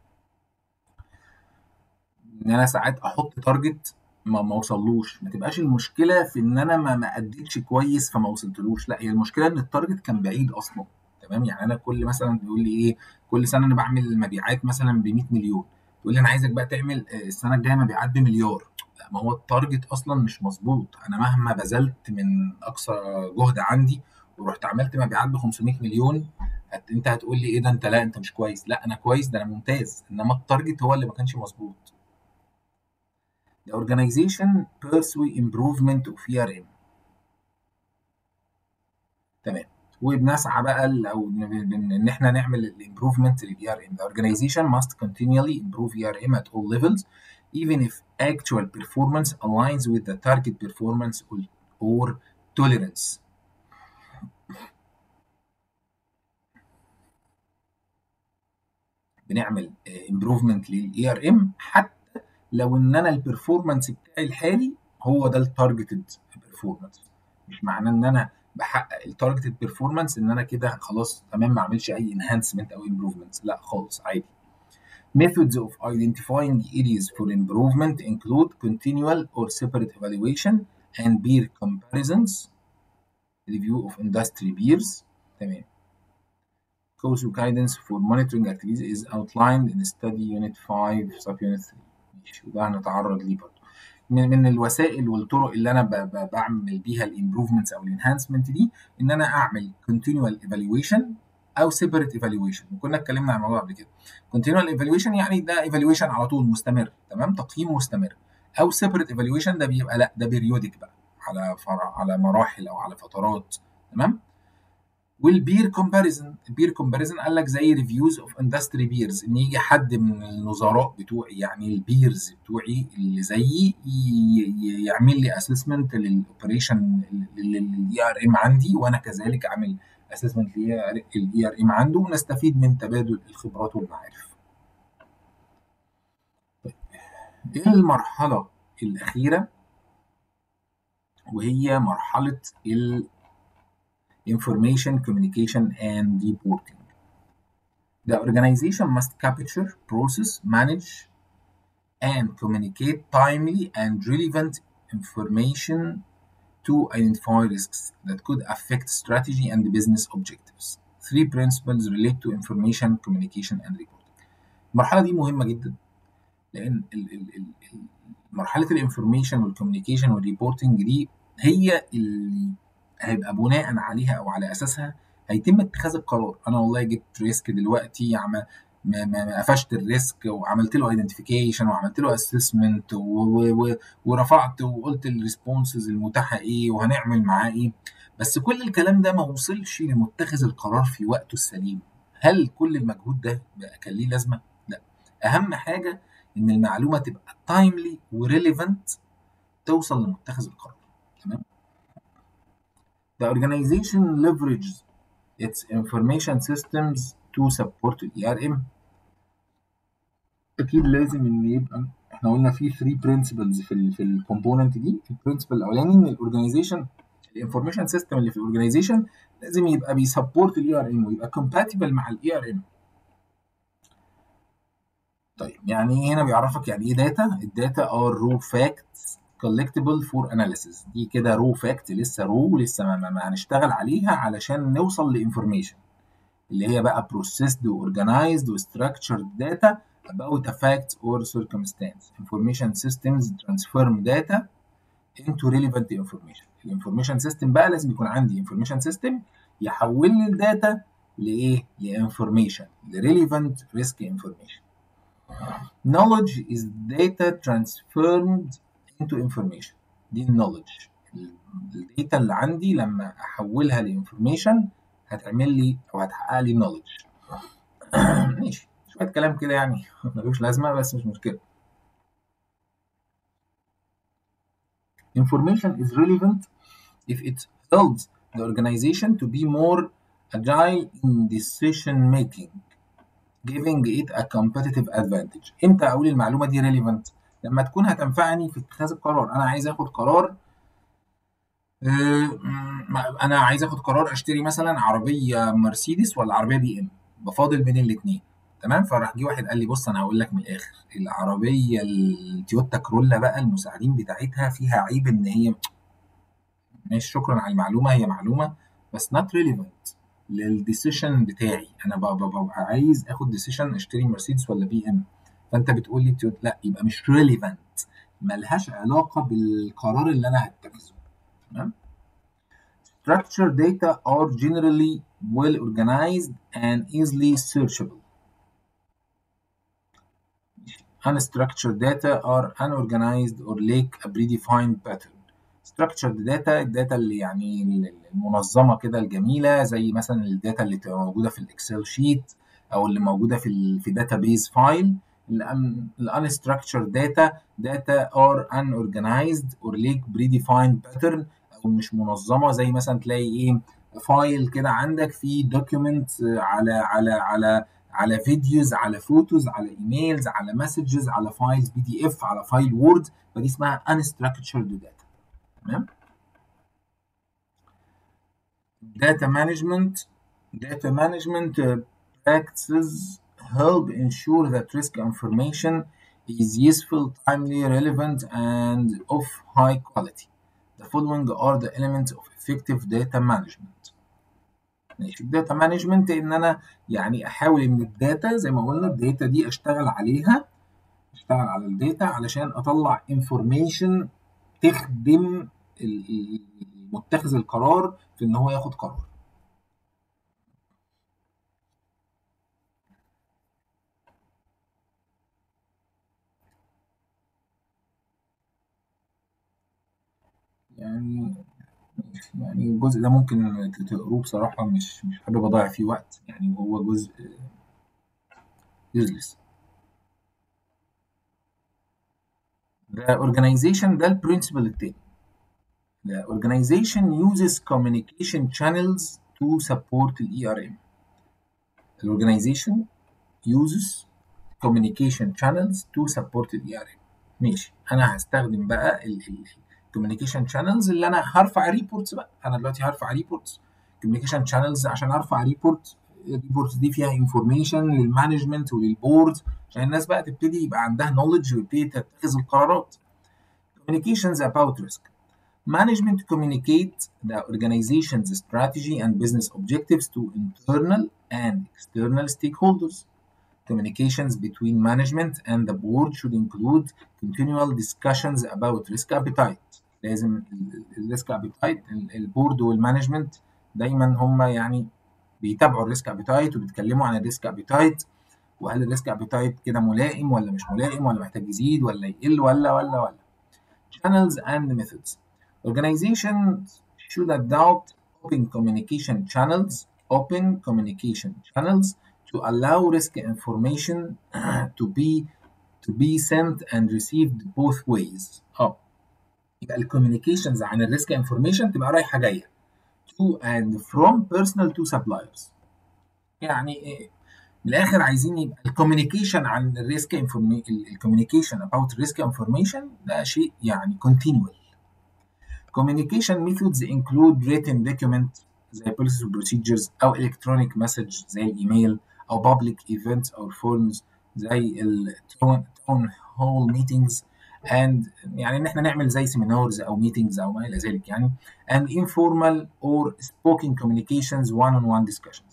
ان انا ساعات احط تارجت ما ما اوصلوش ما تبقاش المشكله في ان انا ما ما اديتش كويس فما وصلتلوش لا هي المشكله ان التارجت كان بعيد اصلا تمام يعني انا كل مثلا يقول لي ايه كل سنه انا بعمل مبيعات مثلا ب 100 مليون تقول لي انا عايزك بقى تعمل السنه الجايه مبيعات بمليار لا ما هو التارجت اصلا مش مظبوط انا مهما بذلت من اقصى جهد عندي ورحت عملت مبيعات ب 500 مليون هت... انت هتقول لي ايه ده انت لا انت مش كويس لا انا كويس ده انا ممتاز انما التارجت هو اللي ما كانش مظبوط The organization pursue improvement of ERM تمام وبنسعى بقى لو ان احنا نعمل الامبروفمنت للاي ار ام. The organization must continually improve ERM at all levels even if actual performance aligns with the target performance or tolerance. بنعمل امبروفمنت للاي ار ام حتى لو ان انا البرفورمانس بتاعي الحالي هو ده التارجتد بيرفورمانس مش معناه ان انا بحقق التارجتد بيرفورمانس ان انا كده خلاص تمام ما اعملش اي انهانسمنت او امبروفمنت لا خالص عادي Methods of identifying areas for improvement include continual or separate evaluation and peer comparisons, review of industry peers. تمام. COSU guidance for monitoring activities is outlined in study unit 5 subunit 3. وده هنتعرض ليه برضه. من من الوسائل والطرق اللي انا ب ب بعمل بيها الامبروفمنتس او الانهانسمنت دي ان انا اعمل continual evaluation او separate evaluation وكنا اتكلمنا عن الموضوع قبل كده continual evaluation يعني ده evaluation على طول مستمر تمام تقييم مستمر او separate evaluation ده بيبقى لا ده periodic بقى على فرع على مراحل او على فترات تمام والبير كومباريزن البير كومباريزن قال لك زي ريفيوز اوف اندستري بيرز ان يجي حد من النظراء بتوعي يعني البيرز بتوعي اللي زيي يعمل لي اسسمنت للاوبريشن للاي ار ام عندي وانا كذلك اعمل اسسمنت للاي ار ام عنده ونستفيد من تبادل الخبرات والمعارف. طيب ايه المرحله الاخيره وهي مرحله ال information, communication, and reporting. The organization must capture, process, manage, and communicate timely and relevant information to identify risks that could affect strategy and business objectives. Three principles relate to information, communication, and reporting. المرحلة دي مهمة جدا لأن ال ال ال مرحلة الانفورميشن والكوميونيكيشن والريبورتنج دي هي اللي هيبقى بناء عليها او على اساسها هيتم اتخاذ القرار انا والله جبت ريسك دلوقتي عم ما, ما قفشت الريسك وعملت له ايدنتيفيكيشن وعملت له اسسمنت ورفعت وقلت الريسبونسز المتاحه ايه وهنعمل معاه ايه بس كل الكلام ده ما وصلش لمتخذ القرار في وقته السليم هل كل المجهود ده بقى كان ليه لازمه لا اهم حاجه ان المعلومه تبقى تايملي وريليفنت توصل لمتخذ القرار تمام The organization leverages its information systems to support ال ERM. أكيد لازم إن يبقى إحنا قلنا في 3 principles في ال في الكومبوننت دي، البرنسبل الأولاني إن الأورجنايزيشن الانفورميشن سيستم اللي في الأورجنايزيشن لازم يبقى بيسبورت ال ERM ويبقى compatible مع ال ERM. طيب يعني هنا بيعرفك يعني إيه داتا؟ الداتا are raw facts collectible for analysis دي كده رو فاكت لسه رو لسه ما, ما, ما هنشتغل عليها علشان نوصل لانفورميشن اللي هي بقى processed و organized و structured data about a fact or circumstance information systems transform data into relevant information الانفورميشن سيستم بقى لازم يكون عندي انفورميشن سيستم يحول لي الداتا لايه لانفورميشن لريليفنت ريسك انفورميشن knowledge is data transformed into information دي النولج الداتا اللي عندي لما احولها لانفورميشن هتعمل لي او هتحقق لي نولج ماشي شويه كلام كده يعني ملوش لازمه بس مش مشكله information is relevant if it helps the organization to be more agile in decision making giving it a competitive advantage امتى اقول المعلومه دي relevant لما تكون هتنفعني في اتخاذ القرار انا عايز اخد قرار انا عايز اخد قرار اشتري مثلا عربيه مرسيدس ولا عربيه بي ام بفاضل بين الاثنين تمام فراح جه واحد قال لي بص انا هقول لك من الاخر العربيه التويوتا كرولا بقى المساعدين بتاعتها فيها عيب ان هي ماشي شكرا على المعلومه هي معلومه بس نوت ريليفنت للديسيشن بتاعي انا ببقى عايز اخد ديسيشن اشتري مرسيدس ولا بي ام فانت بتقول لي لا يبقى مش ريليفنت ملهاش علاقه بالقرار اللي انا هتخذه تمام Structured data are generally well organized and easily searchable. Unstructured data are unorganized or lack a predefined pattern. Structured data الداتا اللي يعني المنظمه كده الجميله زي مثلا الداتا اللي بتبقى موجوده في الاكسل شيت او اللي موجوده في ال في داتابيز فايل الانستراكشرد داتا داتا ار unorganized or lack predefined pattern او مش منظمه زي مثلا تلاقي ايه فايل كده عندك فيه دوكيومنت على على على على فيديوز على فوتوز على ايميلز على مسجز على فايلز بي دي اف على فايل وورد فدي اسمها unstructured data تمام data management data management practices help ensure that risk information is useful, timely, relevant, and of high quality. The following are the elements of effective data management. ماشي الداتا مانجمنت ان انا يعني احاول ان الداتا زي ما قلنا الداتا دي اشتغل عليها اشتغل على الداتا علشان اطلع انفورميشن تخدم متخذ القرار في ان هو ياخد قرار يعني يعني الجزء ده ممكن تقروه بصراحة مش مش حابب أضيع فيه وقت يعني هو جزء useless The organization ده البرنسبل التاني The organization uses communication channels to support ال ERM The organization uses communication channels to support ال ERM ماشي أنا هستخدم بقى ال ال communication channels اللي أنا هرفع ريبورتس بقى أنا دلوقتي هرفع ريبورتس communication channels عشان أرفع ريبورت الريبورتس دي فيها انفورميشن للمانجمنت وللبورد عشان الناس بقى تبتدي يبقى عندها نولج وتبتدي تتخذ القرارات communications about risk management communicate the organization's strategy and business objectives to internal and external stakeholders communications between management and the board should include continual discussions about risk appetite لازم الريسك ابيتايت البورد والمانجمنت دايما هم يعني بيتابعوا الريسك ابيتايت وبيتكلموا عن الريسك ابيتايت وهل الريسك ابيتايت كده ملائم ولا مش ملائم ولا محتاج يزيد ولا يقل ولا ولا ولا channels and methods organizations should adopt open communication channels open communication channels to allow risk information to be to be sent and received both ways اه يبقى الكوميونيكيشنز عن الريسك انفورميشن تبقى رايحه جايه to and from personal to suppliers يعني إيه؟ من الاخر عايزين يبقى الكوميونيكيشن عن الريسك الكوميونيكيشن about risk information ده شيء يعني continual communication methods include written document زي policies and procedures او electronic message زي الايميل او public events or forms زي ال town hall meetings and يعني ان احنا نعمل زي seminars او meetings او ما الى ذلك يعني and informal or spoken communications one-on-one discussions.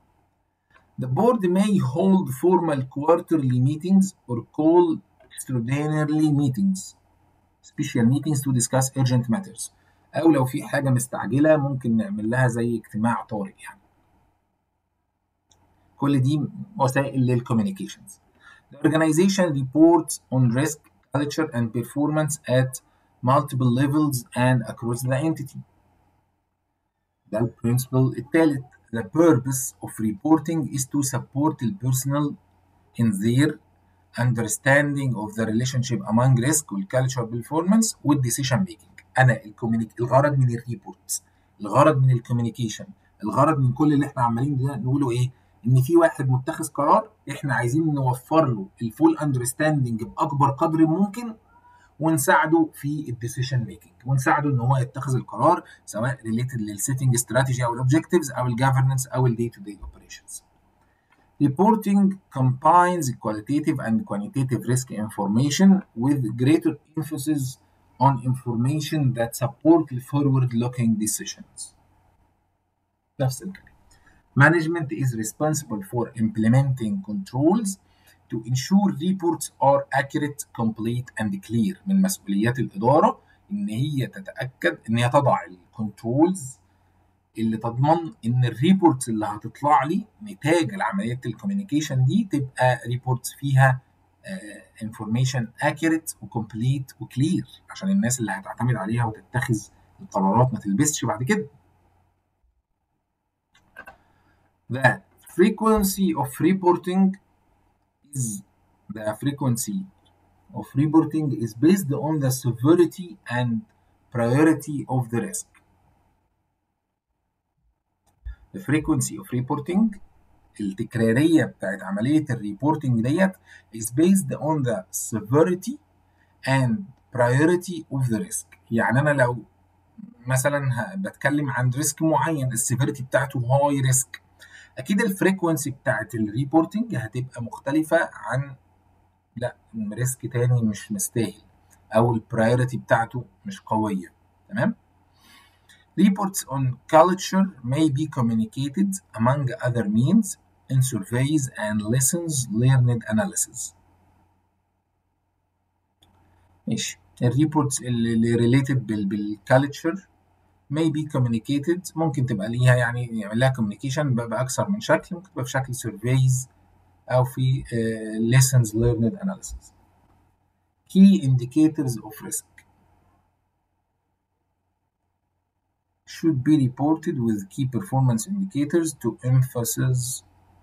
The board may hold formal quarterly meetings or call extraordinary meetings special meetings to discuss urgent matters او لو في حاجه مستعجله ممكن نعمل لها زي اجتماع طارئ يعني كل دي وسائل للكوميونيكيشنز The organization reports on risk culture and performance at multiple levels and across the entity. ده البرنسبل الثالث The purpose of reporting is to support the personnel in their understanding of the relationship among risk والcultural performance والديسيشن ميكينج. أنا الكوميونيك الغرض من الريبورت الغرض من الكوميونيكيشن الغرض من كل اللي احنا عمالين ده نقوله ايه؟ ان في واحد متخذ قرار احنا عايزين نوفر له الفول اندرستاندنج باكبر قدر ممكن ونساعده في الديسيشن ميكنج ونساعده ان هو يتخذ القرار سواء ريليتد للسيتنج استراتيجي او الاوبجكتيفز او الجفرنس او الدي تو دي اوبريشنز Reporting combines qualitative and quantitative risk information with greater emphasis on information that support forward-looking decisions. نفس الكلام. Management is responsible for implementing controls to ensure reports are accurate, complete and clear. من مسؤوليات الإدارة إن هي تتأكد إن هي تضع الكنترولز اللي تضمن إن الريبورتس اللي هتطلع لي نتاج العملية الكوميونيكيشن دي تبقى ريبورتس فيها انفورميشن accurate وكومبليت وكلير عشان الناس اللي هتعتمد عليها وتتخذ القرارات ما تلبسش بعد كده. The frequency of reporting is the frequency of reporting is based on the severity and priority of the risk. The frequency of reporting التكرارية بتاعت عملية الريبورتنج ديت is based on the severity and priority of the risk. يعني أنا لو مثلا بتكلم عن ريسك معين السيفيريتي بتاعته هاي ريسك اكيد الفريكونسي بتاعت الريبورتنج هتبقى مختلفه عن لا ريسك تاني مش مستاهل او البرايورتي بتاعته مش قويه تمام Reports on culture may be communicated among other means in surveys and lessons learned analysis. ماشي الريبورتس اللي related بال بالكالتشر may be communicated ممكن تبقى ليها يعني يعمل لها communication بأكثر من شكل ممكن تبقى في شكل surveys أو في uh, lessons learned analysis. Key indicators of risk should be reported with key performance indicators to emphasize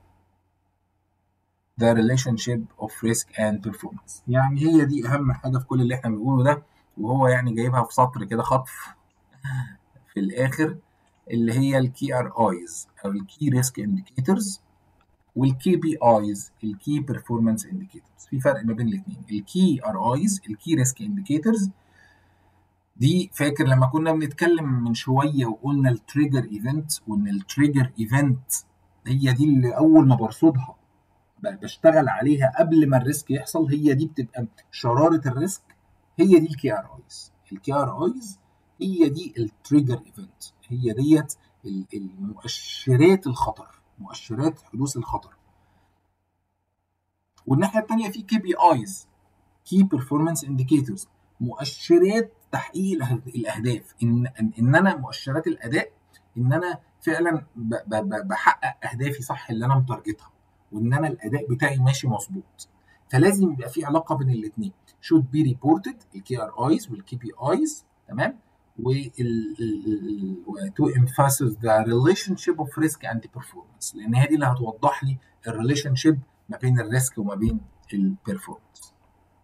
the relationship of risk and performance يعني هي دي اهم حاجه في كل اللي احنا بنقوله ده وهو يعني جايبها في سطر كده خطف في الاخر اللي هي الكي ار ايز او الكي ريسك انديكيتورز والكي بي ايز الكي بيرفورمانس انديكيتورز في فرق ما بين الاثنين الكي ار ايز الكي ريسك انديكيتورز دي فاكر لما كنا بنتكلم من شويه وقلنا التريجر ايفنت وان التريجر ايفنت هي دي اللي اول ما برصدها بشتغل عليها قبل ما الريسك يحصل هي دي بتبقى شراره الريسك هي دي الكي ار ايز الكي ار ايز هي دي التريجر ايفنت هي ديت المؤشرات الخطر مؤشرات حدوث الخطر والناحيه الثانيه في كي بي ايز كي بيرفورمانس انديكيتورز مؤشرات تحقيق الاهداف ان ان انا مؤشرات الاداء ان انا فعلا بحقق اهدافي صح اللي انا متارجتها وان انا الاداء بتاعي ماشي مظبوط فلازم يبقى في علاقه بين الاثنين should be reported الكي ار ايز والكي بي ايز تمام وال to emphasize the relationship of risk and performance لان هي دي اللي هتوضح لي الريليشن شيب ما بين الريسك وما بين البرفورمانس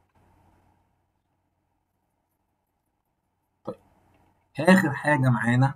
طيب اخر حاجه معانا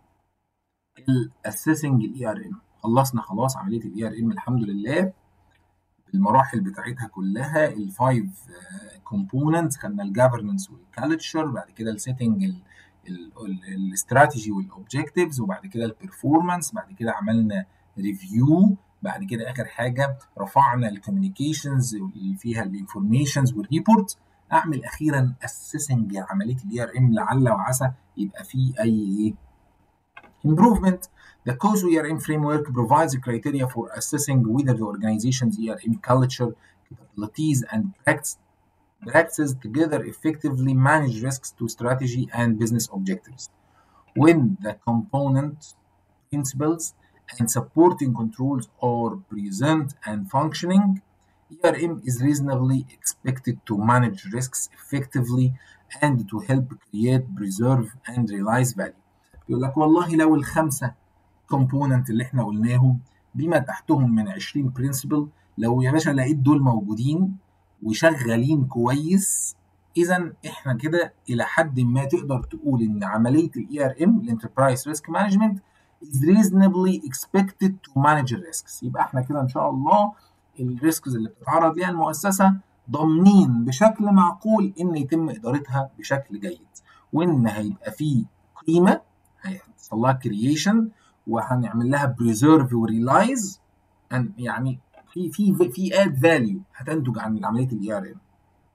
الاسيسنج الاي ار ام خلصنا خلاص عمليه الاي ار ام الحمد لله المراحل بتاعتها كلها الفايف كومبوننتس خدنا الجفرنس والكالتشر بعد كده السيتنج الاستراتيجي والاوبجكتيفز وبعد كده البرفورمانس بعد كده عملنا ريفيو بعد كده اخر حاجه رفعنا الكوميونيكيشنز اللي فيها الانفورميشنز والريبورت اعمل اخيرا اسيسنج عمليه الاي ار ام لعل وعسى يبقى في اي improvement The COSO ERM framework provides a criteria for assessing whether the organization's ERM culture, capabilities, and practice, practices together effectively manage risks to strategy and business objectives. When the component principles and supporting controls are present and functioning, ERM is reasonably expected to manage risks effectively and to help create, preserve, and realize value. يقول لك والله لو الخمسة كومبوننت اللي احنا قلناهم بما تحتهم من 20 برنسبل لو يا باشا لقيت دول موجودين وشغالين كويس اذا احنا كده الى حد ما تقدر تقول ان عمليه الاي ار ام الانتربرايز ريسك مانجمنت is reasonably expected to manage risks يبقى احنا كده ان شاء الله الريسكز اللي بتتعرض ليها المؤسسه ضامنين بشكل معقول ان يتم ادارتها بشكل جيد وان هيبقى فيه قيمه هيحصل لها كرييشن وهنعمل لها بريزيرف وريلايز يعني في في في اد فاليو هتنتج عن عمليه الاي ار ام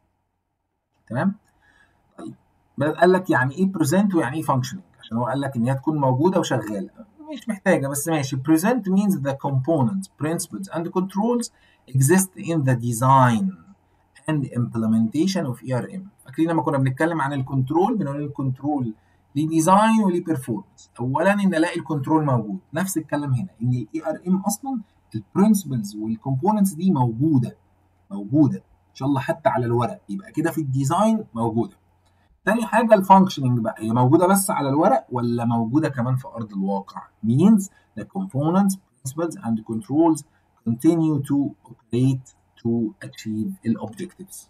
تمام طيب قال لك يعني ايه بريزنت ويعني ايه فانكشننج عشان هو قال لك ان هي تكون موجوده وشغاله مش محتاجه بس ماشي present means the components principles and controls exist in the design and implementation of ERM فاكرين لما كنا بنتكلم عن الكنترول بنقول الكنترول ليه ديزاين وليه بيرفورمانس اولا ان الاقي الكنترول موجود نفس الكلام هنا ان الاي ار ام اصلا البرنسبلز والكومبوننتس دي موجوده موجوده ان شاء الله حتى على الورق يبقى كده في الديزاين موجوده تاني حاجه الفانكشننج بقى هي موجوده بس على الورق ولا موجوده كمان في ارض الواقع means the components principles and controls continue to operate to achieve objectives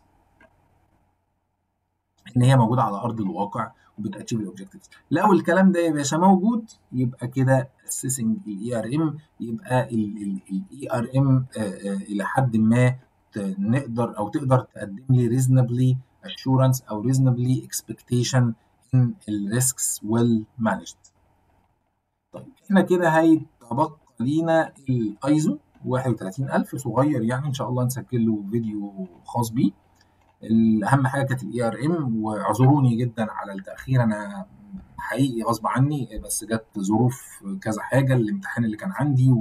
ان هي موجوده على ارض الواقع وبتاتشيف الاوبجكتيفز لو الكلام ده يا باشا موجود يبقى كده اسيسنج الاي ار ام يبقى الاي ار ام الى حد ما نقدر او تقدر تقدم لي ريزونبلي assurance او reasonably expectation in الريسكس well managed طيب احنا كده هيتبقى لينا الايزو 31000 صغير يعني ان شاء الله نسجل له فيديو خاص بيه اهم حاجه كانت الاي ار ام واعذروني جدا على التاخير انا حقيقي غصب عني بس جت ظروف كذا حاجه الامتحان اللي كان عندي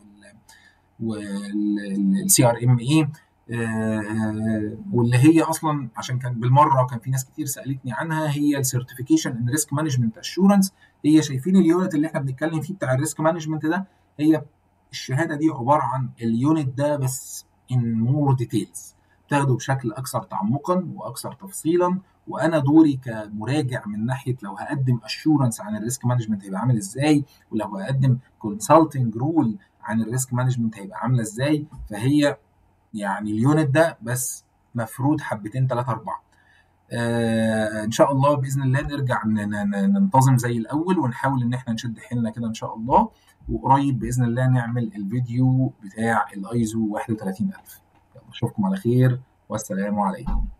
والسي ار ام اي واللي هي اصلا عشان كان بالمره وكان في ناس كتير سالتني عنها هي السيرتيفيكيشن ان ريسك مانجمنت اشورنس هي شايفين اليونت اللي احنا بنتكلم فيه بتاع الريسك مانجمنت ده هي الشهاده دي عباره عن اليونت ده بس ان مور ديتيلز تاخده بشكل اكثر تعمقا واكثر تفصيلا وانا دوري كمراجع من ناحيه لو هقدم اشورنس عن الريسك مانجمنت هيبقى عامل ازاي ولو هقدم كونسلتنج رول عن الريسك مانجمنت هيبقى عامله ازاي فهي يعني اليونت ده بس مفروض حبتين ثلاثه اربعه آه ان شاء الله باذن الله نرجع ننتظم زي الاول ونحاول ان احنا نشد حيلنا كده ان شاء الله وقريب باذن الله نعمل الفيديو بتاع الايزو 31000 اشوفكم على خير والسلام عليكم